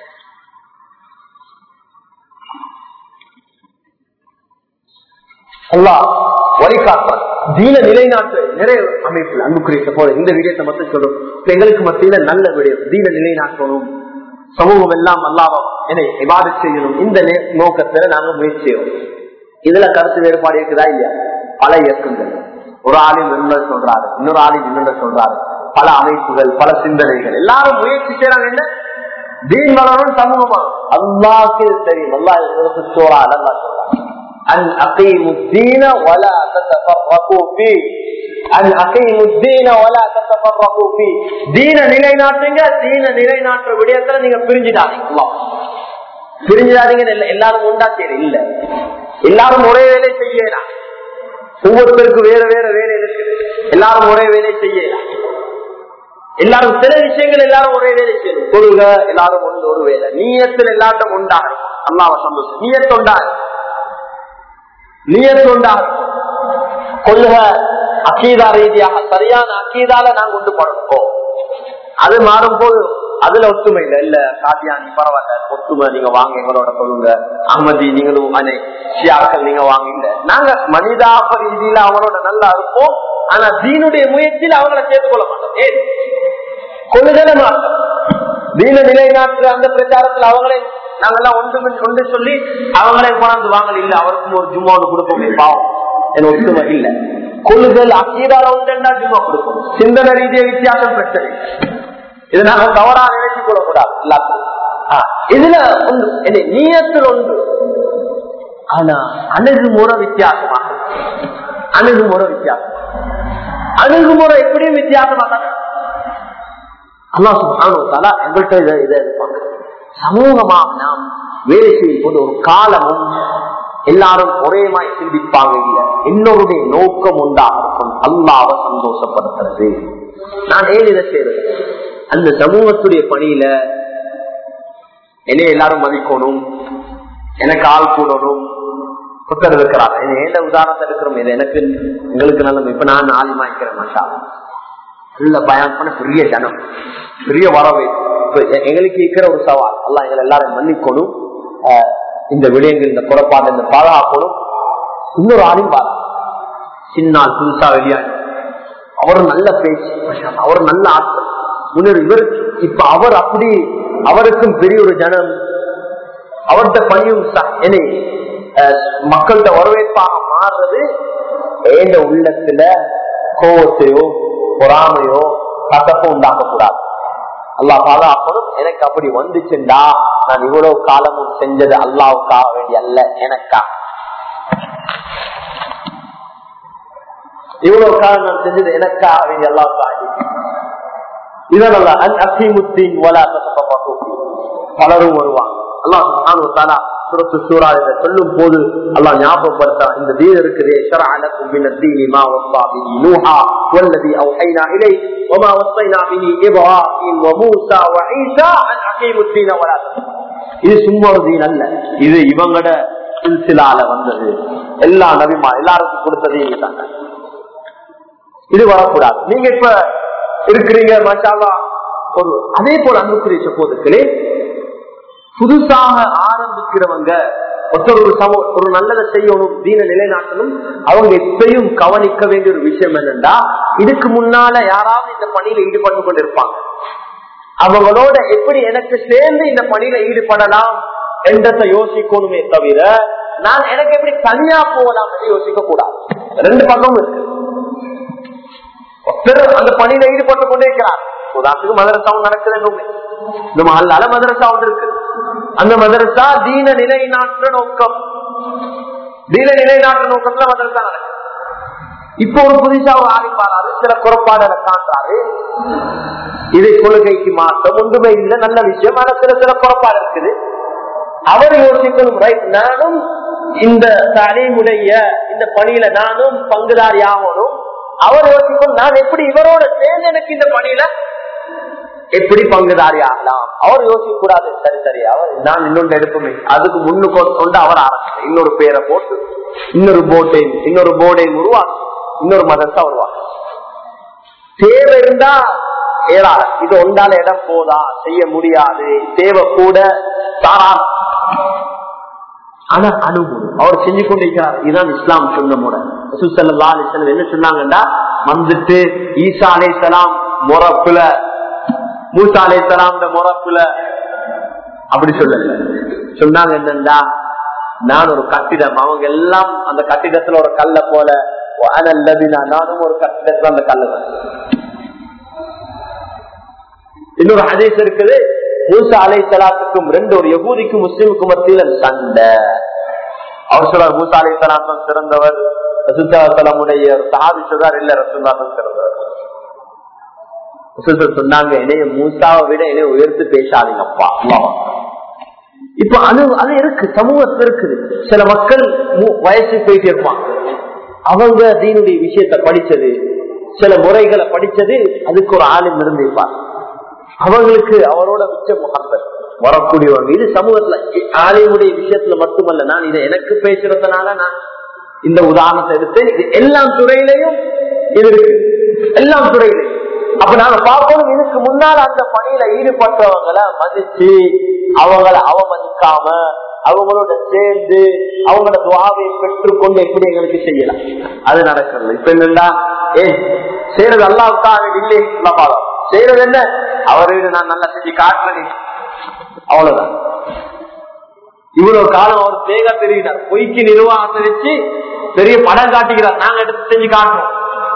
அல்லாஹ் வழிகாட்டுறான் தீன நிலைநாட்டு நிறைய அமைப்பில் அன்புக்குரிய போல இந்த விடயத்தை மட்டும் சொல்றோம் இப்ப எங்களுக்கு மத்தியில நல்ல விடயம் தீன நிலைநாட்டணும் சமூகம் எல்லாம் அல்லாவும் என்னை விவாத செய்யணும் இந்த நே- நோக்கத்துல நாங்க முயற்சி செய்யறோம் இதுல கருத்து வேறுபாடு இருக்குதா இல்லையா பல இயக்கங்கள் ஒரு ஆளின் இன்னொரு சொல்றாரு இன்னொரு ஆளின் இன்னொரு சொல்றாரு பல அமைப்புகள் பல சிந்தனைகள் எல்லாரும் முயற்சி செய்யறாங்க என்ன தீன் வளரும் சமூகம் வளரும் அல்லாஹ்க்கு இது தெரியும் அல்லாஹ் சோழா அல்லா சொல்றாங்க أن أقيموا الدين ولا تتفرقوا فيه أن أقيموا الدين ولا تتفرقوا فيه دين நிலைநாட்டுங்க தீன நிலைநாட்டுற விடயத்துல நீங்க பிரிஞ்சிடாதீங்க அல்லாஹ். பிரிஞ்சிடாதீங்க இல்ல எல்லாரும் உண்டா சரி இல்ல எல்லாரும் ஒரே வேலை செய்யலாம் ஒவ்வொருத்தருக்கும் வேற வேற வேலை இருக்குது எல்லாரும் ஒரே வேலை செய்யலாம் எல்லாரும் சில விஷயங்கள் எல்லாரும் ஒரே வேலை செய்யணும் கொள்க எல்லாரும் ஒன்று ஒரு வேலை நீயத்தில் எல்லாரும் உண்டாகும் அல்லாஹ் சந்தோஷம் நீயத்து உண்டாகும் நீயத்து உண்டாகும் கொள்க அக்கீதா ரீதியாக சரியான அக்கீதால நான் கொண்டு போறோம் அது மாறும் போது அதுல ஒத்துமை இல்ல இல்ல காத்தியானி பரவாயில்ல ஒத்துமை நீங்க வாங்க எங்களோட சொல்லுங்க அகமதி நீங்களும் அனை ஷியாக்கள் நீங்க வாங்க இல்ல நாங்க மனிதாப ரீதியில அவங்களோட நல்லா இருப்போம் ஆனா தீனுடைய முயற்சியில அவங்கள சேர்த்துக் கொள்ள மாட்டோம் ஏன் கொள்ளுதல மாட்டோம் தீன நிலைநாட்டுற அந்த பிரச்சாரத்துல அவங்களே நாங்கெல்லாம் ஒன்று ஒன்று சொல்லி அவங்களே கொண்டாந்து வாங்கல இல்ல அவருக்கும் ஒரு ஜும்மாவோடு கொடுப்போமே பாவம் என் ஒத்துமை இல்ல கொள்ளுதல் அக்கீதால ஒன்றா ஜும்மா கொடுப்போம் சிந்தனை ரீதிய வித்தியாசம் பிரச்சனை இதை நாங்க தவறா நினைச்சு கொள்ளக்கூடாது எல்லாத்தையும் ஆ, இதுல ஒன்று என்ன நீயத்தில் ஒன்று ஆனா அணுகுமுறை வித்தியாசமாக இருக்கு. அணுகுமுறை வித்தியாசம் அணுகுமுறை எப்படியும் வித்தியாசமாக தான் இருக்கு. அல்லாஹ் சுப்ஹானஹு வ தஆலா எங்கள்கிட்ட இதை இதை இருப்பாங்க சமூகமாக நாம் வேலை செய்யும் போது ஒரு காலமும் எல்லாரும் ஒரேமாய் சிந்திப்பாங்க இல்ல என்னோருடைய நோக்கம் உண்டாக இருக்கும் அல்லாவை சந்தோஷப்படுத்துறது நான் ஏன் இதை செய்யறது அந்த சமூகத்துடைய பணியில என்னை எல்லாரும் மதிக்கணும் எனக்கு ஆள் கூடணும் புத்தர் இருக்கிறார் என்ன உதாரணத்தை இருக்கிறோம் இது எனக்கு எங்களுக்கு நல்ல இப்ப நான் ஆலிமா இருக்கிறேன் மாஷா நல்ல பயம் பண்ண பெரிய ஜனம் பெரிய வரவே இப்ப எ- எங்களுக்கு இருக்கிற ஒரு சவால் எல்லாம் எங்களை எல்லாரும் மன்னிக்கணும் ஆஹ் இந்த விடயங்கள் இந்த குறைப்பாடு இந்த பாதுகாக்கணும் இன்னொரு ஆளும் பாரு சின்னால் புதுசா வெளியாகி அவர் நல்ல பேச்சு அவர் நல்ல ஆற்றல் முன்னர் இவருக்கு இப்ப அவர் அப்படி அவருக்கும் பெரிய ஒரு ஜனம் அவர்கிட்ட பணியும் ச- என்னை அஹ், மக்கள்கிட்ட வரவேற்பாக மாறுறது ஏந்த உள்ளத்துல கோவத்தையோ பொறாமையோ கசப்போ உண்டாக்க கூடாது அல்லாஹ் பாதுகாக்கணும் எனக்கு அப்படி வந்துச்சுண்டா நான் இவ்வளவு காலமும் செஞ்சது அல்லாவுக்காக வேண்டிய அல்ல எனக்கா இவ்வளவு காலம் நான் செஞ்சது எனக்காக வேண்டிய அல்லாவுக்காக வேண்டி இதனால அன் அசீமுத்தீன் வலா தத்தப்பட்டு பலரும் வருவாங்க அல்லாஹ் சுப்ஹானஹு வ தஆலா சூரத்து சூரா இதை சொல்லும் போது அல்லாஹ் ஞாபகப்படுத்த இந்த தீன் இருக்குதே ஷரஅ லக்கும் மின் الدين ما وصى به نوحا والذي اوحينا اليه وما وصينا به ابراهيم وموسى وعيسى ان اقيموا الدين ولا تفرقوا இது சும்மா ஒரு தீன் அல்ல இது இவங்கட சிலால வந்தது எல்லா நபிமா எல்லாருக்கும் கொடுத்ததே இதுதாங்க இது வரக்கூடாது நீங்க இப்ப இருக்கிறீங்க மச்சாலா ஒரு அதே போல அன்புக்குரிய சப்போதுக்களே புதுசாக ஆரம்பிக்கிறவங்க ஒருத்தர் ஒரு சமூக ஒரு நல்லதை செய்யணும் தீன நிலைநாட்டணும் அவங்க எப்பயும் கவனிக்க வேண்டிய ஒரு விஷயம் என்னன்னா இதுக்கு முன்னால யாராவது இந்த பணியில ஈடுபட்டு கொண்டிருப்பாங்க அவங்களோட எப்படி எனக்கு சேர்ந்து இந்த பணியில ஈடுபடலாம் என்றதை யோசிக்கணுமே தவிர நான் எனக்கு எப்படி தனியா போகலாம் என்று யோசிக்க கூடாது ரெண்டு பக்கமும் இருக்கு ஒருத்தர் அந்த பணியில ஈடுபட்டு கொண்டே இருக்கிறார் உதாரணத்துக்கு மதரசாவும் நடக்குதுன்னு ஒண்ணு. இந்த மஹல்லால மதரசா ஒன்று இருக்கு அந்த மதரசா தீன நிலைநாட்டுற நோக்கம் தீன நிலைநாட்டுற நோக்கத்துல மதரசா நடக்குது இப்போ ஒரு புதுசா ஒரு ஆரம்பிப்பாரு சில குறைபாடுகளை காண்றாரு இதை கொள்கைக்கு மாற்றம் ஒன்றுமே இல்லை நல்ல விஷயம் ஆனா சில சில குறைபாடு இருக்குது அவர் யோசிக்கணும் ரைட் நானும் இந்த தலைமுடைய இந்த பணியில நானும் பங்குதாரி ஆகணும் அவர் யோசிக்கும் நான் எப்படி இவரோட சேர்ந்து எனக்கு இந்த பணியில எப்படி பங்குதாரி ஆகலாம் அவர் யோசிக்க கூடாது சரி சரி அவர் நான் இன்னொன்று எடுப்போமே அதுக்கு முன்னுக்கு கொண்டு அவர் ஆரம்பிச்சு இன்னொரு பேரை போட்டு இன்னொரு போட்டையும் இன்னொரு போர்டையும் உருவாக்கி இன்னொரு மதத்தை உருவாக்கு தேவை இருந்தா ஏறாது இது ஒன்றால இடம் போதா செய்ய முடியாது தேவை கூட தாராளம் ஆனா அனுபவம் அவர் செஞ்சு கொண்டிருக்கிறார் இதுதான் இஸ்லாம் சொன்ன முறை ரசூலுல்லாஹி அலைஹி வஸல்லம் என்ன சொன்னாங்கன்னா வந்துட்டு ஈசா அலைஹிஸ்ஸலாம் முறப்புல மூசா அலைஹிஸ்ஸலாம் முறப்புல அப்படி சொல்லல சொன்னாங்க என்னன்னா நான் ஒரு கட்டிடம் அவங்க எல்லாம் அந்த கட்டிடத்துல ஒரு கல்ல போல அனல்லபினா நானும் ஒரு கட்டிடத்துல அந்த கல்ல இன்னொரு ஹதீஸ் இருக்குது மூசா அலை சலாத்துக்கும் ரெண்டு ஒரு யகூதிக்கும் முஸ்லிமுக்கும் மத்தியில சண்டை அவர் சொல்றார் மூசா அலை சலாத்தம் சிறந்தவர் ரசூல்லாமுடைய ஒரு சாதி சொல்றார் இல்ல ரசூல்லாத்தம் சிறந்தவர் ரசூல் சொன்னாங்க என்னைய மூசாவை விட என்னைய உயர்த்து பேசாதீங்கப்பா அல்லாஹ் இப்ப அது அது இருக்கு சமூகத்துல இருக்குது சில மக்கள் மு- வயசு போயிட்டே இருப்பாங்க அவங்க தீனுடைய விஷயத்தை படிச்சது சில முறைகளை படிச்சது அதுக்கு ஒரு ஆளும் இருந்திருப்பார் அவங்களுக்கு அவரோட மிச்ச முகப்பர் வரக்கூடியவங்க இது சமூகத்துல ஆலிமுடைய விஷயத்துல மட்டுமல்ல நான் இதை எனக்கு பேசுறதுனால நான் இந்த உதாரணத்தை எடுத்து இது எல்லா துறையிலையும் இது இருக்கு எல்லா துறையிலையும் அப்ப நாங்க பார்க்கணும் இதுக்கு முன்னால் அந்த பணியில ஈடுபட்டவங்களை மதிச்சு அவங்கள அவமதிக்காம அவங்களோட சேர்ந்து அவங்களோட துவாவை பெற்றுக்கொண்டு எப்படி எங்களுக்கு செய்யலாம் அது நடக்கிறது இப்ப என்னன்னா ஏன் செய்யறது அல்லாவுக்காக இல்லை பாதம் செய்யறது என்ன அவரு நான் நல்லா செஞ்சு காட்டுறேன் அவ்வளவுதான் இவ்வளவு காலம் அவர் தேக தெரியினார் பொய்க்கு நிர்வாகத்தை வச்சு பெரிய படம் காட்டுகிறார் நாங்க எடுத்து செஞ்சு காட்டுறோம்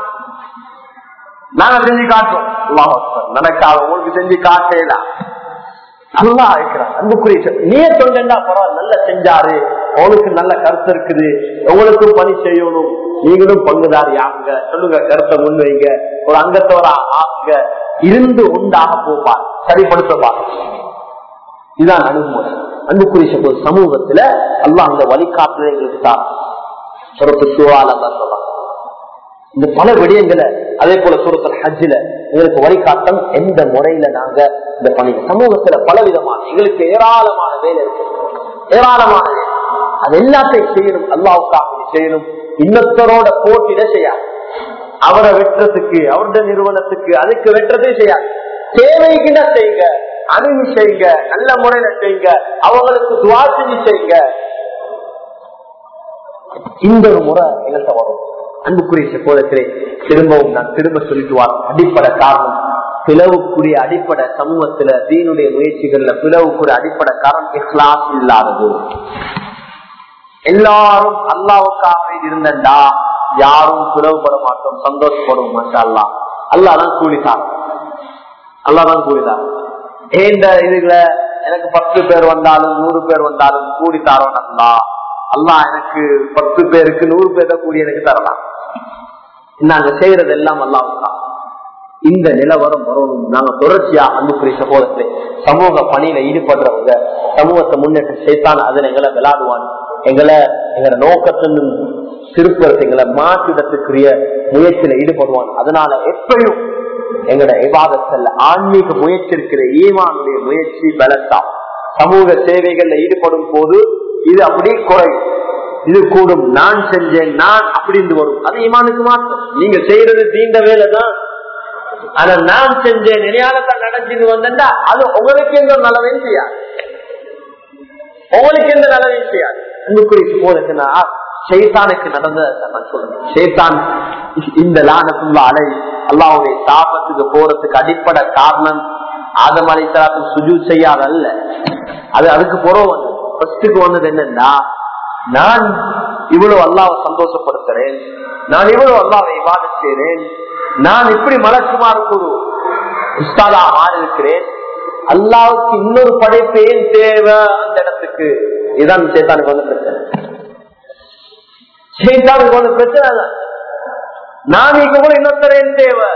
நாங்க செஞ்சு காட்டுறோம் அல்லாஹ் அக்பர். நடக்காத உங்களுக்கு செஞ்சு காட்டலாம் நல்லா இருக்கிறார் அன்புக்குரிய நீ தொண்டா பரவாயில்ல நல்லா செஞ்சாரு உங்களுக்கு நல்ல கருத்து இருக்குது உங்களுக்கும் பணி செய்யணும் நீங்களும் பங்குதாரி ஆகுங்க சொல்லுங்க கருத்தை முன்வைங்க ஒரு அங்கத்தவரா ஆகுங்க இருந்து உண்டாக போப்பார் சரிப்படுத்தப்பார் இதுதான் அணுகுமுறை அன்புக்குரிய ஒரு சமூகத்துல அல்லாஹ் அந்த வழிகாட்டுதலை எங்களுக்கு தான் சொரத்து சூழால தான் சொல்றாங்க இந்த பல விடயங்களை அதே போல சூரத்தல் ஹஜ்ஜில எங்களுக்கு வழிகாட்டம் எந்த முறையில நாங்க இந்த பணி சமூகத்துல பல விதமான எங்களுக்கு ஏராளமான வேலை இருக்கு ஏராளமான வேலை அது எல்லாத்தையும் செய்யணும் அல்லாவுக்காக செய்யணும் இன்னொருத்தரோட போட்டியிட செய்யாது அவரை வெட்டுறதுக்கு அவருடைய நிறுவனத்துக்கு அதுக்கு வெட்டுறதே செய்யாது தேவைக்குன்னா செய்யுங்க அணுகி செய்யுங்க நல்ல முறையில செய்யுங்க அவங்களுக்கு துவா செஞ்சு செய்யுங்க இந்த ஒரு முறை எங்கள்கிட்ட வரும் அன்புக்குரிய சகோதரத்திலே திரும்பவும் நான் திரும்ப சொல்லிட்டு வார் அடிப்படை காரணம் பிளவுக்குரிய அடிப்படை சமூகத்துல தீனுடைய முயற்சிகள்ல பிளவுக்குரிய அடிப்படை காரணம் இஸ்லாம் இல்லாதது எல்லாரும் அல்லாவுக்காக இருந்தண்டா யாரும் பிளவுபட மாட்டோம் சந்தோஷப்படும் மாட்டா அல்லா அல்லாதான் கூலிதான் அல்லாதான் கூலிதான் ஏண்ட இதுல எனக்கு பத்து பேர் வந்தாலும் நூறு பேர் வந்தாலும் கூலி தாரோம் அல்லா அல்லா எனக்கு பத்து பேருக்கு நூறு பேர் தான் கூடி எனக்கு தரலாம் நாங்க செய்யறது எல்லாம் அல்லாவுதான் இந்த நிலவரம் வரணும் நாங்க தொடர்ச்சியா அன்புக்குரிய சகோதரத்தை சமூக பணியில ஈடுபடுறவங்க சமூகத்தை முன்னேற்ற சேர்த்தான் அதில் எங்களை விளையாடுவான் எங்களை எங்களை நோக்கத்தின் திருப்பரத்து எங்களை மாற்றிடத்துக்குரிய முயற்சியில ஈடுபடுவான் அதனால எப்பயும் எங்களோட விவாதத்தில் ஆன்மீக முயற்சி இருக்கிற ஈமானுடைய முயற்சி பலத்தான் சமூக சேவைகள்ல ஈடுபடும் போது இது அப்படி குறையும் இது கூடும் நான் செஞ்சேன் நான் அப்படின்னு வரும் அது ஈமானுக்கு மாற்றம் நீங்க செய்யறது தீண்ட வேலை தான் ஆனா நான் செஞ்சேன் நிலையாளத்தான் நடந்துட்டு வந்தா அது உங்களுக்கு எந்த ஒரு நலவையும் செய்யாது உங்களுக்கு எந்த நலவையும் செய்யாது அன்புக்குரிய போதுக்குன்னா ஷெய்தானுக்கு நடந்ததை நான் சொல்றேன் ஷெய்தான் இந்த லானத்துள்ள அலை அல்லாவுடைய சாபத்துக்கு போறதுக்கு அடிப்படை காரணம் ஆதம் அலைத்தலாத்துக்கு சுஜு செய்யாத அல்ல அது அதுக்கு புறம் வந்து ஃபர்ஸ்டுக்கு வந்தது என்னன்னா நான் இவ்வளவு அல்லாவை சந்தோஷப்படுத்துறேன் நான் இவ்வளவு அல்லாவை விவாதம் செய்றேன் நான் இப்படி மலக்குமாறு குரு உஸ்தாதா மாறி இருக்கிறேன் அல்லாவுக்கு இன்னொரு படைப்பு ஏன் தேவை அந்த இடத்துக்கு இதான் சேத்தானுக்கு வந்து பிரச்சனை சேத்தானுக்கு வந்து பிரச்சனை தான் நான் இங்க கூட இன்னொருத்தர் ஏன் தேவை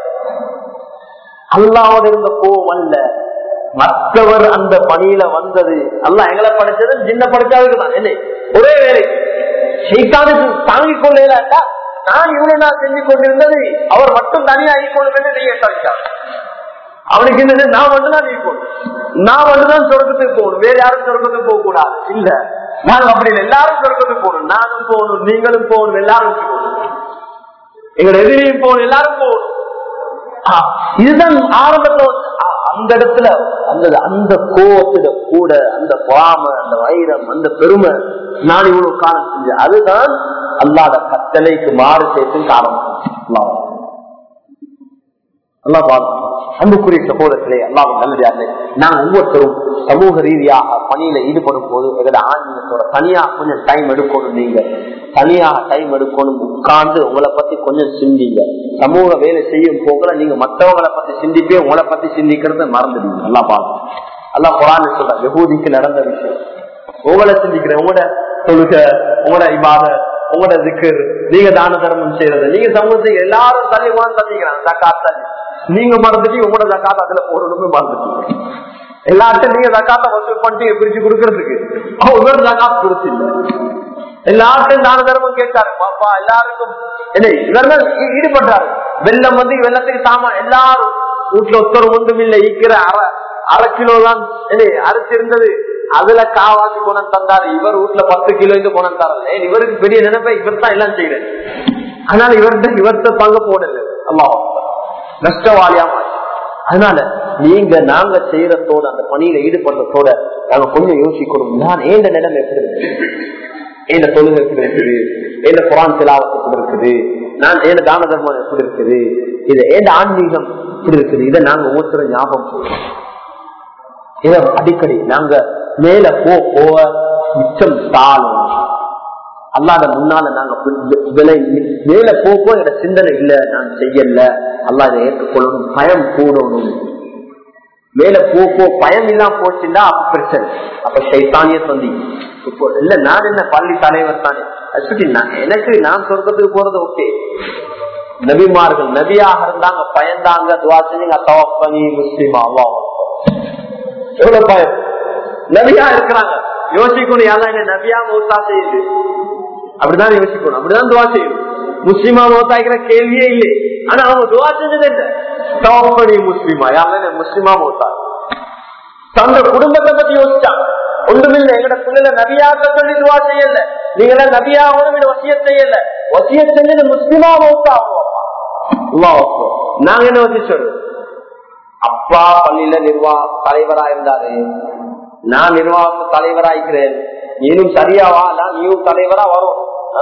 அல்லாவோட இருந்த கோவம் அல்ல மற்றவர் அந்த பணியில வந்தது அல்ல எங்களை படிச்சது சின்ன படிச்சாவுக்கு தான் என்ன ஒரே வேலை சைத்தானுக்கு தாங்கிக் கொள்ளா நான் இவ்வளவு நாள் செஞ்சு கொண்டிருந்தது அவர் மட்டும் தனியா ஈக்கணும் என்று நீங்க சொல்லிட்டார் அவனுக்கு என்னது நான் மட்டும்தான் ஈக்கணும் நான் மட்டும்தான் சொர்க்கத்துக்கு போகணும் வேற யாரும் சொர்க்கத்துக்கு போக கூடாது இல்ல நாங்க அப்படி இல்லை எல்லாரும் சொர்க்கத்துக்கு போகணும் நானும் போகணும் நீங்களும் போகணும் எல்லாரும் போகணும் எங்களோட எதிரியும் போகணும் எல்லாரும் போகணும் ஆ, இதுதான் ஆரம்பத்துல ஆ, அந்த இடத்துல அந்த அந்த கோவத்துல கூட அந்த பொறாம அந்த வைரம் அந்த பெருமை நான் இவ்வளவு காலம் செஞ்சு அதுதான் அல்லாத கட்டளைக்கு மாறு செய்யும் காரணம் அல்லாஹ். அல்லாஹ் பார்க்கணும். அன்புக்குரிய சகோதரர்களே அல்லாஹ் நல்லதாரு நாங்க ஒவ்வொருத்தரும் சமூக ரீதியாக பணியில ஈடுபடும் போது எங்களோட ஆன்மீகத்தோட தனியா கொஞ்சம் டைம் எடுக்கணும் நீங்க தனியாக டைம் எடுக்கணும் உட்கார்ந்து உங்களை பத்தி கொஞ்சம் சிந்திங்க சமூக வேலை செய்யும் போகல நீங்க மற்றவங்களை பத்தி சிந்திப்பே உங்களை பத்தி சிந்திக்கிறத மறந்துடுங்க நல்லா பாருங்க அல்லா குரான் சொல்ற யகூதிக்கு நடந்த விஷயம் உங்களை சிந்திக்கிறேன் உங்களோட தொழுக உங்களோட இபாத உங்களோட திக்கர் நீங்க தான தர்மம் செய்யறது நீங்க சமூகத்துக்கு எல்லாரும் தள்ளி உணர்ந்து தள்ளிக்கிறாங்க ஜக்காத் தள்ளி நீங்க மறந்துட்டு உங்களோட ஜக்காத் அதுல போடணுமே மறந்துட்டீங்க எல்லார்ட்டும் நீங்க ஜக்காத்த வசூல் பண்ணிட்டு பிரிச்சு கொடுக்கறதுக்கு அவன் இவர் ஜக்காத் கொடுத்தில்ல எல்லார்ட்டும் தான தர்மம் கேட்டாரு பாப்பா எல்லாருக்கும் என்ன இவர் தான் ஈ- ஈடுபடுறாரு வெள்ளம் வந்து வெள்ளத்துக்கு சாமான் எல்லாரும் வீட்டுல ஒருத்தர் ஒன்றும் இல்லை ஈக்கிற அரை அரை கிலோ தான் என்ன அரைச்சிருந்தது அதுல காவாசி குணம் தந்தாரு இவர் வீட்டுல பத்து கிலோ இந்த குணம் தரல ஏன் இவருக்கு பெரிய நினைப்ப இவர் தான் எல்லாம் செய்யறேன் அதனால இவர்கிட்ட இவர்கிட்ட பங்கு போடல அல்லாஹ் நஷ்டவாளியா மாறி அதனால நீங்க நாங்க செய்யறதோட அந்த பணியில ஈடுபடுறதோட நாங்க கொஞ்சம் யோசிக்கணும் நான் ஏந்த நிலைமை எப்படி இருக்கு ஏந்த தொழுகை எப்படி இருக்குது ஏந்த குரான் திலாவத்து எப்படி இருக்குது நான் ஏந்த தான தர்மம் எப்படி இருக்குது இது ஏந்த ஆன்மீகம் எப்படி இருக்குது இதை நாங்க ஒவ்வொருத்தரும் ஞாபகம் செய்யணும் இதை அடிக்கடி நாங்க மேல போ போக மிச்சம் தாளும் அல்லாத முன்னால நாங்க வி- விலை மேல போக்கோ என்னோட சிந்தனை இல்ல நான் செய்யல அல்லா இதை ஏற்றுக்கொள்ளணும் பயம் கூடணும் மேல போக்கோ பயம் இல்லாம போச்சுன்னா அப்ப பிரச்சனை அப்ப சைத்தானிய தந்தி இப்போ இல்ல நான் என்ன பள்ளி தலைவர் தானே அது சொல்லி நான் எனக்கு நான் சொர்க்கத்துக்கு போறது ஓகே நபிமார்கள் நபியாக இருந்தாங்க பயந்தாங்க துவா செஞ்சீங்க தவப்பனி முஸ்லிமா அல்லாஹ் எவ்வளவு பயம் நபியா இருக்கிறாங்க யோசிக்கணும் யாரா என்ன நபியா மௌத்தா செய்யுது அப்படிதான் யோசிக்கணும் அப்படிதான் துவா செய்யணும் முஸ்லிமா மௌத்தாக்கிற கேள்வியே இல்லை ஆனா அவங்க துவா செஞ்சது என்ன தவப்படி முஸ்லிமா யாரா முஸ்லிமா மௌத்தா தந்த குடும்பத்தை பத்தி யோசிச்சாங்க ஒன்றுமில்லை எங்கட பிள்ளைல நபியாக சொல்லி துவா செய்யல நீங்க நபியாகவும் வசிய செய்யல வசிய செஞ்சது முஸ்லிமா மௌத்தா நாங்க என்ன வச்சு சொல்றோம் அப்பா பள்ளியில நிர்வாக தலைவரா இருந்தாரு நான் நிர்வாக தலைவராயிருக்கிறேன் நீனும் சரியாவா நான் நீயும் தலைவரா வரும் ஆ?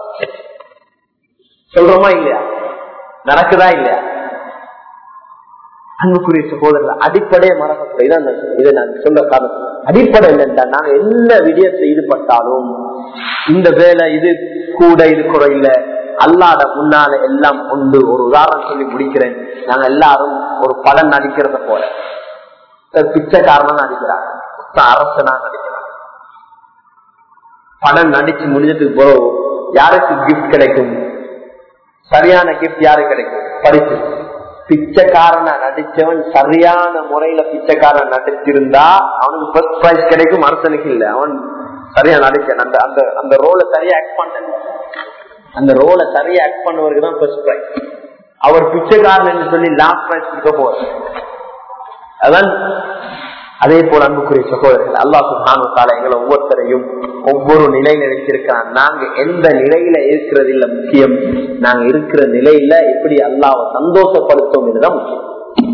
சொல்றோமா இல்லையா நடக்குதா இல்லையா அன்புக்குரிய சகோதரர் அடிப்படையை மறக்கக்கூடாது இதான் நான் சொல்றேன். இதை நான் சொல்ல காரணம் அடிப்படை இல்லைன்றா நாங்க என்ன விடயத்தை ஈடுபட்டாலும் இந்த வேலை இது கூட இது குறை இல்ல அல்லாத முன்னால எல்லாம் உண்டு ஒரு உதாரணம் சொல்லி முடிக்கிறேன் நாங்க எல்லாரும் ஒரு படம் நடிக்கிறத போல ஒரு பிச்சைக்காரனா நடிக்கிறாங்க ஒரு அரசனா நடிக்கிறாங்க படம் நடிச்சு முடிஞ்சதுக்கு பிறகு யாருக்கு கிஃப்ட் கிடைக்கும் சரியான கிஃப்ட் யாருக்கு கிடைக்கும் பரிசு பிச்சைக்காரனா நடிச்சவன் சரியான முறையில பிச்சைக்காரன் நடிச்சிருந்தா அவனுக்கு ஃபர்ஸ்ட் பிரைஸ் கிடைக்கும் அரசனுக்கு இல்ல அவன் சரியா நடிச்சான் அந்த அந்த அந்த ரோலை சரியா ஆக்ட் பண்ண அந்த ரோலை சரியா ஆக்ட் பண்ணவருக்கு தான் ஃபர்ஸ்ட் பிரைஸ் அவர் பிச்சைக்காரன் என்று சொல்லி லாஸ்ட் பிரைஸ் கொடுக்க போவார் அதான் அதே போல அன்புக்குரிய சகோதரர்கள் அல்லாஹ் சுப்ஹானஹு வ தஆலா எங்களை ஒவ்வொருத்தரையும் ஒவ்வொரு நிலையில வச்சிருக்கான் நாங்க எந்த நிலையில இருக்கிறது இல்ல முக்கியம் நாங்க இருக்கிற நிலையில எப்படி அல்லாவை சந்தோஷப்படுத்தும் இதுதான் முக்கியம்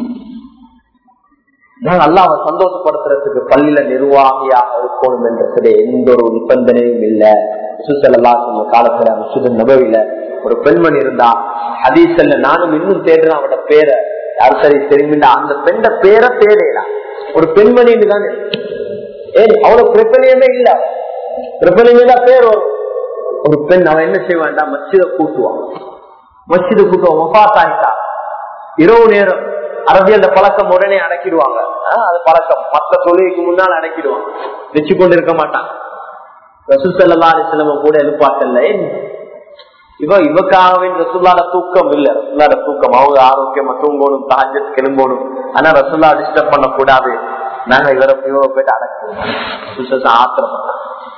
நாங்க அல்லாவை சந்தோஷப்படுத்துறதுக்கு பள்ளியில நிர்வாகியாக இருக்கணும் என்றதுல எந்த ஒரு நிபந்தனையும் இல்ல சுசல்லா சொன்ன காலத்துல சுதன் நபவில ஒரு பெண்மணி இருந்தா ஹதீசல்ல நானும் இன்னும் தேடுறேன் அவட பேரை யார் சரி தெரியுமில்ல அந்த பெண்ட பேரை தேடா ஒரு பெண்மணின்னு தானே ஏன் அவ்வளவு பிரபலியமே இல்ல பிரபலியமே தான் பேர் வரும் ஒரு பெண் அவன் என்ன செய்வான்டா மச்சித கூட்டுவான் மச்சித கூட்டுவான் மொபாத்தாயிட்டா இரவு நேரம் அரபியல் பழக்கம் உடனே அடக்கிடுவாங்க ஆஹ் அது பழக்கம் மற்ற தொழிலுக்கு முன்னால் அடக்கிடுவான் வச்சு கொண்டு இருக்க மாட்டான் ரசூசல்லா அலிஸ்லம கூட எதிர்பார்க்கல இவ இவக்காகவே ரசுல்லாட தூக்கம் இல்ல ரசுல்லாட தூக்கம் அவங்க ஆரோக்கியமா தூங்கணும் தாஜத் கிளம்பணும் ஆனா ரசுல்லா டிஸ்டர்ப் பண்ண கூடாது நாங்க இவரை இவரை போயிட்டு அடக்குவோம் ஆத்திரப்பட்டோம்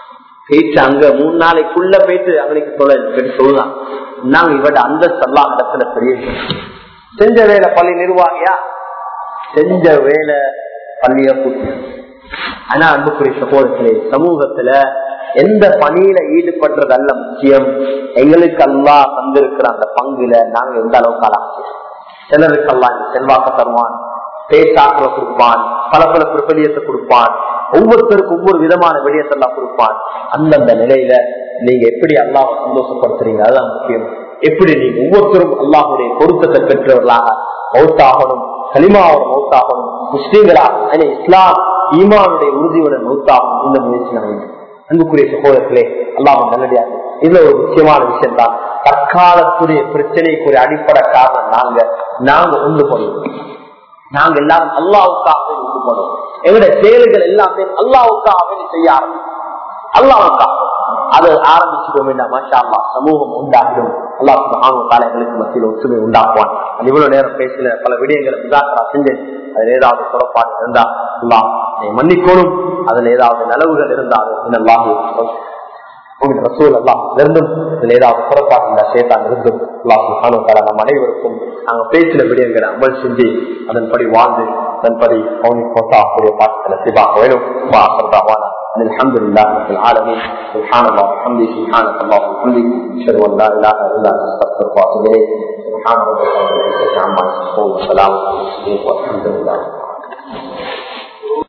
போயிட்டு அங்க மூணு நாளைக்குள்ள போயிட்டு அவனுக்கு சொல்ல கேட்டு சொல்லலாம் நாங்க இவட அந்த சல்லா இடத்துல பெரிய செஞ்ச வேலை பள்ளி நிர்வாகியா செஞ்ச வேலை பள்ளிய கூட்டி ஆனா அன்புக்குரிய சகோதரர்களே சமூகத்துல எந்த பணியில ஈடுபடுறது அல்ல முக்கியம் எங்களுக்கு அல்லா தந்திருக்கிற அந்த பங்குல நாங்க எந்த அளவுக்கு அலாச்சு சிலருக்கு அல்லா இந்த செல்வாக்க தருவான் பேசாக்களை கொடுப்பான் பல பல பிரபலியத்தை கொடுப்பான் ஒவ்வொருத்தருக்கும் ஒவ்வொரு விதமான விடயத்தை எல்லாம் கொடுப்பான் அந்தந்த நிலையில நீங்க எப்படி அல்லாவை சந்தோஷப்படுத்துறீங்க அதுதான் முக்கியம் எப்படி நீங்க ஒவ்வொருத்தரும் அல்லாஹுடைய பொருத்தத்தை பெற்றவர்களாக மௌத்தாகணும் களிமாவோட மௌத்தாகணும் முஸ்லீம்களா இஸ்லாம் ஈமானுடைய உறுதியுடன் மௌத்தாகணும் இந்த முயற்சி நாங்கள் அன்புக்குரிய சகோதரர்களே அல்லாம நல்லடியா இதுல ஒரு முக்கியமான விஷயம் தான் தற்காலத்துடைய பிரச்சனைக்குரிய அடிப்படை காரணம் நாங்க நாங்க உண்டு பண்ணுவோம் நாங்க எல்லாரும் அல்லாவுக்காக உண்டு பண்ணுவோம் எங்களுடைய செயல்கள் எல்லாமே அல்லாவுக்காக செய்ய ஆரம்பிக்கும் அல்லாவுக்காக அது ஆரம்பிச்சிடும் வேண்டாம் மாஷா அல்லா சமூகம் உண்டாகிடும் அல்லா சுபகான எங்களுக்கு மத்தியில் ஒற்றுமை உண்டாக்குவான் அது இவ்வளவு நேரம் பேசின பல விடயங்களை முதாக்கரா செஞ்சேன் அதுல ஏதாவது குறப்பாடு இருந்தா அல்லா மன்னிக்கணும் அதுல ஏதாவது நலவுகள் இருந்தாலும் அல்லாஹ் ரசூல் அல்லா இருந்தும் இதுல ஏதாவது குறப்பாடு இருந்தா சேத்தான் இருந்தும் அல்லாஹ் சுபகான நம் அனைவருக்கும் நாங்க பேசின விடயங்களை அமல் செஞ்சு அதன்படி வாழ்ந்து அதன்படி அவனுக்கு போட்டாக்கூடிய பாட்டுகளை சிவாக வேணும் الحمد لله رب العالمين سبحان الله وبحمده سبحانك اللهم وبحمدك اشهد ان لا اله الا انت استغفرك واتوب اليك سبحان ربك رب العزه عما يصفون وسلام على المرسلين والحمد لله